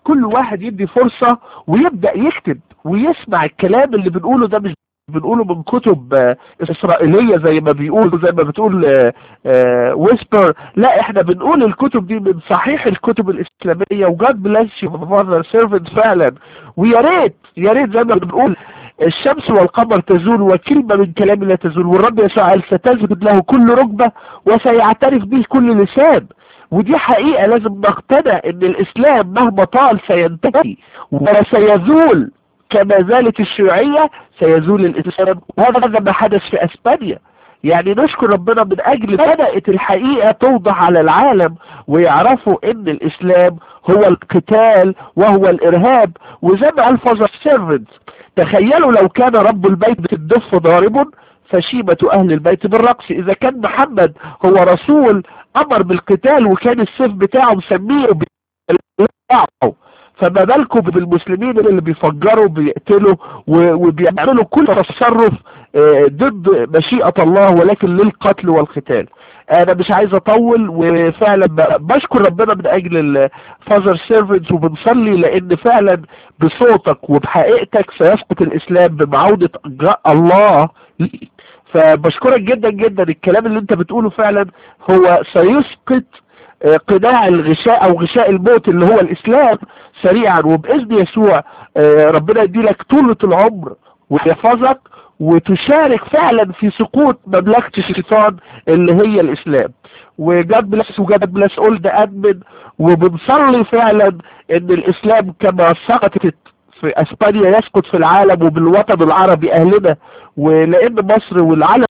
كل واحد يدي فرصة ويبدأ يكتب ويسمع الكلام اللي بنقوله ده مش بنقوله من كتب آه، إسرائيلية زي ما بيقولوا زي ما بتقول ويسبر لا احنا بنقول الكتب دي من صحيح الكتب الإسلامية وجاد بلاش فاذر سيرفنت فعلا ويا ريت يا ريت زي ما بنقول الشمس والقمر تزول وكلمة من كلام لا تزول والرب يسوع قال ستسجد له كل ركبة وسيعترف به كل لسان ودي حقيقة لازم نقتنع ان الاسلام مهما طال سينتهي وسيزول كما زالت الشيوعية سيزول الاسلام وهذا ما حدث في اسبانيا يعني نشكر ربنا من اجل بدأت الحقيقة توضح على العالم ويعرفوا ان الاسلام هو القتال وهو الارهاب وزي ما قال فازر سيرفنت تخيلوا لو كان رب البيت بالدف ضارب فشيمة أهل البيت بالرقص إذا كان محمد هو رسول أمر بالقتال وكان السيف بتاعه مسميه بتاعه فما بالكم بالمسلمين اللي بيفجروا بيقتلوا وبيعملوا كل تصرف ضد مشيئة الله ولكن للقتل والقتال انا مش عايز اطول وفعلا بشكر ربنا من اجل الفازر سيرفنتس وبنصلي لان فعلا بصوتك وبحقيقتك سيسقط الاسلام بمعودة الله فبشكرك جدا جدا الكلام اللي انت بتقوله فعلا هو سيسقط قناع الغشاء او غشاء الموت اللي هو الاسلام سريعا وباذن يسوع ربنا يديلك طولة العمر ويحفظك وتشارك فعلا في سقوط مملكة الشيطان اللي هي الاسلام وجاد بلس وجاد بلس اولد ادمن وبنصلي فعلا ان الاسلام كما سقطت في اسبانيا يسقط في العالم وبالوطن العربي اهلنا ولان مصر والعالم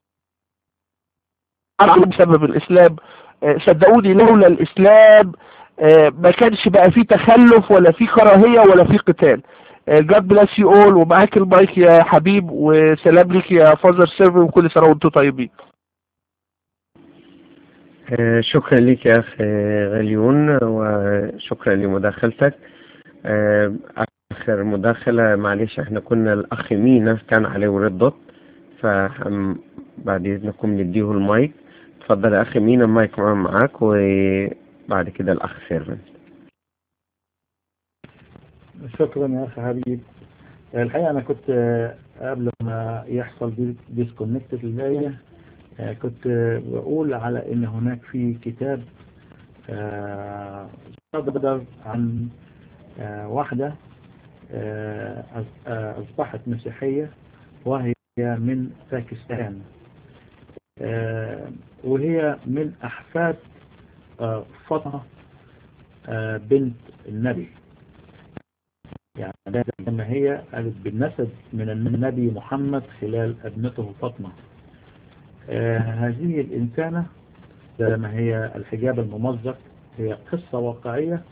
بسبب الاسلام صدقوني لولا الاسلام ما كانش بقى فيه تخلف ولا فيه كراهية ولا فيه قتال جاد بلاس يو اول ومعاك المايك يا حبيب وسلام ليك يا فازر سيرفي وكل سنة وانتم طيبين شكرا لك يا اخ غليون وشكرا لمداخلتك اخر مداخلة معلش احنا كنا الاخ مينا كان عليه ردت فبعد اذنكم نديه المايك اتفضل يا اخي مينا المايك معاك وبعد كده الاخ سيرفنت شكرا يا اخي حبيب الحقيقة انا كنت قبل ما يحصل ديسكونكت للآية كنت بقول على ان هناك في كتاب صدر عن واحدة اصبحت مسيحية وهي من باكستان وهي من احفاد فاطمة بنت النبي يعني لما هي قالت بالنسب من النبي محمد خلال ابنته فاطمة آه هذه الإنسانة لما هي الحجاب الممزق هي قصة واقعية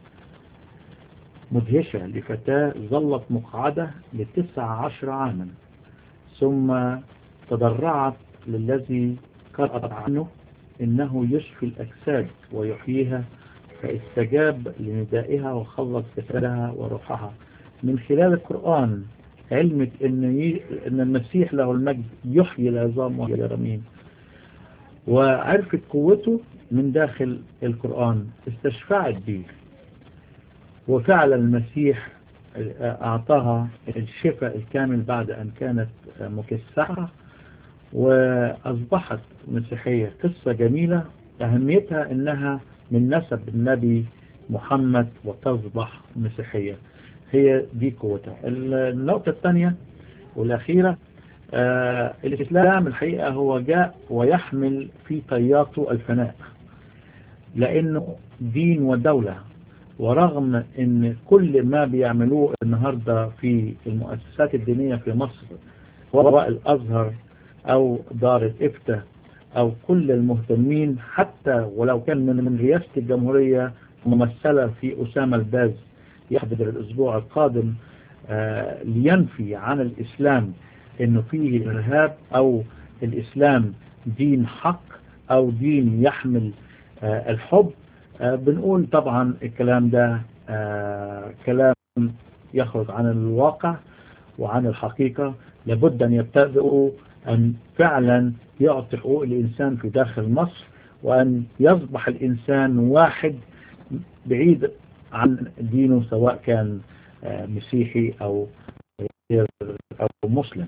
مدهشة لفتاة ظلت مقعدة لتسع عشر عاما ثم تضرعت للذي قرأت عنه إنه يشفي الأجساد ويحييها فاستجاب لندائها وخلص جسدها وروحها من خلال القرآن علمت ان ان المسيح له المجد يحيي العظام وهي رميم وعرفت قوته من داخل القرآن استشفعت به وفعلا المسيح أعطاها الشفاء الكامل بعد أن كانت مكسحة وأصبحت مسيحية قصة جميلة أهميتها أنها من نسب النبي محمد وتصبح مسيحية هي دي قوتها النقطة الثانية والأخيرة آه الإسلام الحقيقة هو جاء ويحمل في طياته الفناء لأنه دين ودولة ورغم ان كل ما بيعملوه النهاردة في المؤسسات الدينية في مصر سواء الأزهر أو دار الإفتاء أو كل المهتمين حتى ولو كان من رئاسة الجمهورية ممثلة في أسامة الباز يحضر الأسبوع القادم آه لينفي عن الإسلام أنه فيه إرهاب أو الإسلام دين حق أو دين يحمل آه الحب آه بنقول طبعا الكلام ده كلام يخرج عن الواقع وعن الحقيقة لابد أن يبتدئوا أن فعلا يعطي حقوق الإنسان في داخل مصر وأن يصبح الإنسان واحد بعيد عن دينه سواء كان آه، مسيحي أو أو مسلم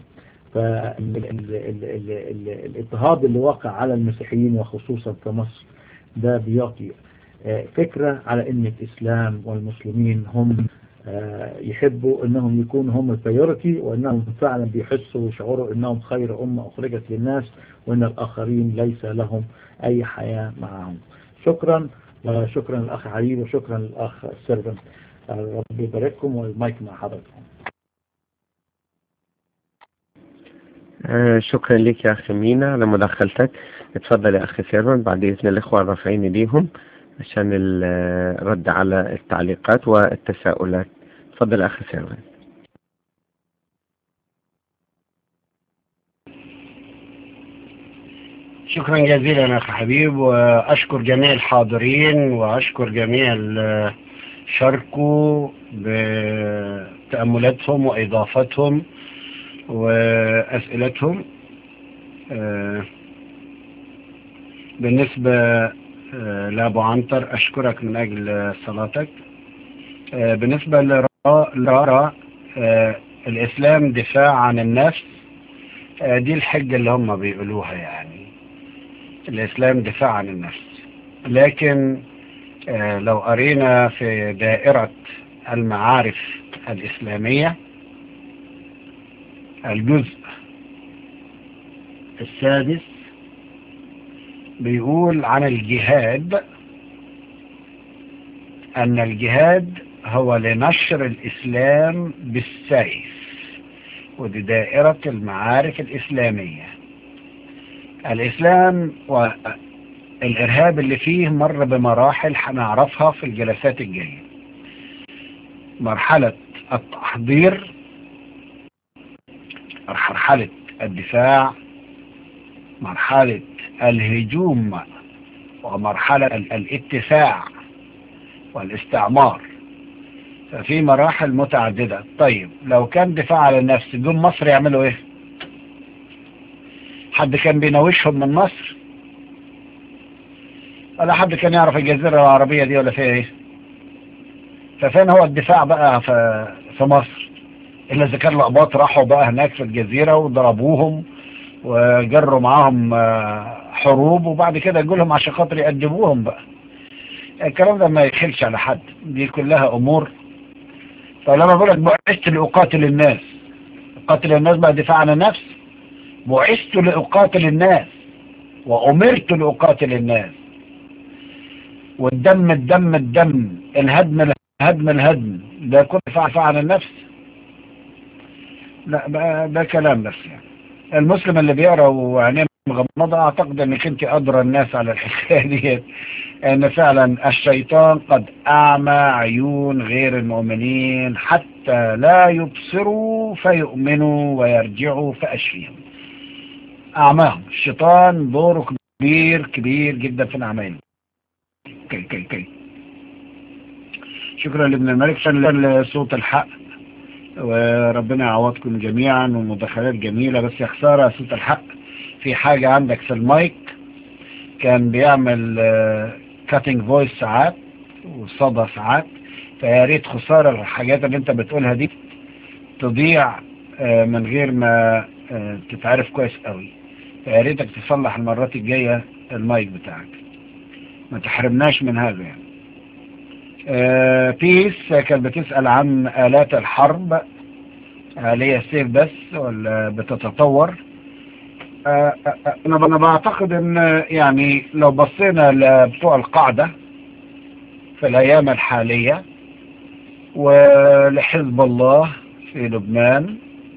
فالاضطهاد اللي واقع على المسيحيين وخصوصا في مصر ده بيعطي آه، فكرة على ان الاسلام والمسلمين هم آه، يحبوا انهم يكونوا هم البيورتي وانهم فعلا بيحسوا ويشعروا انهم خير امة اخرجت للناس وان الاخرين ليس لهم اي حياة معهم شكرا وشكرا للاخ علي وشكرا للاخ سيرفنت رب يبارككم والمايك مع حضراتكم آه، شكرا لك يا أخي مينا على مداخلتك اتفضل يا أخي سيرفن بعد إذن الإخوة الرافعين إيديهم عشان الرد على التعليقات والتساؤلات اتفضل يا أخي سيرفن شكرا جزيلا أخي حبيب وأشكر جميع الحاضرين وأشكر جميع اللي شاركوا بتأملاتهم وإضافتهم وأسئلتهم آه، بالنسبة آه، لأبو عنتر أشكرك من أجل صلاتك آه، بالنسبة لرا لرا آه، الإسلام دفاع عن النفس آه، دي الحجة اللي هم بيقولوها يعني الإسلام دفاع عن النفس لكن آه، لو قرينا في دائرة المعارف الإسلامية الجزء السادس بيقول عن الجهاد أن الجهاد هو لنشر الإسلام بالسيف ودي دائرة المعارف الإسلامية الإسلام والإرهاب اللي فيه مر بمراحل هنعرفها في الجلسات الجاية مرحلة التحضير مرحلة الدفاع مرحلة الهجوم ومرحلة ال- الاتساع والاستعمار ففي مراحل متعددة طيب لو كان دفاع عن النفس جم مصر يعملوا ايه حد كان بيناوشهم من مصر ولا حد كان يعرف الجزيرة العربية دي ولا فيها ايه ففين هو الدفاع بقى في, في مصر إلا إذا كان الأقباط راحوا بقى هناك في الجزيرة وضربوهم وجروا معاهم آه، حروب وبعد كده يقول لهم عشان خاطر يأدبوهم بقى الكلام ده ما يخلش على حد دي كلها أمور طالما بقول لك بعثت لأقاتل الناس أقاتل الناس بقى دفاع عن النفس بعثت لأقاتل الناس وأمرت لأقاتل الناس والدم الدم الدم الهدم الهدم الهدم ده كله دفاع دفاع عن النفس لا بقى ده كلام بس يعني المسلم اللي بيقرا وعينيه مغمضة اعتقد انك انت ادرى الناس على الحكاية دي ان فعلا الشيطان قد اعمى عيون غير المؤمنين حتى لا يبصروا فيؤمنوا ويرجعوا فاشفيهم اعماهم الشيطان دوره كبير كبير جدا في الاعمال كي كي كي شكرا لابن الملك شكرا لصوت الحق وربنا يعوضكم جميعا ومداخلات جميلة بس يا خسارة صوت الحق في حاجة عندك في المايك كان بيعمل كاتنج فويس ساعات وصدى ساعات فيا ريت خسارة الحاجات اللي انت بتقولها دي تضيع آه، من غير ما آه، تتعرف كويس قوي فيا ريتك تصلح المرات الجاية المايك بتاعك ما تحرمناش من هذا يعني آه، بيس كانت بتسأل عن آلات الحرب هل هي السيف بس ولا بتتطور آه، آه، انا أنا بعتقد ان يعني لو بصينا لبتوع القاعدة في الايام الحالية ولحزب الله في لبنان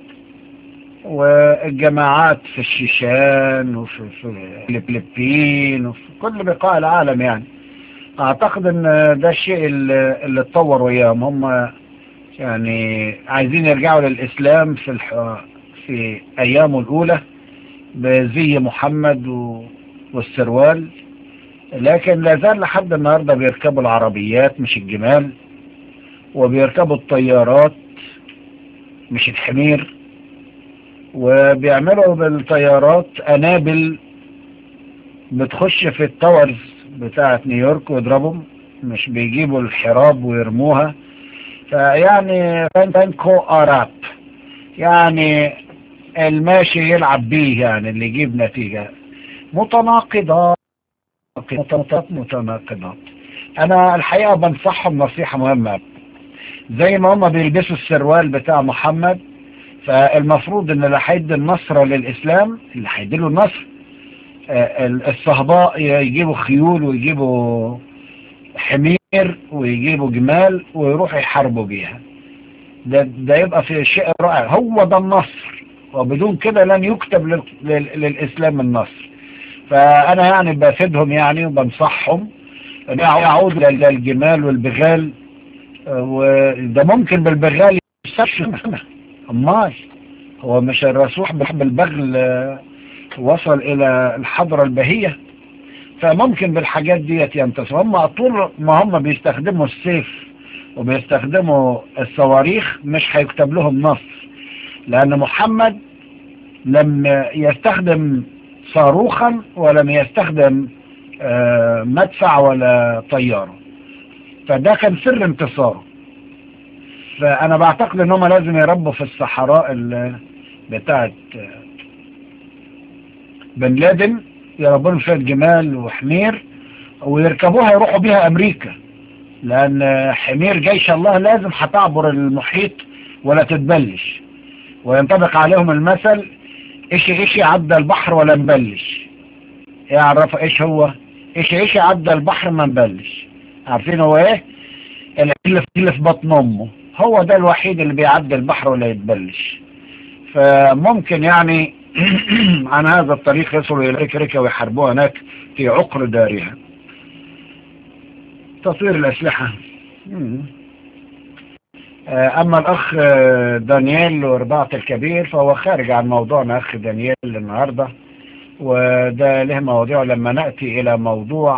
والجماعات في الشيشان وفي في الفلبين وفي كل بقاع العالم يعني اعتقد ان ده الشيء اللي اللي اتطور وياهم هم يعني عايزين يرجعوا للاسلام في الح... في ايامه الاولى بزي محمد و... والسروال لكن لا زال لحد النهارده بيركبوا العربيات مش الجمال وبيركبوا الطيارات مش الحمير وبيعملوا بالطيارات انابل بتخش في التاورز بتاعة نيويورك ويضربهم مش بيجيبوا الحراب ويرموها فيعني فانكو اراب يعني الماشي يلعب بيه يعني اللي يجيب نتيجة متناقضات متناقضات متناقضات انا الحقيقة بنصحهم نصيحة مهمة زي ما هم بيلبسوا السروال بتاع محمد فالمفروض ان اللي هيدي النصر للاسلام اللي هيدي له النصر الصهباء يجيبوا خيول ويجيبوا حمير ويجيبوا جمال ويروحوا يحاربوا بيها ده, ده يبقى في شيء رائع هو ده النصر وبدون كده لن يكتب لل لل للإسلام النصر فأنا يعني بفيدهم يعني وبنصحهم أن يعود للجمال والبغال وده ممكن بالبغال يستشفى أمال هو مش الرسول بالبغل وصل إلى الحضرة البهية فممكن بالحاجات ديت ينتصر هم طول ما هم بيستخدموا السيف وبيستخدموا الصواريخ مش هيكتب لهم نصر لأن محمد لم يستخدم صاروخا ولم يستخدم مدفع ولا طيارة فده كان سر انتصاره فأنا بعتقد ان هم لازم يربوا في الصحراء بتاعت بن لادن يربون شوية جمال وحمير ويركبوها يروحوا بيها أمريكا لأن حمير جيش الله لازم هتعبر المحيط ولا تتبلش وينطبق عليهم المثل إيش إيش عدى البحر ولا مبلش يعرف إيش هو إيش إيش عدى البحر ما مبلش عارفين هو إيه اللي في بطن أمه هو ده الوحيد اللي بيعدي البحر ولا يتبلش فممكن يعني عن هذا الطريق يصلوا إلى كركة ويحاربوها هناك في عقر دارها تطوير الأسلحة أما الأخ دانييل ورباعة الكبير فهو خارج عن موضوعنا أخ دانييل النهاردة وده له مواضيع لما نأتي إلى موضوع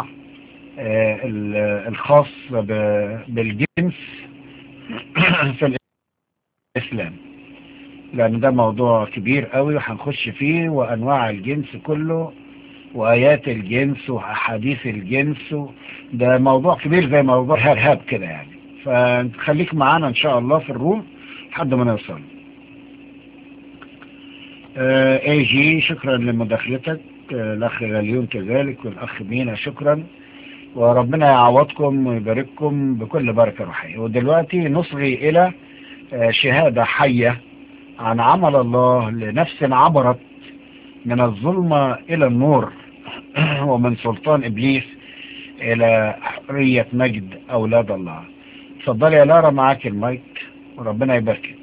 الخاص بالجنس في الإسلام لأن ده موضوع كبير قوي وهنخش فيه وأنواع الجنس كله وآيات الجنس وأحاديث الجنس ده موضوع كبير زي موضوع هرهاب كده يعني فخليك معانا إن شاء الله في الروم لحد ما نوصل اي جي شكرا لمداخلتك الأخ غليون كذلك والأخ مينا شكرا وربنا يعوضكم ويبارككم بكل بركة روحية ودلوقتي نصغي إلى شهادة حية عن عمل الله لنفس عبرت من الظلمة إلى النور ومن سلطان إبليس إلى حرية مجد أولاد الله تفضلي يا لارا معاك المايك وربنا يباركك